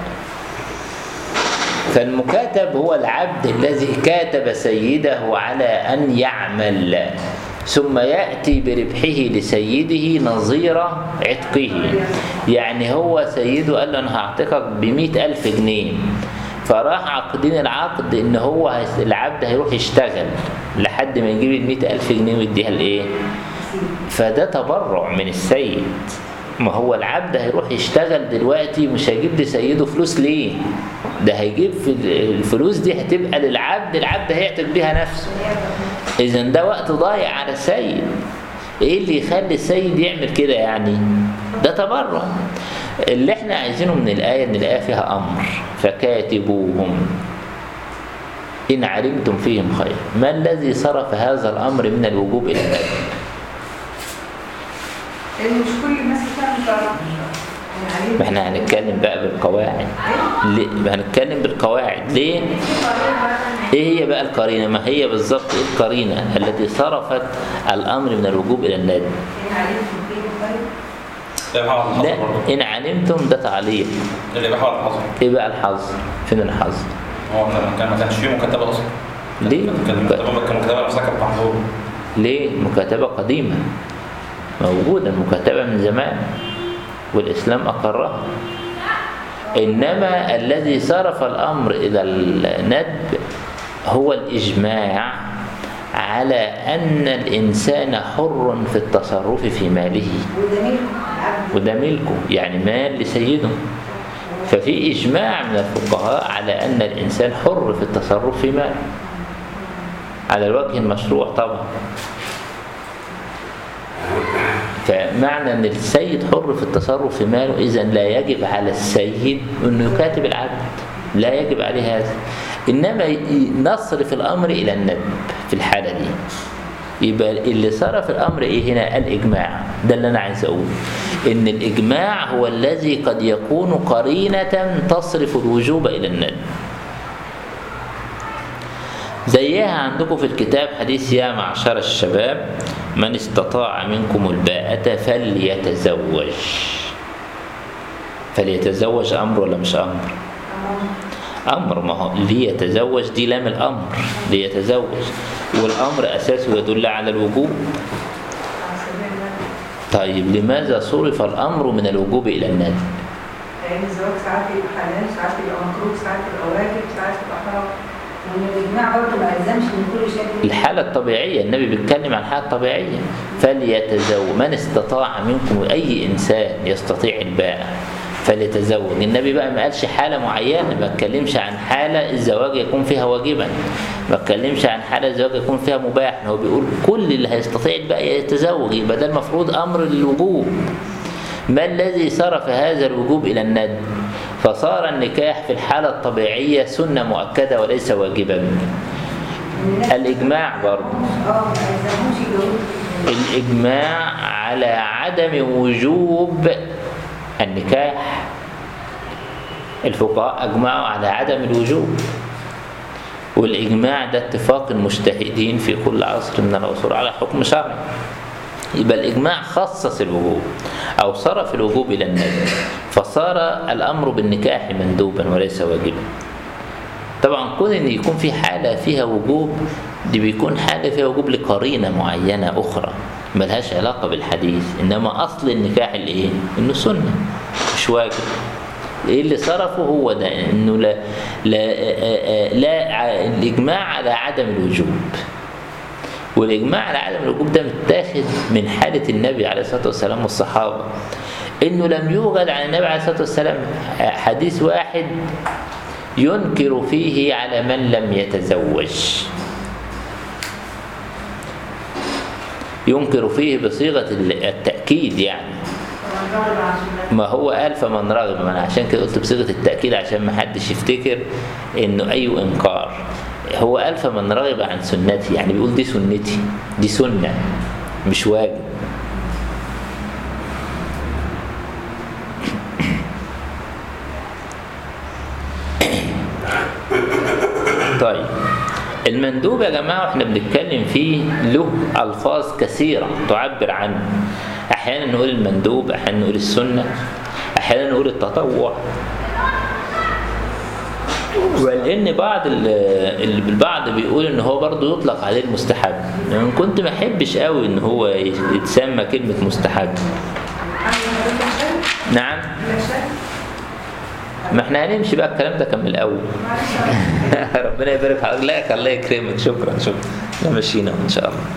فالمكاتب هو العبد الذي كاتب سيده على ان يعمل ثم ياتي بربحه لسيده نظير عتقه يعني هو سيده قال له انا هعتقك بمئة الف جنيه فراح عاقدين العقد ان هو هيس- العبد هيروح يشتغل لحد ما يجيب المئة الف جنيه ويديها لايه فده تبرع من السيد ما هو العبد هيروح يشتغل دلوقتي مش هيجيب لسيده فلوس ليه ده هيجيب في الفلوس دي هتبقى للعبد العبد هيعتق بيها نفسه اذا ده وقت ضايع على السيد ايه اللي يخلي السيد يعمل كده يعني ده تبرع اللي احنا عايزينه من الآية ان الآية فيها أمر فكاتبوهم إن علمتم فيهم خير ما الذي صرف هذا الأمر من الوجوب إلى الندب لان مش كل الناس بتعمل تعرف يعني ما احنا هنتكلم بقى بالقواعد ليه ما هنتكلم بالقواعد ليه ايه هي بقى القرينه ما هي بالظبط ايه القرينه التي صرفت الامر من الوجوب الى الندب إن علمتم فيهم خير ده بحاول الحظر لا برضه ان علمتم ده تعليق اللي بحاول الحظر ايه بقى الحظ فين الحظ هو كان كان ما كانش فيه مكتبه اصلا ليه كان المكتبه كان المكتبه نفسها كانت محظوره ليه مكاتبه قديمه موجوده المكاتبه من زمان والاسلام اقرها انما الذي صرف الامر الى الندب هو الاجماع على أن الإنسان حر في التصرف في ماله وده ملك العبد وده ملكه يعني مال لسيده ففي إجماع من الفقهاء على أن الإنسان حر في التصرف في ماله على الوجه المشروع طبعا فمعنى أن السيد حر في التصرف في ماله إذا لا يجب على السيد أنه يكاتب العبد لا يجب عليه هذا إنما ي- نصرف الأمر إلى الندب في الحالة دي يبقى اللي صرف الامر ايه هنا الاجماع ده اللي انا عايز اقوله ان الاجماع هو الذي قد يكون قرينه تصرف الوجوب الى الندب زيها عندكم في الكتاب حديث يا معشر الشباب من استطاع منكم الباءة فليتزوج فليتزوج امر ولا مش امر امر ما هو ليتزوج دي لام الامر ليتزوج والامر اساسه يدل على الوجوب على سبيل الله طيب لماذا صرف الامر من الوجوب الى الندب لان الزواج ساعات يبقى حلال ساعات يبقى مكروه ساعات يبقى واجب ساعات يبقى حرام وان الاجماع برضه ما يلزمش من كل شيء الحالة الطبيعية النبي بيتكلم عن الحالة الطبيعية فليتزوج من استطاع منكم أي إنسان يستطيع الباء فليتزوج النبي بقى ما قالش حالة معينة ما اتكلمش عن حالة الزواج يكون فيها واجبا ما اتكلمش عن حالة الزواج يكون فيها مباح هو بيقول كل اللي هيستطيع الباء يتزوج يبقى ده المفروض أمر للوجوب ما الذي صرف هذا الوجوب إلى الندب فصار النكاح في الحالة الطبيعية سنة مؤكدة وليس واجبا الإجماع برضه اه ما يلزمهمش يجوزوا الإجماع على عدم وجوب النكاح الفقهاء أجمعوا على عدم الوجوب والإجماع ده اتفاق المجتهدين في كل عصر من العصور على حكم شرعي يبقى الإجماع خصص الوجوب أو صرف الوجوب إلى الندب فصار الأمر بالنكاح مندوبا وليس واجبا طبعا كون ان يكون في حاله فيها وجوب دي بيكون حاله فيها وجوب لقرينه معينه اخرى ملهاش علاقه بالحديث انما اصل النكاح الايه انه سنه مش واجب ايه اللي صرفه هو ده انه لا لا لا, لا ع- الاجماع على عدم الوجوب والاجماع على عدم الوجوب ده متاخد من حاله النبي عليه الصلاه والسلام والصحابه انه لم يوجد عن النبي عليه الصلاه والسلام حديث واحد ينكر فيه على من لم يتزوج ينكر فيه بصيغة التأكيد يعني طبعا رغب عن سنة ما هو قال فمن رغب ما أنا عشان كده قلت بصيغة التأكيد عشان ما حدش يفتكر إنه أي إنكار هو قال فمن رغب عن سنتي يعني بيقول دي سنتي دي سنة مش واجب طيب المندوب يا جماعة احنا بنتكلم فيه له ألفاظ كثيرة تعبر عنه أحيانا نقول المندوب أحيانا نقول السنة أحيانا نقول التطوع ولأن بعض ال- ال- البعض بيقول إن هو برضه يطلق عليه المستحب يعني كنت ما أحبش قوي إن هو يتسمى كلمة مستحب نعم ما احنا هنمشي بقى الكلام ده كان من الأول ربنا يبارك في حضرتك لا الله يكرمك شكرا شكرا لا مشينا ان شاء الله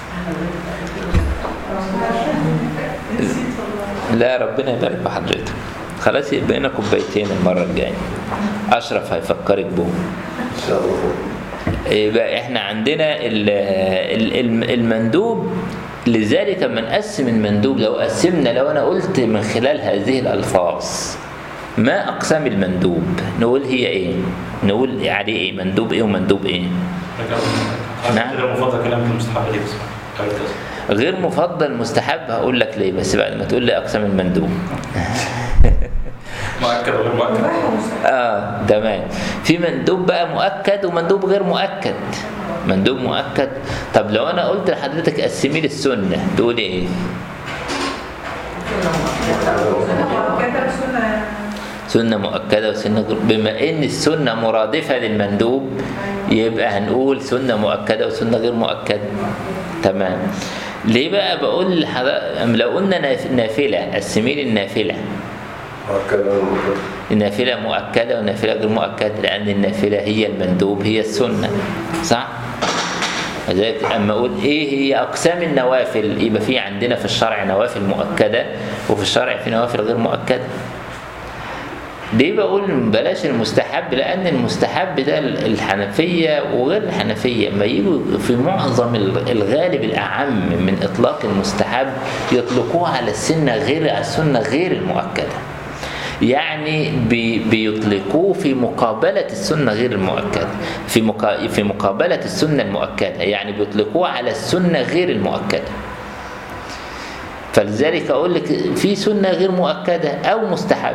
لا ربنا يبارك في حضرتك خلاص يبقى لنا كوبايتين المره الجايه اشرف هيفكرك بهم ان شاء الله يبقى احنا عندنا ال- ال- ال- المندوب لذلك لما نقسم المندوب لو قسمنا لو انا قلت من خلال هذه الالفاظ ما اقسام المندوب نقول هي ايه نقول عليه ايه مندوب ايه ومندوب ايه نعم. كده المفضل كلام في المستحب ليه بس قبل كده. غير مفضل مستحب هقول لك ليه بس بعد ما تقول لي اقسام المندوب مؤكد وغير مؤكد مباح ومستحب اه تمام في مندوب بقى مؤكد ومندوب غير مؤكد مندوب مؤكد طب لو انا قلت لحضرتك قسمي لي السنه تقولي ايه كتب سنة سنه مؤكده وسنه غير بما ان السنه مرادفه للمندوب يبقى هنقول سنه مؤكده وسنه غير مؤكده تمام ليه بقى بقول لحضرتك لو قلنا ناف- نافله قسمي لي النافله هكذا المفروض. النافلة مؤكدة والنافلة غير مؤكدة لأن النافلة هي المندوب هي السنة صح؟ لذلك اما اقول ايه هي اقسام النوافل يبقى في عندنا في الشرع نوافل مؤكده وفي الشرع في نوافل غير مؤكده ليه بقول بلاش المستحب لان المستحب ده الحنفيه وغير الحنفيه ما يجوا في معظم الغالب الاعم من اطلاق المستحب يطلقوه على السنه غير السنه غير المؤكده يعني بي بيطلقوه في مقابلة السنة غير المؤكدة في مقا في مقابلة السنة المؤكدة يعني بيطلقوه على السنة غير المؤكدة فلذلك أقول لك في سنة غير مؤكدة أو مستحب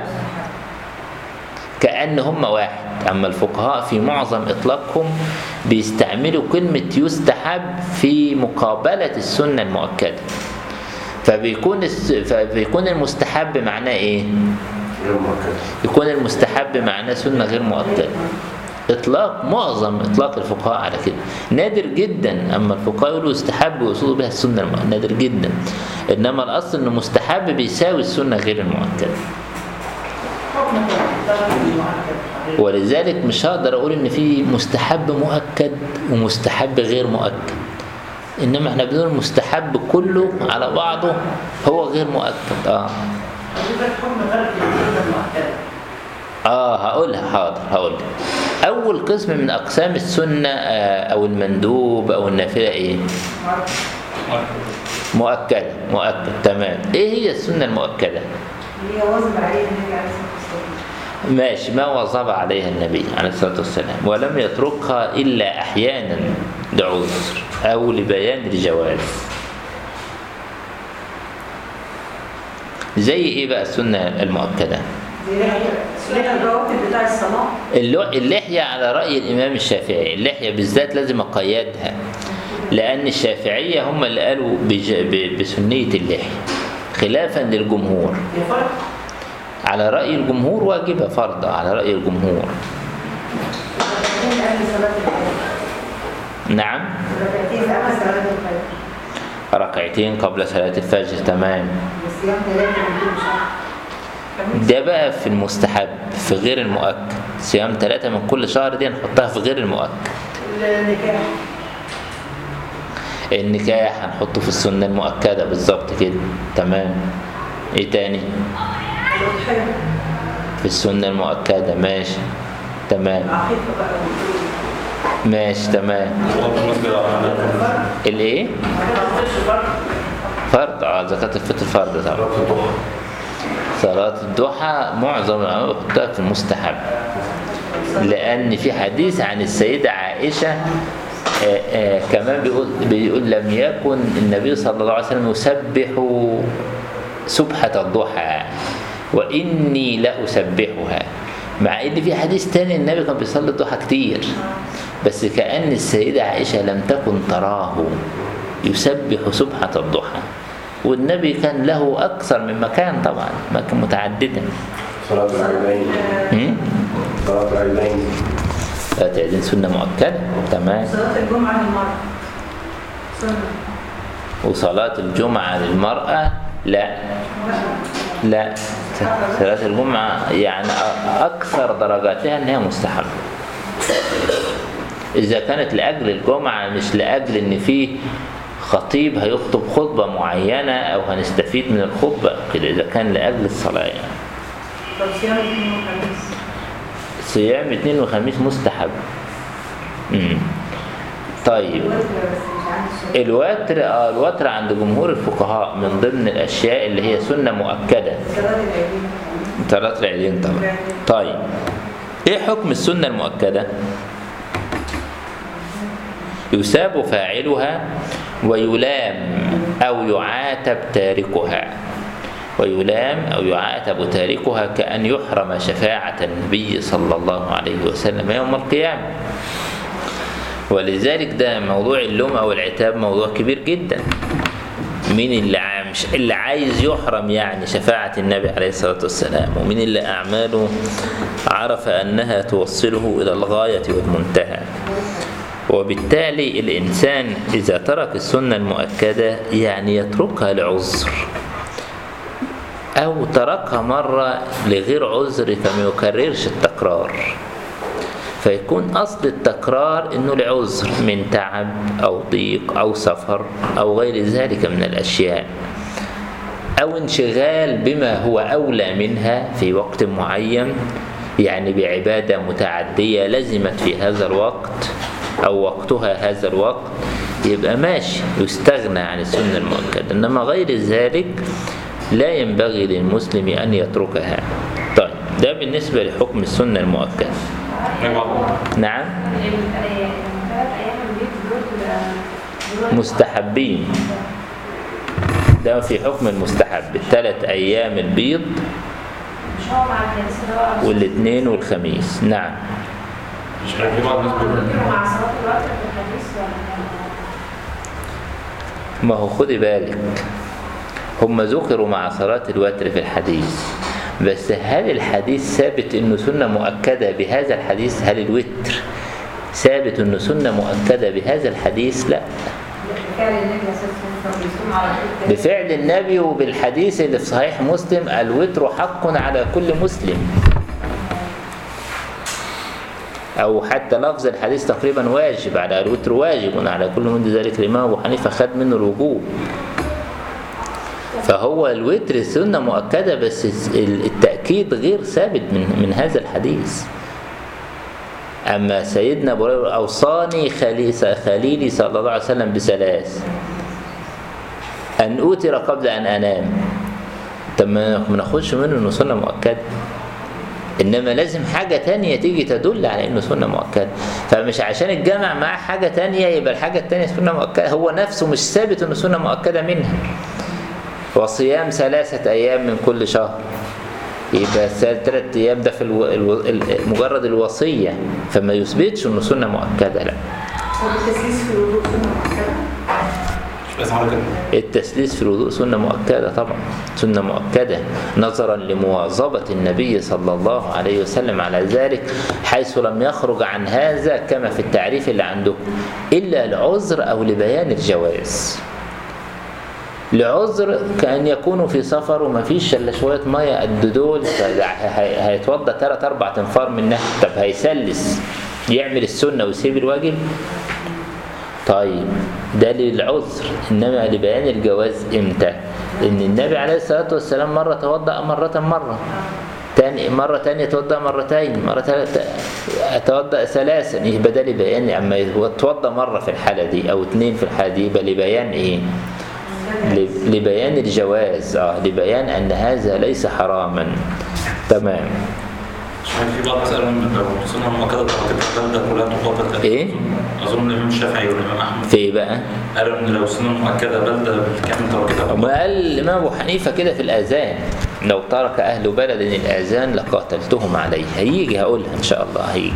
كأن هم واحد أما الفقهاء في معظم إطلاقهم بيستعملوا كلمة يستحب في مقابلة السنة المؤكدة فبيكون الس... فبيكون المستحب معناه إيه؟ غير مؤكد يكون المستحب معناه سنة غير مؤكدة إطلاق معظم إطلاق الفقهاء على كده نادر جدا أما الفقهاء يقولوا يستحب ويقصدوا بها السنة المؤكدة نادر جدا إنما الأصل إنه مستحب بيساوي السنة غير المؤكدة حكم الطلب المؤكد ولذلك مش هقدر اقول ان في مستحب مؤكد ومستحب غير مؤكد انما احنا بنقول المستحب كله على بعضه هو غير مؤكد اه حضرتك حكم غير السنة المؤكدة اه هقولها حاضر هقولها اول قسم من اقسام السنه آه او المندوب او النافله ايه مؤكده مؤكد تمام ايه هي السنه المؤكده اللي هي واظب عليه النبي عليه الصلاه والسلام ماشي ما واظب عليها النبي عليه الصلاة والسلام ولم يتركها إلا أحيانا لعذر أو لبيان الجواز زي إيه بقى السنة المؤكدة سنة الرواتب بتاع الصلاة اللو- اللحية على رأي الإمام الشافعي اللحية بالذات لازم أقيدها لأن الشافعية هم اللي قالوا بج... ب... بسنية اللحية خلافا للجمهور يا فرق على رأي الجمهور واجبة فرض على رأي الجمهور ركعتين قبل صلاه الفجر نعم ركعتين قبل صلاه الفجر ركعتين قبل صلاة الفجر تمام والصيام ثلاثه من كل شهر ده بقى في المستحب في غير المؤكد صيام ثلاثة من كل شهر دي نحطها في غير المؤكد النكاح النكاح هنحطه في السنة المؤكدة بالظبط كده تمام ايه تاني الأضحية في السنة المؤكدة ماشي تمام العقيقة بقى ماشي تمام الايه فرض اه زكاة الفطر فرض طبعا صلاة الضحى معظم العلماء بيحطها في المستحب لأن في حديث عن السيدة عائشة آه، آه، كمان بيقول بيقول لم يكن النبي صلى الله عليه وسلم يسبح سبحة الضحى وإني لأسبحها مع إن في حديث تاني النبي كان بيصلي الضحى كتير بس كأن السيدة عائشة لم تكن تراه يسبح سبحة الضحى والنبي كان له أكثر من مكان طبعا مكان متعددة صلاة العيدين هم؟ صلاة العيدين لا تعدين سنة مؤكدة تمام صلاة الجمعة للمرأة سنة وصلاة الجمعة للمرأة لا لا صلاة الجمعة يعني أ- أكثر درجاتها إنها مستحبة إذا كانت لأجل الجمعة مش لأجل إن في خطيب هيخطب خطبة معينة أو هنستفيد من الخطبة كده إذا كان لأجل الصلاة يعني طب صيام الاثنين والخميس صيام اثنين وخميس مستحب مم. طيب الوتر بس مش عند الشافعي الوتر اه الوتر عند جمهور الفقهاء من ضمن الاشياء اللي هي سنه مؤكده صلاه العيدين ثلاث العيدين طبعا طيب ايه حكم السنه المؤكده يساب فاعلها ويلام او يعاتب تاركها ويلام او يعاتب تاركها كان يحرم شفاعه النبي صلى الله عليه وسلم يوم القيامه ولذلك ده موضوع اللوم او العتاب موضوع كبير جدا مين اللي عا- مش اللي عايز يحرم يعني شفاعة النبي عليه الصلاة والسلام ومين اللي أعماله عرف أنها توصله إلى الغاية والمنتهى وبالتالي الإنسان إذا ترك السنة المؤكدة يعني يتركها لعذر أو تركها مرة لغير عذر فما يكررش التكرار فيكون أصل التكرار إنه لعذر من تعب أو ضيق أو سفر أو غير ذلك من الأشياء أو انشغال بما هو أولى منها في وقت معين يعني بعبادة متعدية لزمت في هذا الوقت أو وقتها هذا الوقت يبقى ماشي يستغنى عن السنة المؤكدة إنما غير ذلك لا ينبغي للمسلم أن يتركها طيب ده بالنسبة لحكم السنة المؤكدة نعم ثلاث ايام البيت دول دول مستحبين ده في حكم المستحب الثلاث أيام البيض مش هو مع الحديث اللي هو والاثنين والخميس نعم مش عارف ليه بعض الناس بيقولوا ذكروا مع صلاة الوقت في الحديث ولا ما هو خدي بالك هم ذكروا مع صلاة الوتر في الحديث بس هل الحديث ثابت انه سنة مؤكدة بهذا الحديث هل الوتر ثابت انه سنة مؤكدة بهذا الحديث لا فعل النبي صلى الله عليه وسلم كان بيصوم على طول ثلاثة. بفعل النبي وبالحديث اللي في صحيح مسلم الوتر حق على كل مسلم أو حتى لفظ الحديث تقريبا واجب على الوتر واجب على كل من ذلك الإمام أبو حنيفة خد منه الوجوب فهو الوتر سنة مؤكدة بس التأكيد غير ثابت من من هذا الحديث أما سيدنا أبو هريرة أوصاني خلي- خليلي صلى الله عليه وسلم بثلاث أن أوتر قبل أن أنام طب ما ما ناخدش منه إنه سنة مؤكدة إنما لازم حاجة تانية تيجي تدل على إنه سنة مؤكدة فمش عشان الجمع معاه حاجة تانية يبقى الحاجة التانية سنة مؤكدة هو نفسه مش ثابت إنه سنة مؤكدة منها وصيام ثلاثة أيام من كل شهر يبقى ثلاثة أيام ده في الو... الو... ال- مجرد الوصية فما يثبتش إنه سنة مؤكدة لا طب التسليس في الوضوء سنة مؤكدة؟ مش بس على كده التسليس في الوضوء سنة مؤكدة طبعا سنة مؤكدة نظرا لمواظبة النبي صلى الله عليه وسلم على ذلك حيث لم يخرج عن هذا كما في التعريف اللي عندكم إلا لعذر أو لبيان الجواز لعذر كأن يكونوا في سفر وما فيش إلا شوية مية قد دول فهي- هيتوضى ثلاث أربع تنفار منها طب هيسلس يعمل السنة ويسيب الواجب طيب ده للعذر انما لبيان الجواز امتى ان النبي عليه الصلاه والسلام مره توضا مره مره تاني مرة تانية توضأ مرتين مرة ثالثة توضأ ثلاثا يبقى ده لبيان أما يتوضأ مرة في الحالة دي أو اتنين في الحالة دي يبقى لبيان إيه؟ ل- لبيان الجواز اه لبيان أن هذا ليس حراما تمام مش عارف في بعض الناس قالوا ان لو السنه المؤكده بتاعت البلده كلها تطبق إيه؟ اظن الامام الشافعي والامام احمد في إيه بقى؟ قالوا ان لو السنه المؤكده بلده بالكامل توكلها وما قال الإمام أبو حنيفة كده في الآذان لو ترك أهل بلد الآذان لقاتلتهم عليه هيجي هقولها إن شاء الله هيجي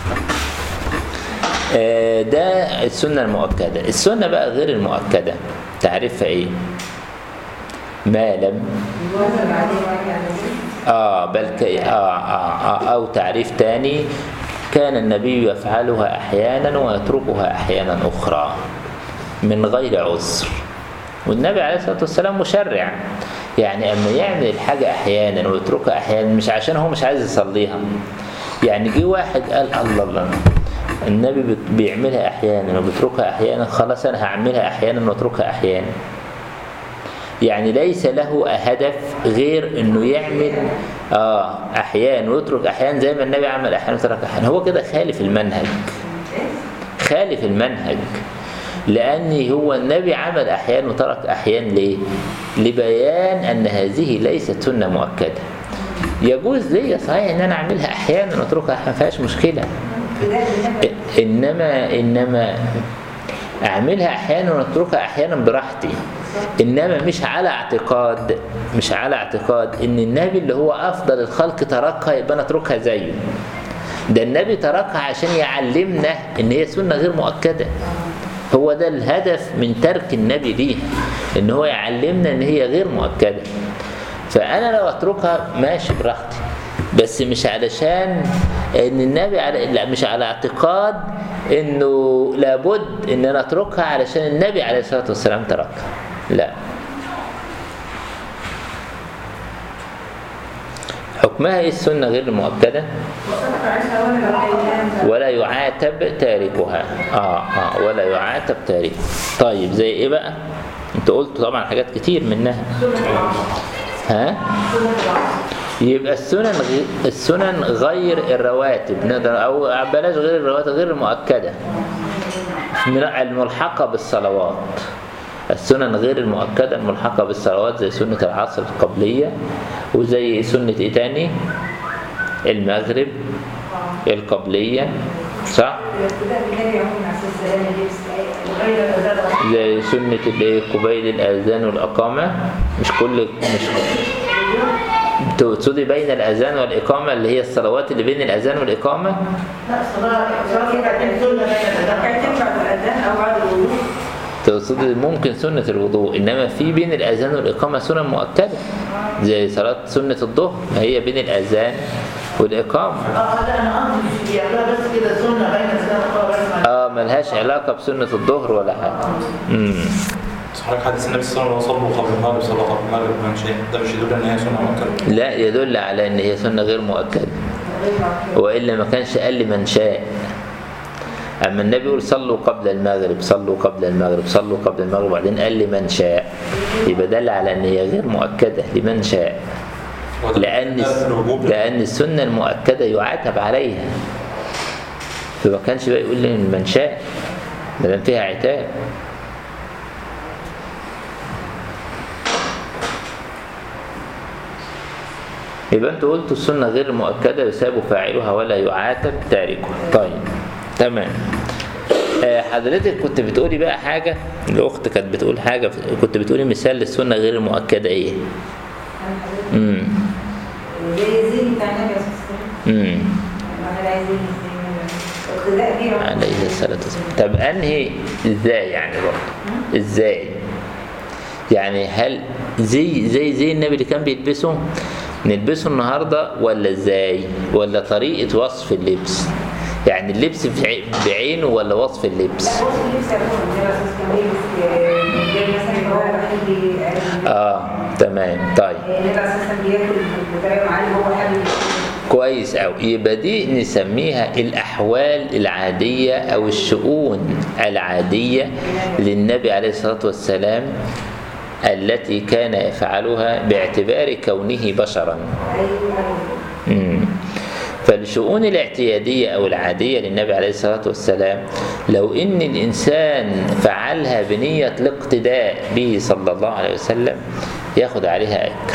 آه، ده السنة المؤكدة السنة بقى غير المؤكدة تعرفها إيه ما لم الوزن عليه وعليه على طول. آه بل ك... آه آه آه أو تعريف تاني كان النبي يفعلها أحيانا ويتركها أحيانا أخرى من غير عذر والنبي عليه الصلاة والسلام مشرع يعني أما يعمل الحاجة أحيانا ويتركها أحيانا مش عشان هو مش عايز يصليها يعني جه واحد قال الله الله النبي بت- بيعملها أحيانا وبيتركها أحيانا خلاص أنا هعملها أحيانا وأتركها أحيانا يعني ليس له هدف غير انه يعمل اه احيان ويترك احيان زي ما النبي عمل احيان وترك احيان هو كده خالف المنهج خالف المنهج لان هو النبي عمل احيان وترك احيان ليه لبيان ان هذه ليست سنه مؤكده يجوز لي صحيح ان انا اعملها احيانا واتركها احيانا ما فيهاش مشكله ابتداء بالنبي انما انما اعملها احيانا واتركها احيانا براحتي انما مش على اعتقاد مش على اعتقاد ان النبي اللي هو افضل الخلق تركها يبقى انا اتركها زيه ده النبي تركها عشان يعلمنا ان هي سنه غير مؤكده هو ده الهدف من ترك النبي ليها ان هو يعلمنا ان هي غير مؤكده فانا لو اتركها ماشي براحتي بس مش علشان ان النبي على لا مش على اعتقاد انه لابد ان انا اتركها علشان النبي عليه الصلاه والسلام تركها لا حكمها ايه السنة غير المؤكدة ولا يعاتب تاركها اه اه ولا يعاتب تاركها طيب زي ايه بقى انت قلت طبعا حاجات كتير منها ها يبقى السنن غي- السنن غير الرواتب نقدر او بلاش غير الرواتب غير المؤكده من الملحقه بالصلوات السنن غير المؤكده الملحقه بالصلوات زي سنه العصر القبليه وزي سنه ايه تاني المغرب القبليه صح زي سنة الايه قبيل الأذان والإقامة مش كل مش تقصدي بين الأذان والإقامة اللي هي الصلوات اللي بين الأذان والإقامة لا صلاة صلاة ركعتين سنة بين الأذان ركعتين بعد الأذان أو بعد الوضوء تقصدي ممكن سنة الوضوء إنما في بين الأذان والإقامة سنن مؤكدة زي صلاة سنة الظهر ما هي بين الأذان والإقامة اه لا انا قصدي بيعملوها بس كده سنة بين الأذان والإقامة بس اه ملهاش علاقة بسنة الظهر ولا حاجة امم بس حضرتك حديث النبي صلى الله عليه وسلم صلوا قبل المغرب صلى قبل المغرب من شيء ده مش يدل ان هي سنه مؤكده لا يدل على ان هي سنه غير مؤكده والا ما كانش قال لمن شاء اما النبي يقول صلوا قبل المغرب صلوا قبل المغرب صلوا قبل المغرب وبعدين قال لمن شاء يبقى دل على ان هي غير مؤكده لمن شاء وده- لان ده في الوجوب لان السنه المؤكده يعاتب عليها فما كانش بقى يقول لمن شاء ما دام فيها عتاب يبقى انتوا قلتوا السنة غير المؤكدة يساب فاعلها ولا يعاتب تاركها طيب تمام آه، حضرتك كنت بتقولي بقى حاجة الأخت كانت بتقول حاجة كنت بتقولي مثال للسنة غير المؤكدة إيه؟ امم زي الزين بتاع النبي صلى الله عليه وسلم امم الواحد عايز يلبس زي ما- اقتداء بيه عليه الصلاة والسلام طب أنهي إزاي يعني برضه؟ إزاي؟ يعني هل زي زي زي النبي اللي كان بيلبسه نلبسه النهارده ولا ازاي؟ ولا طريقة وصف اللبس؟ يعني اللبس في- بعينه ولا وصف اللبس؟ لا بص اللبس يكون النبي صلى الله عليه وسلم كان بيلبس آه، زي مثلا هو الواحد بي- اه تمام طيب النبي صلى الله عليه وسلم بياكل بطريقه معينه هو حابب كويس أوي يبقى دي نسميها الأحوال العادية أو الشؤون العادية للنبي عليه الصلاة والسلام التي كان يفعلها باعتبار كونه بشرا مم. فالشؤون الاعتيادية أو العادية للنبي عليه الصلاة والسلام لو إن الإنسان فعلها بنية الاقتداء به صلى الله عليه وسلم ياخد عليها أجر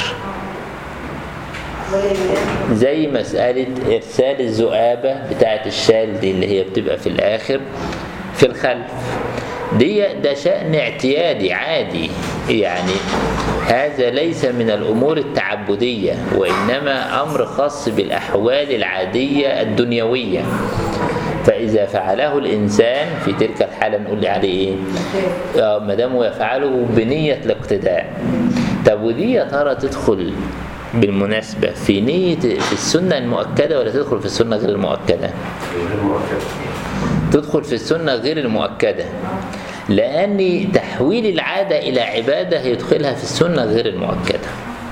زي مسألة إرسال الذؤابة بتاعة الشال دي اللي هي بتبقى في الآخر في الخلف دي ده شأن اعتيادي عادي يعني هذا ليس من الأمور التعبدية وإنما أمر خاص بالأحوال العادية الدنيوية فإذا فعله الإنسان في تلك الحالة نقول عليه إيه؟ آه، ما دام يفعله بنية الاقتداء طب ودي يا ترى تدخل بالمناسبة في نية في السنة المؤكدة ولا تدخل في السنة غير المؤكدة؟ غير مؤكد تدخل في السنة غير المؤكدة لأن تحويل العادة إلى عبادة هيدخلها في السنة غير المؤكدة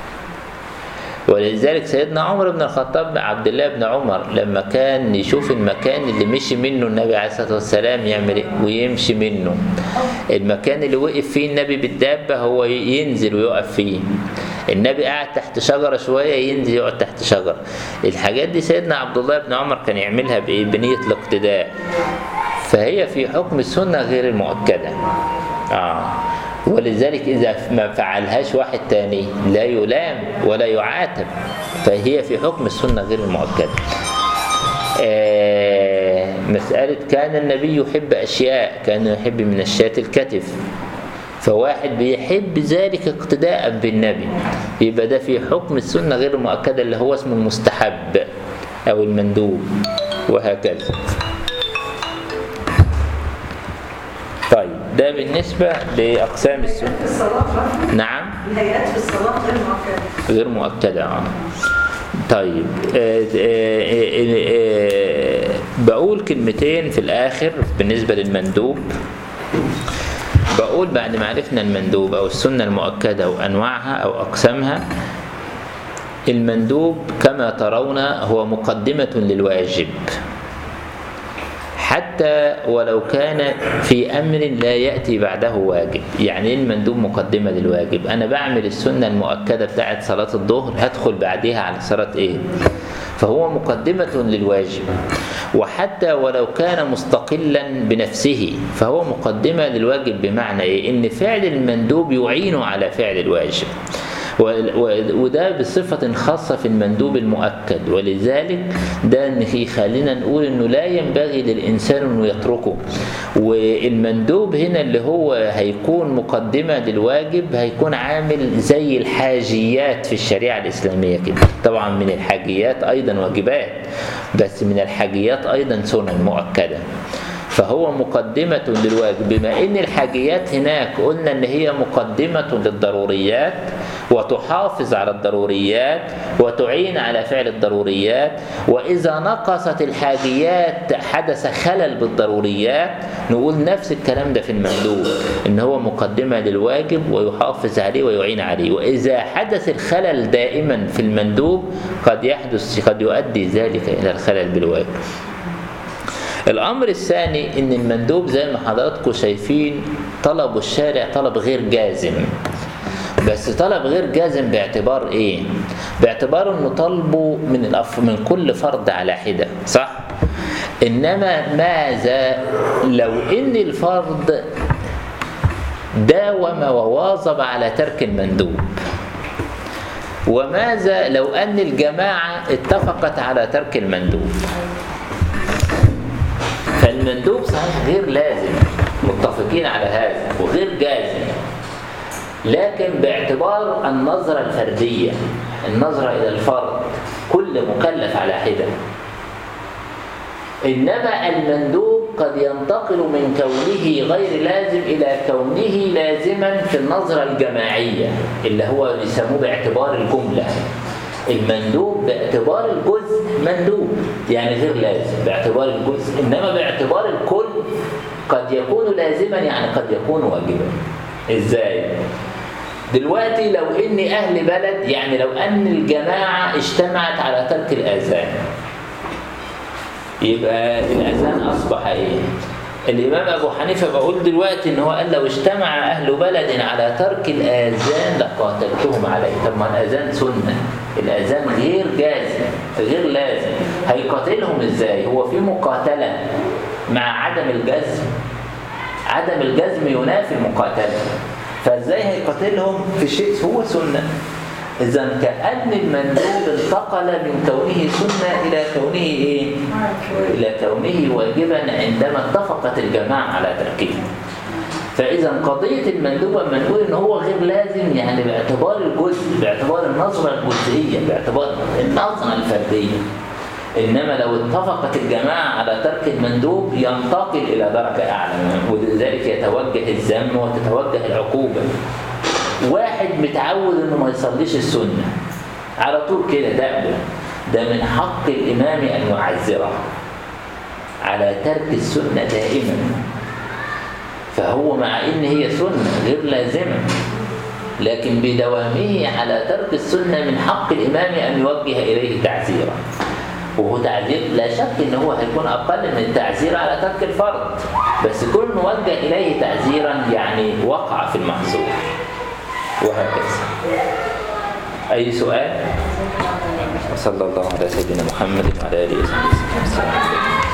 ولذلك سيدنا عمر بن الخطاب عبد الله بن عمر لما كان يشوف المكان اللي مشي منه النبي عليه الصلاة والسلام يعمل ايه ويمشي منه المكان اللي وقف فيه النبي بالدابة هو ينزل ويقف فيه النبي قاعد تحت شجرة شوية ينزل يقعد تحت شجرة الحاجات دي سيدنا عبد الله بن عمر كان يعملها بإيه؟ بنية الاقتداء فهي في حكم السنة غير المؤكدة آه. ولذلك إذا ما فعلهاش واحد تاني لا يلام ولا يعاتب فهي في حكم السنة غير المؤكدة آه مسألة كان النبي يحب أشياء كان يحب من الشاة الكتف فواحد بيحب ذلك اقتداء بالنبي يبقى ده في حكم السنة غير المؤكدة اللي هو اسمه المستحب أو المندوب وهكذا طيب ده بالنسبة لأقسام السنة في الصلاة بقى، نعم الهيئات في الصلاة غير مؤكدة غير مؤكدة اه طيب آه آه آه آه بقول كلمتين في الآخر بالنسبة للمندوب بقول بعد ما عرفنا المندوب أو السنة المؤكدة وأنواعها أو أقسامها المندوب كما ترون هو مقدمة للواجب حتى ولو كان في أمر لا يأتي بعده واجب يعني إيه المندوب مقدمة للواجب أنا بعمل السنة المؤكدة بتاعت صلاة الظهر هدخل بعديها على صلاة إيه فهو مقدمة للواجب وحتى ولو كان مستقلا بنفسه فهو مقدمة للواجب بمعنى إيه إن فعل المندوب يعين على فعل الواجب و- و- وده بصفة خاصة في المندوب المؤكد ولذلك ده إن يخلينا نقول إنه لا ينبغي للإنسان إنه يتركه والمندوب هنا اللي هو هيكون مقدمة للواجب هيكون عامل زي الحاجيات في الشريعة الإسلامية كده طبعا من الحاجيات أيضا واجبات بس من الحاجيات أيضا سنن مؤكدة فهو مقدمة للواجب بما ان الحاجيات هناك قلنا ان هي مقدمة للضروريات وتحافظ على الضروريات وتعين على فعل الضروريات واذا نقصت الحاجيات حدث خلل بالضروريات نقول نفس الكلام ده في المندوب ان هو مقدمة للواجب ويحافظ عليه ويعين عليه واذا حدث الخلل دائما في المندوب قد يحدث قد يؤدي ذلك الى الخلل بالواجب الأمر الثاني إن المندوب زي ما حضراتكم شايفين طلب الشارع طلب غير جازم بس طلب غير جازم باعتبار إيه؟ باعتبار إنه طلبه من الأف من كل فرد على حدة صح؟ إنما ماذا لو إن الفرد داوم وواظب على ترك المندوب وماذا لو أن الجماعة اتفقت على ترك المندوب فالمندوب صحيح غير لازم متفقين على هذا وغير جازم لكن باعتبار النظرة الفردية النظرة إلى الفرد كل مكلف على حدة إنما المندوب قد ينتقل من كونه غير لازم إلى كونه لازما في النظرة الجماعية اللي هو بيسموه باعتبار الجملة المندوب باعتبار الجزء مندوب يعني غير لازم باعتبار الجزء إنما باعتبار الكل قد يكون لازما يعني قد يكون واجبا إزاي؟ دلوقتي لو إن أهل بلد يعني لو أن الجماعة اجتمعت على ترك الآذان يبقى الأذان أصبح إيه؟ الإمام أبو حنيفة بقول دلوقتي إن هو قال لو اجتمع أهل بلد على ترك الآذان لقاتلتهم عليه، طب ما الآذان سنة، الآذان غير جازم، غير لازم، هيقاتلهم إزاي؟ هو في مقاتلة مع عدم الجزم، عدم الجزم ينافي المقاتلة، فإزاي هيقاتلهم في شيء هو سنة؟ إذا كأن المندوب انتقل من كونه سنة إلى كونه إيه؟ إلى كونه واجبا عندما اتفقت الجماعة على تركه. فإذا قضية المندوب لما نقول إن هو غير لازم يعني باعتبار الجزء، باعتبار النظرة الجزئية، باعتبار النظرة الفردية. إنما لو اتفقت الجماعة على ترك المندوب ينتقل إلى درجة أعلى ولذلك يتوجه الذم وتتوجه العقوبة. واحد متعود انه ما يصليش السنه على طول كده دأبه ده من حق الامام ان يعذره على ترك السنه دائما فهو مع ان هي سنه غير لازمه لكن بدوامه على ترك السنه من حق الامام ان يوجه اليه تعزيرا وهو تعذير لا شك ان هو هيكون اقل من التعزير على ترك الفرض بس كل موجه اليه تعزيرا يعني وقع في المحظور وهكذا أي سؤال؟ وصلى الله على سيدنا محمد وعلى آله وصحبه وسلم